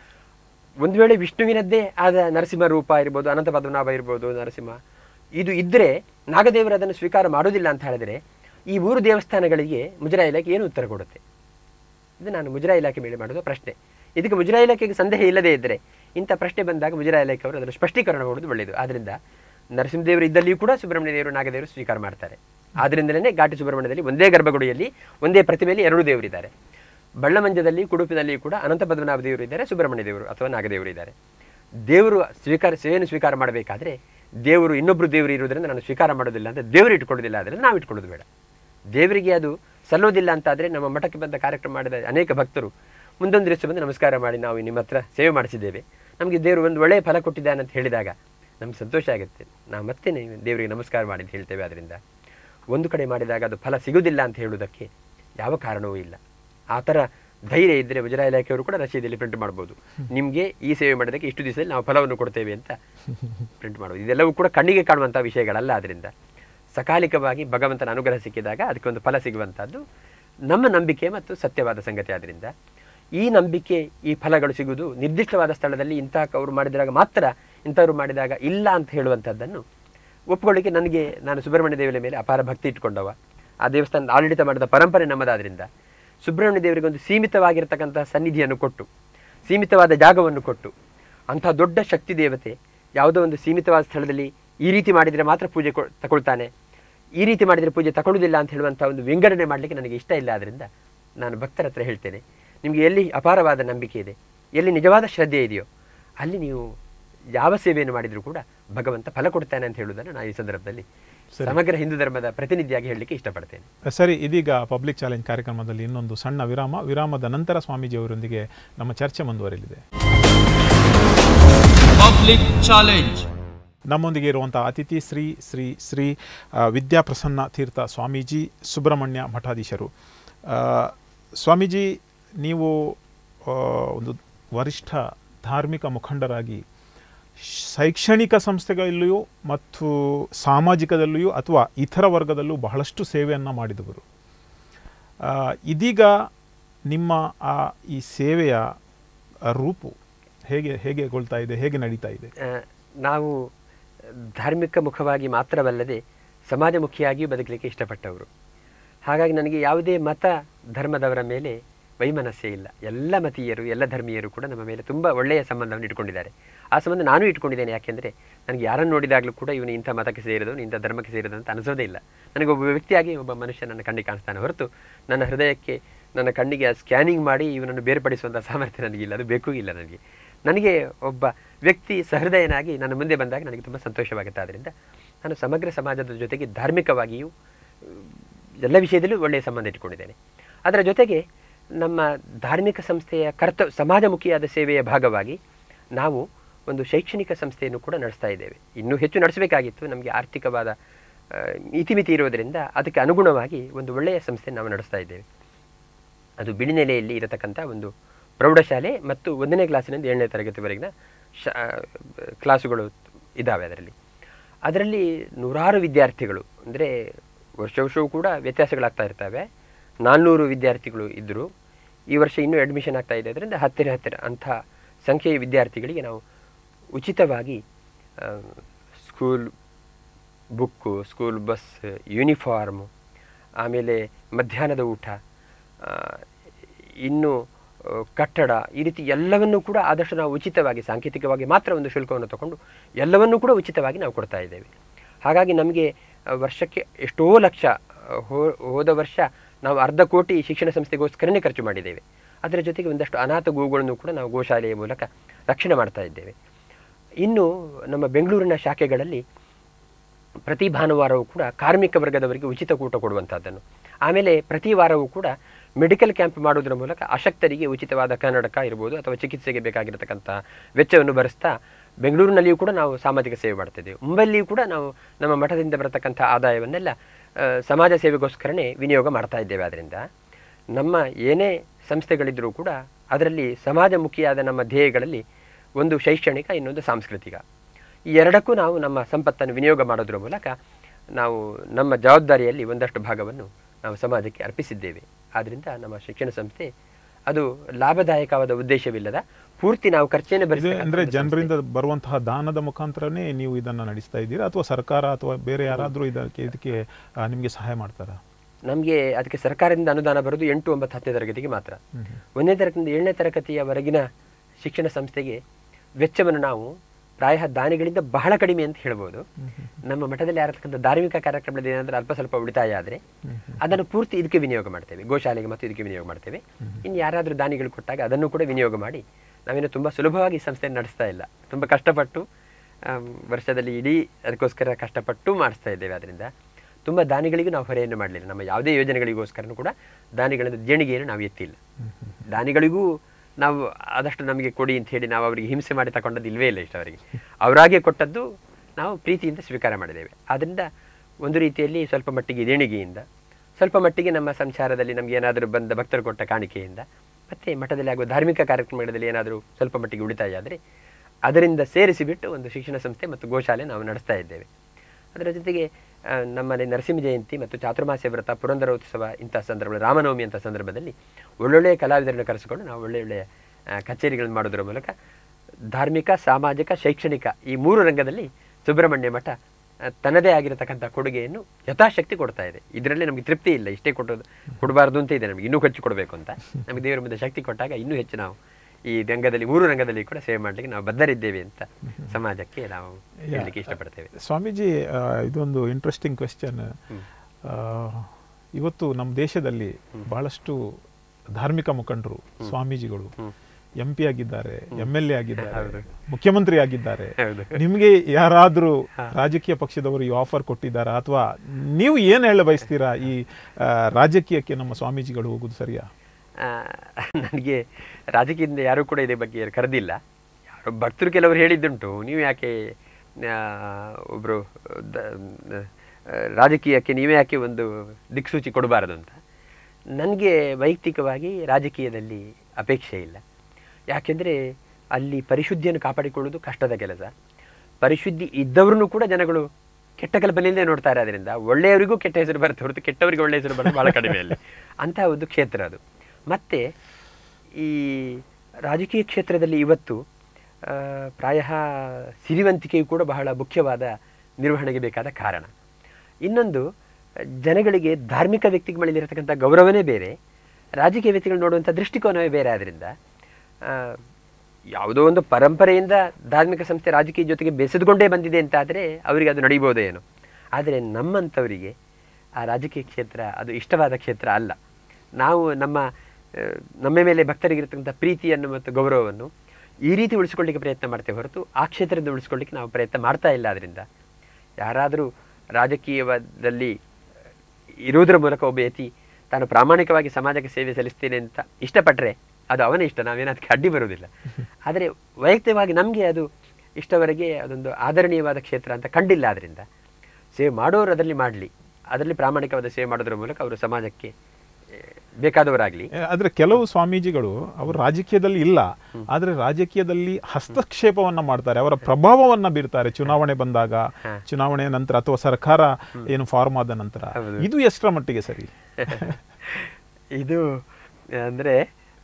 ಒಂದು ವೇಳೆ ವಿಷ್ಣುವಿನದ್ದೇ ಆದ ನರಸಿಂಹ ರೂಪ ಇರ್ಬೋದು ಅನಂತ ಪದ್ಮನಾಭ ಇರ್ಬೋದು ನರಸಿಂಹ ಇದು ಇದ್ದರೆ ನಾಗದೇವರು ಅದನ್ನು ಸ್ವೀಕಾರ ಮಾಡೋದಿಲ್ಲ ಅಂತ ಹೇಳಿದರೆ ಈ ಮೂರು ದೇವಸ್ಥಾನಗಳಿಗೆ ಮುಜರಾಯಿ ಇಲಾಖೆ ಏನು ಉತ್ತರ ಕೊಡುತ್ತೆ ಇದು ನಾನು ಮುಜರಾಯಿ ಇಲಾಖೆ ಮೇಲೆ ಮಾಡುವ ಪ್ರಶ್ನೆ ಇದಕ್ಕೆ ಮುಜರಾಯಿ ಇಲಾಖೆಗೆ ಸಂದೇಹ ಇಲ್ಲದೇ ಇದ್ದರೆ ಇಂಥ ಪ್ರಶ್ನೆ ಬಂದಾಗ ಮುಜರಾಯಿ ಇಲಾಖೆ ಅವರು ಅದರ ಸ್ಪಷ್ಟೀಕರಣ ಕೊಡೋದು ಒಳ್ಳೆಯದು ಆದ್ದರಿಂದ ನರಸಿಂಹದೇವರು ಇದ್ದಲ್ಲಿಯೂ ಕೂಡ ಸುಬ್ರಹ್ಮಣ್ಯ ದೇವರು ನಾಗದೇವರು ಸ್ವೀಕಾರ ಮಾಡ್ತಾರೆ ಆದ್ದರಿಂದಲೇ ಘಾಟಿ ಸುಬ್ರಹ್ಮಣ್ಯದಲ್ಲಿ ಒಂದೇ ಗರ್ಭಗುಡಿಯಲ್ಲಿ ಒಂದೇ ಪ್ರತಿಮೆಯಲ್ಲಿ ಎರಡು ದೇವರಿದ್ದಾರೆ ಬಳ್ಳಮಂಜದಲ್ಲಿ ಕುಡುಪಿನಲ್ಲಿಯೂ ಕೂಡ ಅನಂತ ಪದ್ಮನಾಭ ದೇವರು ಇದ್ದಾರೆ ಸುಬ್ರಹ್ಮಣ್ಯ ದೇವರು ಅಥವಾ ನಾಗದೇವರು ಇದ್ದಾರೆ ದೇವರು ಸ್ವೀಕಾರ ಸೇವೆಯನ್ನು ಸ್ವೀಕಾರ ಮಾಡಬೇಕಾದ್ರೆ ದೇವರು ಇನ್ನೊಬ್ಬರು ದೇವರು ಇರುವುದರಿಂದ ನಾನು ಸ್ವೀಕಾರ ಮಾಡೋದಿಲ್ಲ ಅಂತ ದೇವರು ಇಟ್ಕೊಳ್ಳೋದಿಲ್ಲ ಆದ್ದರಿಂದ ನಾವು ಇಟ್ಕೊಳ್ಳೋದು ಬೇಡ ದೇವರಿಗೆ ಅದು ಸಲ್ಲೋದಿಲ್ಲ ಅಂತಾದರೆ ನಮ್ಮ ಮಠಕ್ಕೆ ಬಂದ ಕಾರ್ಯಕ್ರಮ ಮಾಡಿದ ಅನೇಕ ಭಕ್ತರು ಮುಂದೊಂದು ದಿವಸ ಬಂದು ನಮಸ್ಕಾರ ಮಾಡಿ ನಾವು ನಿಮ್ಮ ಹತ್ರ ಸೇವೆ ಮಾಡಿಸಿದ್ದೇವೆ ನಮಗೆ ದೇವರು ಒಂದು ಒಳ್ಳೆಯ ಫಲ ಕೊಟ್ಟಿದ್ದಾನೆ ಅಂತ ಹೇಳಿದಾಗ ನಮ್ಗೆ ಸಂತೋಷ ಆಗುತ್ತೆ ನಾವು ಮತ್ತೆ ನೀವು ದೇವರಿಗೆ ನಮಸ್ಕಾರ ಮಾಡಿ ಅಂತ ಹೇಳ್ತೇವೆ ಅದರಿಂದ ಒಂದು ಕಡೆ ಮಾಡಿದಾಗ ಅದು ಫಲ ಸಿಗುವುದಿಲ್ಲ ಅಂತ ಹೇಳುವುದಕ್ಕೆ ಯಾವ ಕಾರಣವೂ ಇಲ್ಲ ಆ ಥರ ಧೈರ್ಯ ಇದ್ದರೆ ಮುಜರಾಯಿ ಇಲಾಖೆಯವರು ಕೂಡ ರಸೀದಿಯಲ್ಲಿ ಪ್ರಿಂಟ್ ಮಾಡ್ಬೋದು ನಿಮಗೆ ಈ ಸೇವೆ ಮಾಡಿದ್ದಕ್ಕೆ ಇಷ್ಟು ದಿವಸದಲ್ಲಿ ನಾವು ಫಲವನ್ನು ಕೊಡ್ತೇವೆ ಅಂತ ಪ್ರಿಂಟ್ ಮಾಡೋದು ಇದೆಲ್ಲವೂ ಕೂಡ ಕಣ್ಣಿಗೆ ಕಾಣುವಂಥ ವಿಷಯಗಳಲ್ಲ ಅದರಿಂದ ಸಕಾಲಿಕವಾಗಿ ಭಗವಂತನ ಅನುಗ್ರಹ ಸಿಕ್ಕಿದಾಗ ಅದಕ್ಕೆ ಒಂದು ಫಲ ಸಿಗುವಂಥದ್ದು ನಮ್ಮ ನಂಬಿಕೆ ಮತ್ತು ಸತ್ಯವಾದ ಸಂಗತಿ ಆದ್ದರಿಂದ ಈ ನಂಬಿಕೆ ಈ ಫಲಗಳು ಸಿಗುವುದು ನಿರ್ದಿಷ್ಟವಾದ ಸ್ಥಳದಲ್ಲಿ ಇಂಥ ಅವರು ಮಾಡಿದಾಗ ಮಾತ್ರ ಇಂಥವ್ರು ಮಾಡಿದಾಗ ಇಲ್ಲ ಅಂತ ಹೇಳುವಂಥದ್ದನ್ನು ಒಪ್ಕೊಳ್ಳಿಕ್ಕೆ ನನಗೆ ನಾನು ಸುಬ್ರಹ್ಮಣ್ಯ ದೇವರ ಮೇಲೆ ಅಪಾರ ಭಕ್ತಿ ಇಟ್ಕೊಂಡವ ಆ ದೇವಸ್ಥಾನದ ಆಡಳಿತ ಮಾಡಿದ ಪರಂಪರೆ ನಮ್ಮದಾದ್ರಿಂದ ಸುಬ್ರಹ್ಮಣ್ಯ ದೇವರಿಗೆ ಒಂದು ಸೀಮಿತವಾಗಿರತಕ್ಕಂಥ ಸನ್ನಿಧಿಯನ್ನು ಕೊಟ್ಟು ಸೀಮಿತವಾದ ಜಾಗವನ್ನು ಕೊಟ್ಟು ಅಂಥ ದೊಡ್ಡ ಶಕ್ತಿ ದೇವತೆ ಯಾವುದೋ ಒಂದು ಸೀಮಿತವಾದ ಸ್ಥಳದಲ್ಲಿ ಈ ರೀತಿ ಮಾಡಿದರೆ ಮಾತ್ರ ಪೂಜೆ ಕೊ ತಗೊಳ್ತಾನೆ ಈ ರೀತಿ ಮಾಡಿದರೆ ಪೂಜೆ ತಗೊಳ್ಳುವುದಿಲ್ಲ ಅಂತ ಹೇಳುವಂಥ ಒಂದು ವಿಂಗಡಣೆ ಮಾಡಲಿಕ್ಕೆ ನನಗೆ ಇಷ್ಟ ಇಲ್ಲ ಆದ್ದರಿಂದ ನಾನು ಭಕ್ತರ ಹತ್ರ ಹೇಳ್ತೇನೆ ನಿಮಗೆ ಎಲ್ಲಿ ಅಪಾರವಾದ ನಂಬಿಕೆ ಇದೆ ಎಲ್ಲಿ ನಿಜವಾದ ಶ್ರದ್ಧೆ ಇದೆಯೋ ಅಲ್ಲಿ ನೀವು ಯಾವ ಸೇವೆಯನ್ನು ಮಾಡಿದರೂ ಕೂಡ ಭಗವಂತ ಫಲ ಕೊಡ್ತಾನೆ ಅಂತ ಹೇಳುವುದನ್ನು ನಾನು ಈ ಸಂದರ್ಭದಲ್ಲಿ ಸಮಗ್ರ ಹಿಂದೂ ಧರ್ಮದ ಪ್ರತಿನಿಧಿಯಾಗಿ ಹೇಳಲಿಕ್ಕೆ ಇಷ್ಟಪಡ್ತೇನೆ ಸರಿ ಇದೀಗ ಪಬ್ಲಿಕ್ ಚಾಲೆಂಜ್ ಕಾರ್ಯಕ್ರಮದಲ್ಲಿ ಇನ್ನೊಂದು ಸಣ್ಣ ವಿರಾಮ ವಿರಾಮದ ನಂತರ ಸ್ವಾಮೀಜಿ ಅವರೊಂದಿಗೆ ನಮ್ಮ ಚರ್ಚೆ ಮುಂದುವರಿಯಲಿದೆ ಪಬ್ಲಿಕ್ ಚಾಲೆಂಜ್ ನಮ್ಮೊಂದಿಗೆ ಇರುವಂಥ ಅತಿಥಿ ಶ್ರೀ ಶ್ರೀ ಶ್ರೀ ಆ, ವಿದ್ಯಾಪ್ರಸನ್ನ ತೀರ್ಥ ಸ್ವಾಮೀಜಿ ಸುಬ್ರಹ್ಮಣ್ಯ ಮಠಾಧೀಶರು ಆ, ಸ್ವಾಮೀಜಿ ನೀವು ಆ, ಒಂದು ವರಿಷ್ಠ ಧಾರ್ಮಿಕ ಮುಖಂಡರಾಗಿ ಶೈಕ್ಷಣಿಕ ಸಂಸ್ಥೆಗಳಲ್ಲಿಯೂ ಮತ್ತು ಸಾಮಾಜಿಕದಲ್ಲಿಯೂ ಅಥವಾ ಇತರ ವರ್ಗದಲ್ಲೂ ಬಹಳಷ್ಟು ಸೇವೆಯನ್ನು ಮಾಡಿದವರು ಆ, ಇದೀಗ ನಿಮ್ಮ ಆ ಈ ಸೇವೆಯ ಆ, ರೂಪು ಹೇಗೆ ಹೇಗೆಗೊಳ್ತಾ ಇದೆ ಹೇಗೆ ನಡೀತಾ ಇದೆ ಆ, ನಾವು ಧಾರ್ಮಿಕ ಮುಖವಾಗಿ ಮಾತ್ರವಲ್ಲದೆ ಸಮಾಜಮುಖಿಯಾಗಿಯೂ ಬದುಕಲಿಕ್ಕೆ ಇಷ್ಟಪಟ್ಟವರು ಹಾಗಾಗಿ ನನಗೆ ಯಾವುದೇ ಮತ ಧರ್ಮದವರ ಮೇಲೆ ವೈಮನಸ್ಸೇ ಇಲ್ಲ ಎಲ್ಲ ಮತೀಯರು ಎಲ್ಲ ಧರ್ಮೀಯರು ಕೂಡ ನಮ್ಮ ಮೇಲೆ ತುಂಬ ಒಳ್ಳೆಯ ಸಂಬಂಧವನ್ನು ಇಟ್ಕೊಂಡಿದ್ದಾರೆ ಆ ಸಂಬಂಧ ನಾನು ಇಟ್ಕೊಂಡಿದ್ದೇನೆ ಯಾಕೆಂದರೆ ನನಗೆ ಯಾರನ್ನು ನೋಡಿದಾಗಲೂ ಕೂಡ ಇವನು ಇಂಥ ಮತಕ್ಕೆ ಸೇರಿದವನು ಇಂಥ ಧರ್ಮಕ್ಕೆ ಸೇರಿದ ಅಂತ ಅನಿಸೋದೇ ಇಲ್ಲ ನನಗೆ ಒಬ್ಬ ವ್ಯಕ್ತಿಯಾಗಿ ಒಬ್ಬ ಮನುಷ್ಯ ನನ್ನ ಕಣ್ಣಿಗೆ ಕಾಣಿಸ್ತಾನೆ ಹೊರತು ನನ್ನ ಹೃದಯಕ್ಕೆ ನನ್ನ ಕಣ್ಣಿಗೆ ಸ್ಕ್ಯಾನಿಂಗ್ ಮಾಡಿ ಇವನನ್ನು ಬೇರ್ಪಡಿಸುವಂಥ ಸಾಮರ್ಥ್ಯ ನನಗಿಲ್ಲ ಅದು ಬೇಕೂ ಇಲ್ಲ ನನಗೆ ನನಗೆ ಒಬ್ಬ ವ್ಯಕ್ತಿ ಸಹೃದಯನಾಗಿ ನನ್ನ ಮುಂದೆ ಬಂದಾಗ ನನಗೆ ತುಂಬ ಸಂತೋಷವಾಗುತ್ತೆ ಆದ್ದರಿಂದ ನಾನು ಸಮಗ್ರ ಸಮಾಜದ ಜೊತೆಗೆ ಧಾರ್ಮಿಕವಾಗಿಯೂ ಎಲ್ಲ ವಿಷಯದಲ್ಲೂ ಒಳ್ಳೆಯ ಸಂಬಂಧ ಇಟ್ಟುಕೊಂಡಿದ್ದೇನೆ ಅದರ ಜೊತೆಗೆ ನಮ್ಮ ಧಾರ್ಮಿಕ ಸಂಸ್ಥೆಯ ಕರ್ತ ಸಮಾಜಮುಖಿಯಾದ ಸೇವೆಯ ಭಾಗವಾಗಿ ನಾವು ಒಂದು ಶೈಕ್ಷಣಿಕ ಸಂಸ್ಥೆಯನ್ನು ಕೂಡ ನಡೆಸ್ತಾ ಇದ್ದೇವೆ ಇನ್ನೂ ಹೆಚ್ಚು ನಡೆಸಬೇಕಾಗಿತ್ತು ನಮಗೆ ಆರ್ಥಿಕವಾದ ಆ, ಇತಿಮಿತಿ ಇರೋದರಿಂದ ಅದಕ್ಕೆ ಅನುಗುಣವಾಗಿ ಒಂದು ಒಳ್ಳೆಯ ಸಂಸ್ಥೆ ನಾವು ನಡೆಸ್ತಾ ಇದ್ದೇವೆ ಅದು ಬಿಳಿನೆಲೆಯಲ್ಲಿ ಇರತಕ್ಕಂಥ ಒಂದು ಪ್ರೌಢಶಾಲೆ ಮತ್ತು ಒಂದನೇ ಕ್ಲಾಸಿನಿಂದ ಏಳನೇ ತರಗತಿವರೆಗಿನ ಶಾ ಕ್ಲಾಸುಗಳು ಇದ್ದಾವೆ ಅದರಲ್ಲಿ ಅದರಲ್ಲಿ ನೂರಾರು ವಿದ್ಯಾರ್ಥಿಗಳು ಅಂದರೆ ವರ್ಷ ವರ್ಷವೂ ಕೂಡ ವ್ಯತ್ಯಾಸಗಳಾಗ್ತಾ ಇರ್ತವೆ ನಾನ್ನೂರು ವಿದ್ಯಾರ್ಥಿಗಳು ಇದ್ದರು ಈ ವರ್ಷ ಇನ್ನೂ ಅಡ್ಮಿಷನ್ ಆಗ್ತಾ ಇದೆ ಅದರಿಂದ ಹತ್ತಿರ ಹತ್ತಿರ ಅಂಥ ಸಂಖ್ಯೆಯ ವಿದ್ಯಾರ್ಥಿಗಳಿಗೆ ನಾವು ಉಚಿತವಾಗಿ ಆ, school book school bus uniform ಆಮೇಲೆ ಮಧ್ಯಾಹ್ನದ ಊಟ ಆ, ಇನ್ನು ಆ, ಕಟ್ಟಡ ಈ ರೀತಿ ಎಲ್ಲವನ್ನೂ ಕೂಡ ಆದಷ್ಟು ನಾವು ಉಚಿತವಾಗಿ ಸಾಂಕೇತಿಕವಾಗಿ ಮಾತ್ರ ಒಂದು ಶುಲ್ಕವನ್ನು ತಗೊಂಡು ಎಲ್ಲವನ್ನೂ ಕೂಡ ಉಚಿತವಾಗಿ ನಾವು ಕೊಡ್ತಾ ಇದ್ದೇವೆ ಹಾಗಾಗಿ ನಮಗೆ ಆ, ವರ್ಷಕ್ಕೆ ಎಷ್ಟೋ ಲಕ್ಷ ಆ, ಹೋ- ಹೋದ ವರ್ಷ ನಾವು ಅರ್ಧ ಕೋಟಿ ಶಿಕ್ಷಣ ಸಂಸ್ಥೆಗೋಸ್ಕರನೇ ಖರ್ಚು ಮಾಡಿದ್ದೇವೆ ಅದರ ಜೊತೆಗೆ ಒಂದಷ್ಟು ಅನಾಥ ಗೋಗಳನ್ನು ಕೂಡ ನಾವು ಗೋಶಾಲೆಯ ಮೂಲಕ ರಕ್ಷಣೆ ಮಾಡ್ತಾ ಇದ್ದೇವೆ ಇನ್ನು ನಮ್ಮ ಬೆಂಗಳೂರಿನ ಶಾಖೆಗಳಲ್ಲಿ ಪ್ರತಿ ಭಾನುವಾರವೂ ಕೂಡ ಕಾರ್ಮಿಕ ವರ್ಗದವರಿಗೆ ಉಚಿತ ಊಟ ಕೊಡುವಂಥದ್ದನ್ನು ಆಮೇಲೆ ಪ್ರತಿ ವಾರವೂ ಕೂಡ ಮೆಡಿಕಲ್ ಕ್ಯಾಂಪ್ ಮಾಡೋದ್ರ ಮೂಲಕ ಅಶಕ್ತರಿಗೆ ಉಚಿತವಾದ ಕನ್ನಡಕ ಇರ್ಬೋದು ಅಥವಾ ಚಿಕಿತ್ಸೆಗೆ ಬೇಕಾಗಿರತಕ್ಕಂಥ ವೆಚ್ಚವನ್ನು ಭರಿಸ್ತಾ ಬೆಂಗಳೂರಿನಲ್ಲಿಯೂ ಕೂಡ ನಾವು ಸಾಮಾಜಿಕ ಸೇವೆ ಮಾಡ್ತಿದ್ದೇವೆ ಮುಂಬೈಲಿಯೂ ಕೂಡ ನಾವು ನಮ್ಮ ಮಠದಿಂದ ಬರತಕ್ಕಂಥ ಆದಾಯವನ್ನೆಲ್ಲ ಆ, ಸಮಾಜ ಸೇವೆಗೋಸ್ಕರನೇ ವಿನಿಯೋಗ ಮಾಡ್ತಾ ಇದ್ದೇವೆ ಆದ್ದರಿಂದ ನಮ್ಮ ಏನೇ ಸಂಸ್ಥೆಗಳಿದ್ದರೂ ಕೂಡ ಅದರಲ್ಲಿ ಸಮಾಜಮುಖಿಯಾದ ನಮ್ಮ ಧ್ಯೇಯಗಳಲ್ಲಿ ಒಂದು ಶೈಕ್ಷಣಿಕ ಇನ್ನೊಂದು ಸಾಂಸ್ಕೃತಿಕ ಈ ಎರಡಕ್ಕೂ ನಾವು ನಮ್ಮ ಸಂಪತ್ತನ್ನು ವಿನಿಯೋಗ ಮಾಡೋದ್ರ ಮೂಲಕ ನಾವು ನಮ್ಮ ಜವಾಬ್ದಾರಿಯಲ್ಲಿ ಒಂದಷ್ಟು ಭಾಗವನ್ನು ನಾವು ಸಮಾಜಕ್ಕೆ ಅರ್ಪಿಸಿದ್ದೇವೆ ಆದ್ದರಿಂದ ನಮ್ಮ ಶಿಕ್ಷಣ ಸಂಸ್ಥೆ ಅದು ಲಾಭದಾಯಕವಾದ ಉದ್ದೇಶವಿಲ್ಲದ ಪೂರ್ತಿ ನಾವು ಖರ್ಚೇನೆ ಇದು ಭರಿಸ್ತಕ್ಕಂಥ ಅಂದ್ರೆ ಒಂದು ಸಂಸ್ಥೆ. ಜನರಿಂದ ಬರುವಂತಹ ದಾನದ ಮುಖಾಂತರನೇ ನೀವು ಇದನ್ನ ನಡೆಸ್ತಾ ಇದ್ದೀರಾ ಅಥವಾ ಸರ್ಕಾರ ಅಥವಾ ಬೇರೆ ಯಾರಾದರೂ ಇದಕ್ಕೆ ಇದಕ್ಕೆ ಆ, ನಿಮ್ಗೆ ಸಹಾಯ ಮಾಡ್ತಾರಾ ನಮಗೆ ಅದಕ್ಕೆ ಸರ್ಕಾರದಿಂದ ಅನುದಾನ ಬರೋದು ಎಂಟು ಒಂಬತ್ತು ಹತ್ತನೇ ತರಗತಿಗೆ ಮಾತ್ರ ಹ್ಮ್ ಹ್ಮ್. ಒಂದನೇ ತರಗತಿಯಿಂದ ಏಳನೇ ತರಗತಿಯವರೆಗಿನ ಶಿಕ್ಷಣ ಸಂಸ್ಥೆಗೆ ವೆಚ್ಚವನ್ನು ನಾವು ಪ್ರಾಯ ದಾನಿಗಳಿಂದ ಬಹಳ ಕಡಿಮೆ ಅಂತ ಹೇಳ್ಬೋದು ನಮ್ಮ ಮಠದಲ್ಲಿ ಯಾರತಕ್ಕಂಥ ಧಾರ್ಮಿಕ ಕಾರ್ಯಕ್ರಮದಲ್ಲಿ ಏನಾದರೂ ಅಲ್ಪ ಸ್ವಲ್ಪ ಉಳಿತಾಯ ಆದರೆ ಅದನ್ನು ಪೂರ್ತಿ ಇದಕ್ಕೆ ವಿನಿಯೋಗ ಮಾಡ್ತೇವೆ ಗೋಶಾಲೆಗೆ ಮತ್ತು ಇದಕ್ಕೆ ವಿನಿಯೋಗ ಮಾಡ್ತೇವೆ ಇನ್ನು ಯಾರಾದರೂ ದಾನಿಗಳು ಕೊಟ್ಟಾಗ ಅದನ್ನು ಕೂಡ ವಿನಿಯೋಗ ಮಾಡಿ ನಾವೇನು ತುಂಬ ಸುಲಭವಾಗಿ ಈ ಸಂಸ್ಥೆಯನ್ನು ನಡೆಸ್ತಾ ಇಲ್ಲ ತುಂಬ ಕಷ್ಟಪಟ್ಟು ಆಮ್, ವರ್ಷದಲ್ಲಿ ಇಡೀ ಅದಕ್ಕೋಸ್ಕರ ಕಷ್ಟಪಟ್ಟು ಮಾಡಿಸ್ತಾ ಇದ್ದೇವೆ ಅದರಿಂದ ತುಂಬ ದಾನಿಗಳಿಗೂ ನಾವು ಹೊರೆಯನ್ನು ಮಾಡಲಿಲ್ಲ ನಮ್ಮ ಯಾವುದೇ ಯೋಜನೆಗಳಿಗೋಸ್ಕರನೂ ಕೂಡ ದಾನಿಗಳಿಂದ ದೇಣಿಗೆಯನ್ನು ನಾವು ಎತ್ತಿಲ್ಲ ದಾನಿಗಳಿಗೂ ನಾವು ಆದಷ್ಟು ನಮಗೆ ಕೊಡಿ ಅಂತ ಹೇಳಿ ನಾವು ಅವರಿಗೆ ಹಿಂಸೆ ಮಾಡಿ ತಗೊಂಡದ್ದು ಇಲ್ವೇ ಇಲ್ಲ ಇಷ್ಟ ಅವರಿಗೆ ಅವರಾಗೆ ಕೊಟ್ಟದ್ದು ನಾವು ಪ್ರೀತಿಯಿಂದ ಸ್ವೀಕಾರ ಮಾಡಿದ್ದೇವೆ ಆದ್ದರಿಂದ ಒಂದು ರೀತಿಯಲ್ಲಿ ಸ್ವಲ್ಪ ಮಟ್ಟಿಗೆ ದೇಣಿಗೆಯಿಂದ ಸ್ವಲ್ಪ ಮಟ್ಟಿಗೆ ನಮ್ಮ ಸಂಸಾರದಲ್ಲಿ ನಮ್ಗೆ ಏನಾದರೂ ಬಂದ ಭಕ್ತರು ಕೊಟ್ಟ ಕಾಣಿಕೆಯಿಂದ ಮತ್ತೆ ಮಠದಲ್ಲಿ ಆಗುವ ಧಾರ್ಮಿಕ ಕಾರ್ಯಕ್ರಮಗಳಲ್ಲಿ ಏನಾದರೂ ಸ್ವಲ್ಪ ಮಟ್ಟಿಗೆ ಉಳಿತಾಯ ಆದರೆ ಅದರಿಂದ ಸೇರಿಸಿಬಿಟ್ಟು ಒಂದು ಶಿಕ್ಷಣ ಸಂಸ್ಥೆ ಮತ್ತು ಗೋಶಾಲೆ ನಾವು ನಡೆಸ್ತಾ ಇದ್ದೇವೆ ಅದರ ಜೊತೆಗೆ ಆ, ನಮ್ಮಲ್ಲಿ ನರಸಿಂಹ ಜಯಂತಿ ಮತ್ತು ಚಾತುರ್ಮಾಸ್ಯ ವ್ರತ ಪುರಂದರೋತ್ಸವ ಇಂಥ ಸಂದರ್ಭದಲ್ಲಿ ರಾಮನವಮಿ ಅಂತ ಸಂದರ್ಭದಲ್ಲಿ ಒಳ್ಳೊಳ್ಳೆಯ ಕಲಾವಿದರನ್ನು ಕರೆಸಿಕೊಂಡು ನಾವು ಒಳ್ಳೆ ಒಳ್ಳೆಯ ಆ, ಕಚೇರಿಗಳನ್ನು ಮಾಡೋದರ ಮೂಲಕ ಧಾರ್ಮಿಕ ಸಾಮಾಜಿಕ ಶೈಕ್ಷಣಿಕ ಈ ಮೂರು ರಂಗದಲ್ಲಿ ಸುಬ್ರಹ್ಮಣ್ಯ ಮಠ ಆ, ತನ್ನದೇ ಆಗಿರತಕ್ಕಂಥ ಕೊಡುಗೆಯನ್ನು ಯಥಾಶಕ್ತಿ ಕೊಡ್ತಾ ಇದೆ ಇದರಲ್ಲಿ ನಮಗೆ ತೃಪ್ತಿ ಇಲ್ಲ ಇಷ್ಟೇ ಕೊಟ್ಟೋದು ಕೊಡಬಾರ್ದು ಅಂತ ಇದೆ ನಮಗೆ ಇನ್ನೂ ಹೆಚ್ಚು ಕೊಡಬೇಕು ಅಂತ ನಮಗೆ ದೇವರ ಮುಂದೆ ಶಕ್ತಿ ಕೊಟ್ಟಾಗ ಇನ್ನೂ ಹೆಚ್ಚು ನಾವು ಈ ರಂಗದಲ್ಲಿ ಮೂರು ರಂಗದಲ್ಲಿ ಕೂಡ ಸೇವೆ ಮಾಡಲಿಕ್ಕೆ ನಾವು ಬದ್ಧರಿದ್ದೇವೆ ಅಂತ ಸಮಾಜಕ್ಕೆ ನಾವು ಹೇಳಲಿಕ್ಕೆ ಇಷ್ಟಪಡ್ತೇವೆ ಸ್ವಾಮೀಜಿ ಆ, ಇದೊಂದು ಇಂಟ್ರೆಸ್ಟಿಂಗ್ ಕ್ವೆಶ್ಚನ್ ಇವತ್ತು ನಮ್ಮ ದೇಶದಲ್ಲಿ ಬಹಳಷ್ಟು ಧಾರ್ಮಿಕ ಮುಖಂಡರು ಸ್ವಾಮೀಜಿಗಳು ಎಂ ಪಿ ಆಗಿದ್ದಾರೆ ಎಂ ಎಲ್ ಎ ಆಗಿದ್ದಾರೆ ಮುಖ್ಯಮಂತ್ರಿ ಆಗಿದ್ದಾರೆ ಹೌದು. ನಿಮಗೆ ಯಾರಾದ್ರೂ ರಾಜಕೀಯ ಪಕ್ಷದವರು ಈ ಆಫರ್ ಕೊಟ್ಟಿದ್ದಾರಾ ಅಥವಾ ನೀವು ಏನು ಹೇಳ ಬಯಸ್ತೀರಾ ಈ ಆ, ರಾಜಕೀಯಕ್ಕೆ ನಮ್ಮ ಸ್ವಾಮೀಜಿಗಳು ಹೋಗುದು ಸರಿಯಾ ಆ, ನನಗೆ ರಾಜಕೀಯದಿಂದ ಯಾರೂ ಕೂಡ ಇದೇ ಬಗ್ಗೆ ಯಾರು ಕರೆದಿಲ್ಲ ಯಾರೋ ಭಕ್ತರು ಕೆಲವರು ಹೇಳಿದ್ದುಂಟು ನೀವು ಯಾಕೆ ಆ, ಒಬ್ರು ದ- ದ- ರಾಜಕೀಯಕ್ಕೆ ನೀವೇ ಯಾಕೆ ಒಂದು ದಿಕ್ಸೂಚಿ ಕೊಡಬಾರದು ಅಂತ ನನಗೆ ವೈಯಕ್ತಿಕವಾಗಿ ರಾಜಕೀಯದಲ್ಲಿ ಅಪೇಕ್ಷೆ ಇಲ್ಲ ಯಾಕೆಂದರೆ ಅಲ್ಲಿ ಪರಿಶುದ್ಧಿಯನ್ನು ಕಾಪಾಡಿಕೊಳ್ಳುವುದು ಕಷ್ಟದ ಕೆಲಸ ಪರಿಶುದ್ಧಿ ಇದ್ದವ್ರನ್ನೂ ಕೂಡ ಜನಗಳು ಕೆಟ್ಟ ಕಲ್ಪನೆಯಿಂದೇ ನೋಡ್ತಾರೆ ಅದರಿಂದ ಒಳ್ಳೆಯವರಿಗೂ ಕೆಟ್ಟ ಹೆಸರು ಬರುತ್ತೆ ಹೊರತು ಕೆಟ್ಟವರಿಗೆ ಒಳ್ಳೆ ಹೆಸರು ಬರೋದು ಬಹಳ ಕಡಿಮೆ ಅಲ್ಲಿ ಅಂತಹ ಒಂದು ಕ್ಷೇತ್ರ ಅದು ಮತ್ತೆ ಈ ರಾಜಕೀಯ ಕ್ಷೇತ್ರದಲ್ಲಿ ಇವತ್ತು ಆ, ಪ್ರಾಯಃ ಸಿರಿವಂತಿಕೆಯು ಕೂಡ ಬಹಳ ಮುಖ್ಯವಾದ ನಿರ್ವಹಣೆಗೆ ಬೇಕಾದ ಕಾರಣ ಇನ್ನೊಂದು ಜನಗಳಿಗೆ ಧಾರ್ಮಿಕ ವ್ಯಕ್ತಿಗಳ ಮೇಲಿರತಕ್ಕಂಥ ಗೌರವನೇ ಬೇರೆ ರಾಜಕೀಯ ವ್ಯಕ್ತಿಗಳು ನೋಡುವಂಥ ದೃಷ್ಟಿಕೋನವೇ ಬೇರೆ ಆದ್ದರಿಂದ ಆ, ಯಾವುದೋ ಒಂದು ಪರಂಪರೆಯಿಂದ ಧಾರ್ಮಿಕ ಸಂಸ್ಥೆ ರಾಜಕೀಯ ಜೊತೆಗೆ ಬೆಸೆದುಕೊಂಡೇ ಬಂದಿದೆ ಅಂತ ಆದರೆ ಅವರಿಗೆ ಅದು ನಡೀಬೋದೇ ಏನೋ ಆದರೆ ನಮ್ಮಂಥವರಿಗೆ ಆ ರಾಜಕೀಯ ಕ್ಷೇತ್ರ ಅದು ಇಷ್ಟವಾದ ಕ್ಷೇತ್ರ ಅಲ್ಲ ನಾವು ನಮ್ಮ ಆ, ನಮ್ಮ ಮೇಲೆ ಭಕ್ತರಿಗಿರ್ತಕ್ಕಂಥ ಪ್ರೀತಿಯನ್ನು ಮತ್ತು ಗೌರವವನ್ನು ಈ ರೀತಿ ಉಳಿಸ್ಕೊಳ್ಳಿಕ್ಕೆ ಪ್ರಯತ್ನ ಮಾಡ್ತೇವೆ ಹೊರತು ಆ ಕ್ಷೇತ್ರದಿಂದ ಉಳಿಸ್ಕೊಳ್ಳಿಕ್ಕೆ ನಾವು ಪ್ರಯತ್ನ ಮಾಡ್ತಾ ಇಲ್ಲ ಅದರಿಂದ ಯಾರಾದರೂ ರಾಜಕೀಯದಲ್ಲಿ ಇರುವುದರ ಮೂಲಕ ಒಬ್ಬ ಯತಿ ತಾನು ಪ್ರಾಮಾಣಿಕವಾಗಿ ಸಮಾಜಕ್ಕೆ ಸೇವೆ ಸಲ್ಲಿಸ್ತೇನೆ ಅಂತ ಇಷ್ಟಪಟ್ಟರೆ ಅದು ಅವನ ಇಷ್ಟ ನಾವೇನು ಅದಕ್ಕೆ ಅಡ್ಡಿ ಬರುವುದಿಲ್ಲ ಆದರೆ ವೈಯಕ್ತಿಕವಾಗಿ ನಮಗೆ ಅದು ಇಷ್ಟವರೆಗೆ ಅದೊಂದು ಆದರಣೀಯವಾದ ಕ್ಷೇತ್ರ ಅಂತ ಕಂಡಿಲ್ಲ ಅದರಿಂದ ಸೇವೆ ಮಾಡೋರು ಅದರಲ್ಲಿ ಮಾಡಲಿ ಅದರಲ್ಲಿ ಪ್ರಾಮಾಣಿಕವಾದ ಸೇವೆ ಮಾಡೋದ್ರ ಮೂಲಕ ಅವರು ಸಮಾಜಕ್ಕೆ ಆ, ಬೇಕಾದವರಾಗಲಿ ಏ, ಆದ್ರೆ ಕೆಲವು ಸ್ವಾಮೀಜಿಗಳು ಅವರು ರಾಜಕೀಯದಲ್ಲಿ ಇಲ್ಲ ಆದ್ರೆ ರಾಜಕೀಯದಲ್ಲಿ ಹಸ್ತಕ್ಷೇಪವನ್ನ ಮಾಡ್ತಾರೆ ಅವರ ಪ್ರಭಾವವನ್ನ ಬೀರ್ತಾರೆ ಚುನಾವಣೆ ಬಂದಾಗ ಚುನಾವಣೆಯ ನಂತರ ಅಥವಾ ಸರ್ಕಾರ ಏನು ಫಾರ್ಮ್ ಆದ ನಂತರ ಇದು ಎಷ್ಟರ ಮಟ್ಟಿಗೆ ಸರಿ ಇದು ಅಂದರೆ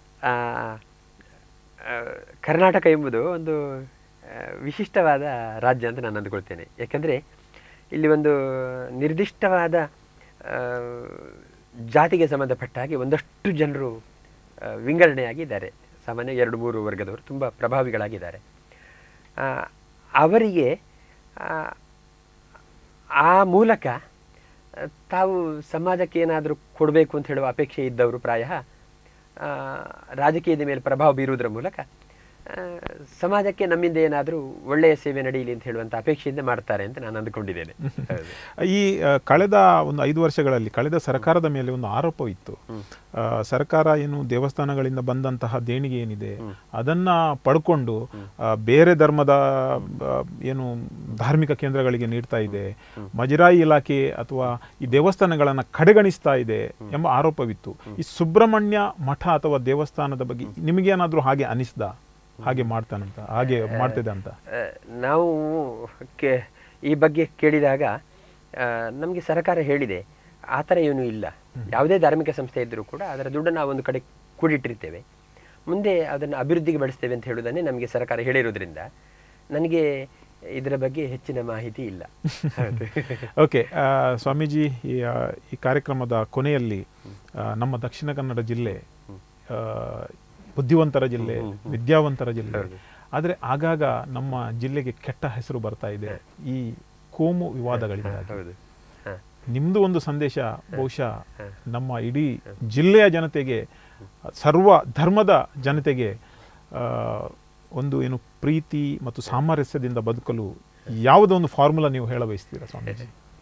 ಕರ್ನಾಟಕ ಎಂಬುದು ಒಂದು ಆ, ವಿಶಿಷ್ಟವಾದ ರಾಜ್ಯ ಅಂತ ನಾನು ಅಂದುಕೊಳ್ತೇನೆ ಯಾಕಂದರೆ ಇಲ್ಲಿ ಒಂದು ನಿರ್ದಿಷ್ಟವಾದ ಆ, ಜಾತಿಗೆ ಸಂಬಂಧಪಟ್ಟ ಹಾಗೆ ಒಂದಷ್ಟು ಜನರು ಆ, ವಿಂಗಡಣೆಯಾಗಿದ್ದಾರೆ ಸಾಮಾನ್ಯ ಎರಡು ಮೂರು ವರ್ಗದವರು ತುಂಬ ಪ್ರಭಾವಿಗಳಾಗಿದ್ದಾರೆ ಆ, ಅವರಿಗೆ ಆ, ಆ ಮೂಲಕ ಆ, ತಾವು ಸಮಾಜಕ್ಕೆ ಏನಾದರೂ ಕೊಡಬೇಕು ಅಂತ ಹೇಳುವ ಅಪೇಕ್ಷೆ ಇದ್ದವರು ಪ್ರಾಯಃ ಆ, ರಾಜಕೀಯದ ಮೇಲೆ ಪ್ರಭಾವ ಬೀರುವುದರ ಮೂಲಕ ಆ, ಸಮಾಜಕ್ಕೆ ನಮ್ಮಿಂದ ಏನಾದರೂ ಒಳ್ಳೆಯ ಸೇವೆ ನಡೆಯಲಿ ಅಂತ ಹೇಳುವಂಥ ಅಪೇಕ್ಷೆಯಿಂದ ಮಾಡ್ತಾರೆ ಅಂತ ನಾನು ಅಂದುಕೊಂಡಿದ್ದೇನೆ ಹೌದು. ಈ ಆ, ಕಳೆದ ಒಂದು ಐದು ವರ್ಷಗಳಲ್ಲಿ ಕಳೆದ ಸರ್ಕಾರದ ಮೇಲೆ ಒಂದು ಆರೋಪವಿತ್ತು ಆ, ಸರ್ಕಾರ ಏನು ದೇವಸ್ಥಾನಗಳಿಂದ ಬಂದಂತಹ ದೇಣಿಗೆ ಏನಿದೆ ಅದನ್ನ ಪಡ್ಕೊಂಡು ಆ, ಬೇರೆ ಧರ್ಮದ ಆ, ಏನು ಧಾರ್ಮಿಕ ಕೇಂದ್ರಗಳಿಗೆ ನೀಡ್ತಾ ಇದೆ ಮಜಿರಾಯಿ ಇಲಾಖೆ ಅಥವಾ ಈ ದೇವಸ್ಥಾನಗಳನ್ನ ಕಡೆಗಣಿಸ್ತಾ ಇದೆ ಎಂಬ ಆರೋಪವಿತ್ತು ಈ ಸುಬ್ರಹ್ಮಣ್ಯ ಮಠ ಅಥವಾ ದೇವಸ್ಥಾನದ ಬಗ್ಗೆ ನಿಮಗೇನಾದ್ರೂ ಹಾಗೆ ಅನಿಸ್ದ ಹಾಗೆ ಮಾಡ್ತಾನಂತ ಹಾಗೆ ಮಾಡ್ತಿದೆ ಅಂತ ಆ, ನಾವು ಕೆ ಈ ಬಗ್ಗೆ ಕೇಳಿದಾಗ ನಮಗೆ ಸರ್ಕಾರ ಹೇಳಿದೆ ಆ ಥರ ಏನೂ ಇಲ್ಲ ಯಾವುದೇ ಧಾರ್ಮಿಕ ಸಂಸ್ಥೆ ಇದ್ದರೂ ಕೂಡ ಅದರ ದುಡ್ಡನ್ನು ನಾವು ಒಂದು ಕಡೆ ಕೂಡಿಟ್ಟಿರ್ತೇವೆ ಮುಂದೆ ಅದನ್ನು ಅಭಿವೃದ್ಧಿಗೆ ಬಳಸ್ತೇವೆ ಅಂತ ಹೇಳುವುದನ್ನೇ ನಮಗೆ ಸರ್ಕಾರ ಹೇಳಿರೋದ್ರಿಂದ ನನಗೆ ಇದರ ಬಗ್ಗೆ ಹೆಚ್ಚಿನ ಮಾಹಿತಿ ಇಲ್ಲ ಹೌದು. ಓಕೆ ಆ, ಸ್ವಾಮೀಜಿ ಈ ಆ, ಈ ಕಾರ್ಯಕ್ರಮದ ಕೊನೆಯಲ್ಲಿ ಆ, ನಮ್ಮ ದಕ್ಷಿಣ ಕನ್ನಡ ಜಿಲ್ಲೆ ಆ, ಬುದ್ಧಿವಂತರ ಜಿಲ್ಲೆ ವಿದ್ಯಾವಂತರ ಜಿಲ್ಲೆ ಆದರೆ ಆಗಾಗ ನಮ್ಮ ಜಿಲ್ಲೆಗೆ ಕೆಟ್ಟ ಹೆಸರು ಬರ್ತಾ ಇದೆ ಈ ಕೋಮು ವಿವಾದಗಳಿಂದಾಗಿ ಹೌದು ಹ. ನಿಮ್ದು ಒಂದು ಸಂದೇಶ ಬಹುಶಃ ನಮ್ಮ ಇಡೀ ಜಿಲ್ಲೆಯ ಜನತೆಗೆ ಸರ್ವ ಧರ್ಮದ ಜನತೆಗೆ ಆ, ಒಂದು ಏನು ಪ್ರೀತಿ ಮತ್ತು ಸಾಮರಸ್ಯದಿಂದ ಬದುಕಲು ಯಾವುದೋ ಒಂದು ಫಾರ್ಮುಲಾ ನೀವು ಹೇಳ ಬಯಸ್ತೀರಾ ಸ್ವಾಮೀಜಿ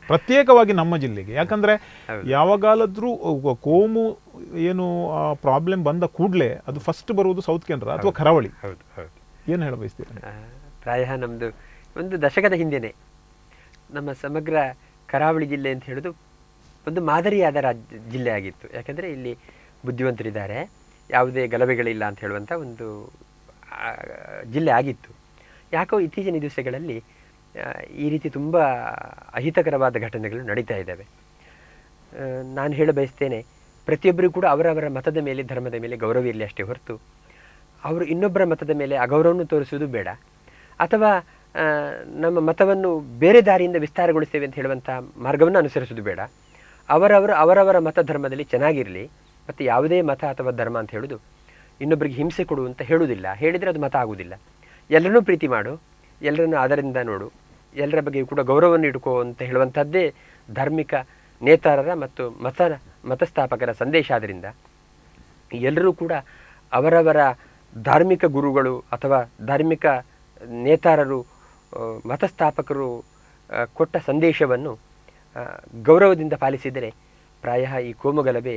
ಪ್ರತ್ಯೇಕವಾಗಿ ನಮ್ಮ ಜಿಲ್ಲೆಗೆ ಯಾಕಂದ್ರೆ ಯಾವಾಗಾಲಾದ್ರೂ ಅಹ್, ಕೋಮು ಏನು ಪ್ರಾಬ್ಲಮ್ ಬಂದ ಕೂಡಲೇ ಅದು ಫಸ್ಟ್ ಬರುವುದು ಸೌತ್ ಕೇಂದ್ರ ಅಥವಾ ಕರಾವಳಿ ಹೌದು ಹೌದು ಏನು ಹೇಳ ಬಯಸ್ತೀರಾ ಆ, ಪ್ರಾಯಃ ನಮ್ಮದು ಒಂದು ದಶಕದ ಹಿಂದೆನೆ ನಮ್ಮ ಸಮಗ್ರ ಕರಾವಳಿ ಜಿಲ್ಲೆ ಅಂತ ಹೇಳೋದು ಒಂದು ಮಾದರಿಯಾದ ರಾಜ್ಯ ಜಿಲ್ಲೆ ಆಗಿತ್ತು ಯಾಕಂದರೆ ಇಲ್ಲಿ ಬುದ್ಧಿವಂತರಿದ್ದಾರೆ ಯಾವುದೇ ಗಲಭೆಗಳಿಲ್ಲ ಅಂತ ಹೇಳುವಂಥ ಒಂದು ಆ, ಜಿಲ್ಲೆ ಆಗಿತ್ತು ಯಾಕೋ ಇತ್ತೀಚಿನ ದಿವಸಗಳಲ್ಲಿ ಆ, ಈ ರೀತಿ ತುಂಬ ಅಹಿತಕರವಾದ ಘಟನೆಗಳು ನಡೀತಾ ಇದ್ದಾವೆ ಆ, ನಾನು ಹೇಳ ಬಯಸ್ತೇನೆ ಪ್ರತಿಯೊಬ್ಬರಿಗೂ ಕೂಡ ಅವರವರ ಮತದ ಮೇಲೆ ಧರ್ಮದ ಮೇಲೆ ಗೌರವ ಇರಲಿ ಅಷ್ಟೇ ಹೊರತು ಅವರು ಇನ್ನೊಬ್ಬರ ಮತದ ಮೇಲೆ ಅಗೌರವವನ್ನು ತೋರಿಸುವುದು ಬೇಡ ಅಥವಾ ಆ, ನಮ್ಮ ಮತವನ್ನು ಬೇರೆ ದಾರಿಯಿಂದ ವಿಸ್ತಾರಗೊಳಿಸ್ತೇವೆ ಅಂತ ಹೇಳುವಂಥ ಮಾರ್ಗವನ್ನು ಅನುಸರಿಸುವುದು ಬೇಡ ಅವರವರು ಅವರವರ ಮತ ಧರ್ಮದಲ್ಲಿ ಚೆನ್ನಾಗಿರಲಿ ಮತ್ತು ಯಾವುದೇ ಮತ ಅಥವಾ ಧರ್ಮ ಅಂತ ಹೇಳೋದು ಇನ್ನೊಬ್ಬರಿಗೆ ಹಿಂಸೆ ಕೊಡು ಅಂತ ಹೇಳುವುದಿಲ್ಲ ಹೇಳಿದರೆ ಅದು ಮತ ಆಗುವುದಿಲ್ಲ ಎಲ್ಲರನ್ನೂ ಪ್ರೀತಿ ಮಾಡು ಎಲ್ಲರನ್ನೂ ಆದರಿಂದ ನೋಡು ಎಲ್ಲರ ಬಗ್ಗೆ ಕೂಡ ಗೌರವವನ್ನು ಇಟ್ಕೋ ಅಂತ ಹೇಳುವಂಥದ್ದೇ ಧಾರ್ಮಿಕ ನೇತಾರರ ಮತ್ತು ಮತ ಮತಸ್ಥಾಪಕರ ಸಂದೇಶ ಆದ್ದರಿಂದ ಎಲ್ಲರೂ ಕೂಡ ಅವರವರ ಧಾರ್ಮಿಕ ಗುರುಗಳು ಅಥವಾ ಧಾರ್ಮಿಕ ನೇತಾರರು ಆ, ಮತಸ್ಥಾಪಕರು ಆ, ಕೊಟ್ಟ ಸಂದೇಶವನ್ನು ಆ, ಗೌರವದಿಂದ ಪಾಲಿಸಿದರೆ ಪ್ರಾಯಃ ಈ ಕೋಮುಗಲಭೆ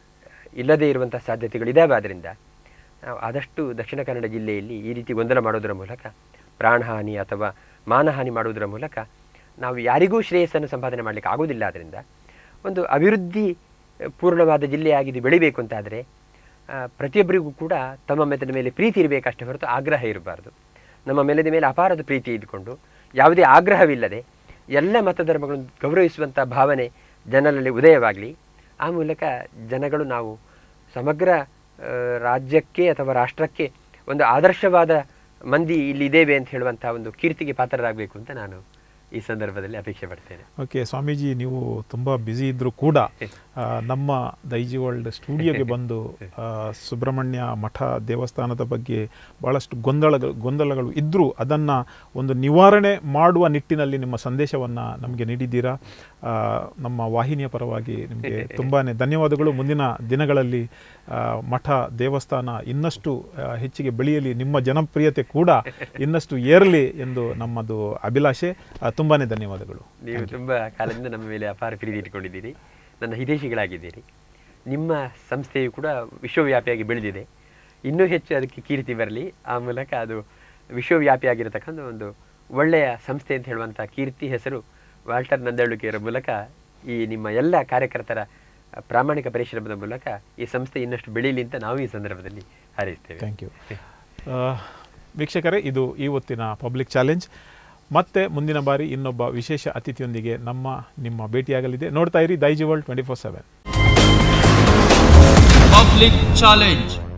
ಇಲ್ಲದೇ ಇರುವಂಥ ಸಾಧ್ಯತೆಗಳಿದ್ದಾವೆ ಆದ್ದರಿಂದ ನಾವು ಆದಷ್ಟು ದಕ್ಷಿಣ ಕನ್ನಡ ಜಿಲ್ಲೆಯಲ್ಲಿ ಈ ರೀತಿ ಗೊಂದಲ ಮಾಡೋದರ ಮೂಲಕ ಪ್ರಾಣಹಾನಿ ಅಥವಾ ಮಾನಹಾನಿ ಮಾಡುವುದರ ಮೂಲಕ ನಾವು ಯಾರಿಗೂ ಶ್ರೇಯಸ್ಸನ್ನು ಸಂಪಾದನೆ ಮಾಡಲಿಕ್ಕೆ ಆಗೋದಿಲ್ಲ ಆದ್ದರಿಂದ ಒಂದು ಅಭಿವೃದ್ಧಿ ಪೂರ್ಣವಾದ ಜಿಲ್ಲೆಯಾಗಿದ್ದು ಬೆಳಿಬೇಕು ಅಂತಾದರೆ ಆ, ಪ್ರತಿಯೊಬ್ಬರಿಗೂ ಕೂಡ ತಮ್ಮ ಮೆತ್ತದ ಮೇಲೆ ಪ್ರೀತಿ ಇರಬೇಕಷ್ಟೇ ಹೊರತು ಆಗ್ರಹ ಇರಬಾರ್ದು ನಮ್ಮ ಮೆಲದ ಮೇಲೆ ಅಪಾರದ ಪ್ರೀತಿ ಇದ್ದುಕೊಂಡು ಯಾವುದೇ ಆಗ್ರಹವಿಲ್ಲದೆ ಎಲ್ಲ ಮತಧರ್ಮಗಳನ್ನು ಗೌರವಿಸುವಂಥ ಭಾವನೆ ಜನರಲ್ಲಿ ಉದಯವಾಗಲಿ ಆ ಮೂಲಕ ಜನಗಳು ನಾವು ಸಮಗ್ರ ಆ, ರಾಜ್ಯಕ್ಕೆ ಅಥವಾ ರಾಷ್ಟ್ರಕ್ಕೆ ಒಂದು ಆದರ್ಶವಾದ ಮಂದಿ ಇಲ್ಲಿ ಇದ್ದೇವೆ ಅಂತ ಹೇಳುವಂಥ ಒಂದು ಕೀರ್ತಿಗೆ ಪಾತ್ರರಾಗಬೇಕು ಅಂತ ನಾನು ಈ ಸಂದರ್ಭದಲ್ಲಿ ಅಪೇಕ್ಷೆ ಪಡ್ತೇನೆ ಓಕೆ ಸ್ವಾಮೀಜಿ ನೀವು ತುಂಬ ಬ್ಯುಸಿ ಇದ್ದರೂ ಕೂಡ ಆ, ನಮ್ಮ ದೈಜಿ ವರ್ಲ್ಡ್ ಸ್ಟುಡಿಯೋಗೆ ಬಂದು ಆ, ಸುಬ್ರಹ್ಮಣ್ಯ ಮಠ ದೇವಸ್ಥಾನದ ಬಗ್ಗೆ ಭಾಳಷ್ಟು ಗೊಂದಲಗಳು ಗೊಂದಲಗಳು ಇದ್ದರೂ ಅದನ್ನು ಒಂದು ನಿವಾರಣೆ ಮಾಡುವ ನಿಟ್ಟಿನಲ್ಲಿ ನಿಮ್ಮ ಸಂದೇಶವನ್ನು ನಮಗೆ ನೀಡಿದ್ದೀರಾ ಆ, ನಮ್ಮ ವಾಹಿನಿಯ ಪರವಾಗಿ ನಿಮಗೆ ತುಂಬಾ ಧನ್ಯವಾದಗಳು ಮುಂದಿನ ದಿನಗಳಲ್ಲಿ ಆ, ಮಠ ದೇವಸ್ಥಾನ ಇನ್ನಷ್ಟು ಆ, ಹೆಚ್ಚಿಗೆ ಬೆಳೆಯಲಿ ನಿಮ್ಮ ಜನಪ್ರಿಯತೆ ಕೂಡ ಇನ್ನಷ್ಟು ಏರಲಿ ಎಂದು ನಮ್ಮದು ಅಭಿಲಾಷೆ ಆ, ತುಂಬಾನೇ ಧನ್ಯವಾದಗಳು ನೀವು ತುಂಬ ಕಾಲದಿಂದ ನಮ್ಮ ಮೇಲೆ ಅಪಾರ ಪ್ರೀತಿ ಇಟ್ಕೊಂಡಿದ್ದೀರಿ ನನ್ನ ಹಿತೈಷಿಗಳಾಗಿದ್ದೀರಿ ನಿಮ್ಮ ಸಂಸ್ಥೆಯು ಕೂಡ ವಿಶ್ವವ್ಯಾಪಿಯಾಗಿ ಬೆಳೆದಿದೆ ಇನ್ನೂ ಹೆಚ್ಚು ಅದಕ್ಕೆ ಕೀರ್ತಿ ಬರಲಿ ಆ ಮೂಲಕ ಅದು ವಿಶ್ವವ್ಯಾಪಿಯಾಗಿರತಕ್ಕಂಥ ಒಂದು ಒಳ್ಳೆಯ ಸಂಸ್ಥೆ ಅಂತ ಹೇಳುವಂಥ ಕೀರ್ತಿ ಹೆಸರು ವಾಲ್ಟರ್ ನಂದಳುಕೆಯರ ಮೂಲಕ ಈ ನಿಮ್ಮ ಎಲ್ಲ ಕಾರ್ಯಕರ್ತರ ಪ್ರಾಮಾಣಿಕ ಪರಿಶ್ರಮದ ಮೂಲಕ ಈ ಸಂಸ್ಥೆ ಇನ್ನಷ್ಟು ಬೆಳೀಲಿ ಅಂತ ನಾವು ಈ ಸಂದರ್ಭದಲ್ಲಿ ಹಾರೈಸ್ತೇವೆ ಥ್ಯಾಂಕ್ ಯು ವೀಕ್ಷಕರೇ ಇದು ಈ ಹೊತ್ತಿನ ಪಬ್ಲಿಕ್ ಚಾಲೆಂಜ್ ಮತ್ತೆ ಮುಂದಿನ ಬಾರಿ ಇನ್ನೊಬ್ಬ ವಿಶೇಷ ಅತಿಥಿಯೊಂದಿಗೆ ನಮ್ಮ ನಿಮ್ಮ ಭೇಟಿಯಾಗಲಿದೆ ನೋಡ್ತಾ ಇರಿ Daiji world twenty four seven Public Challenge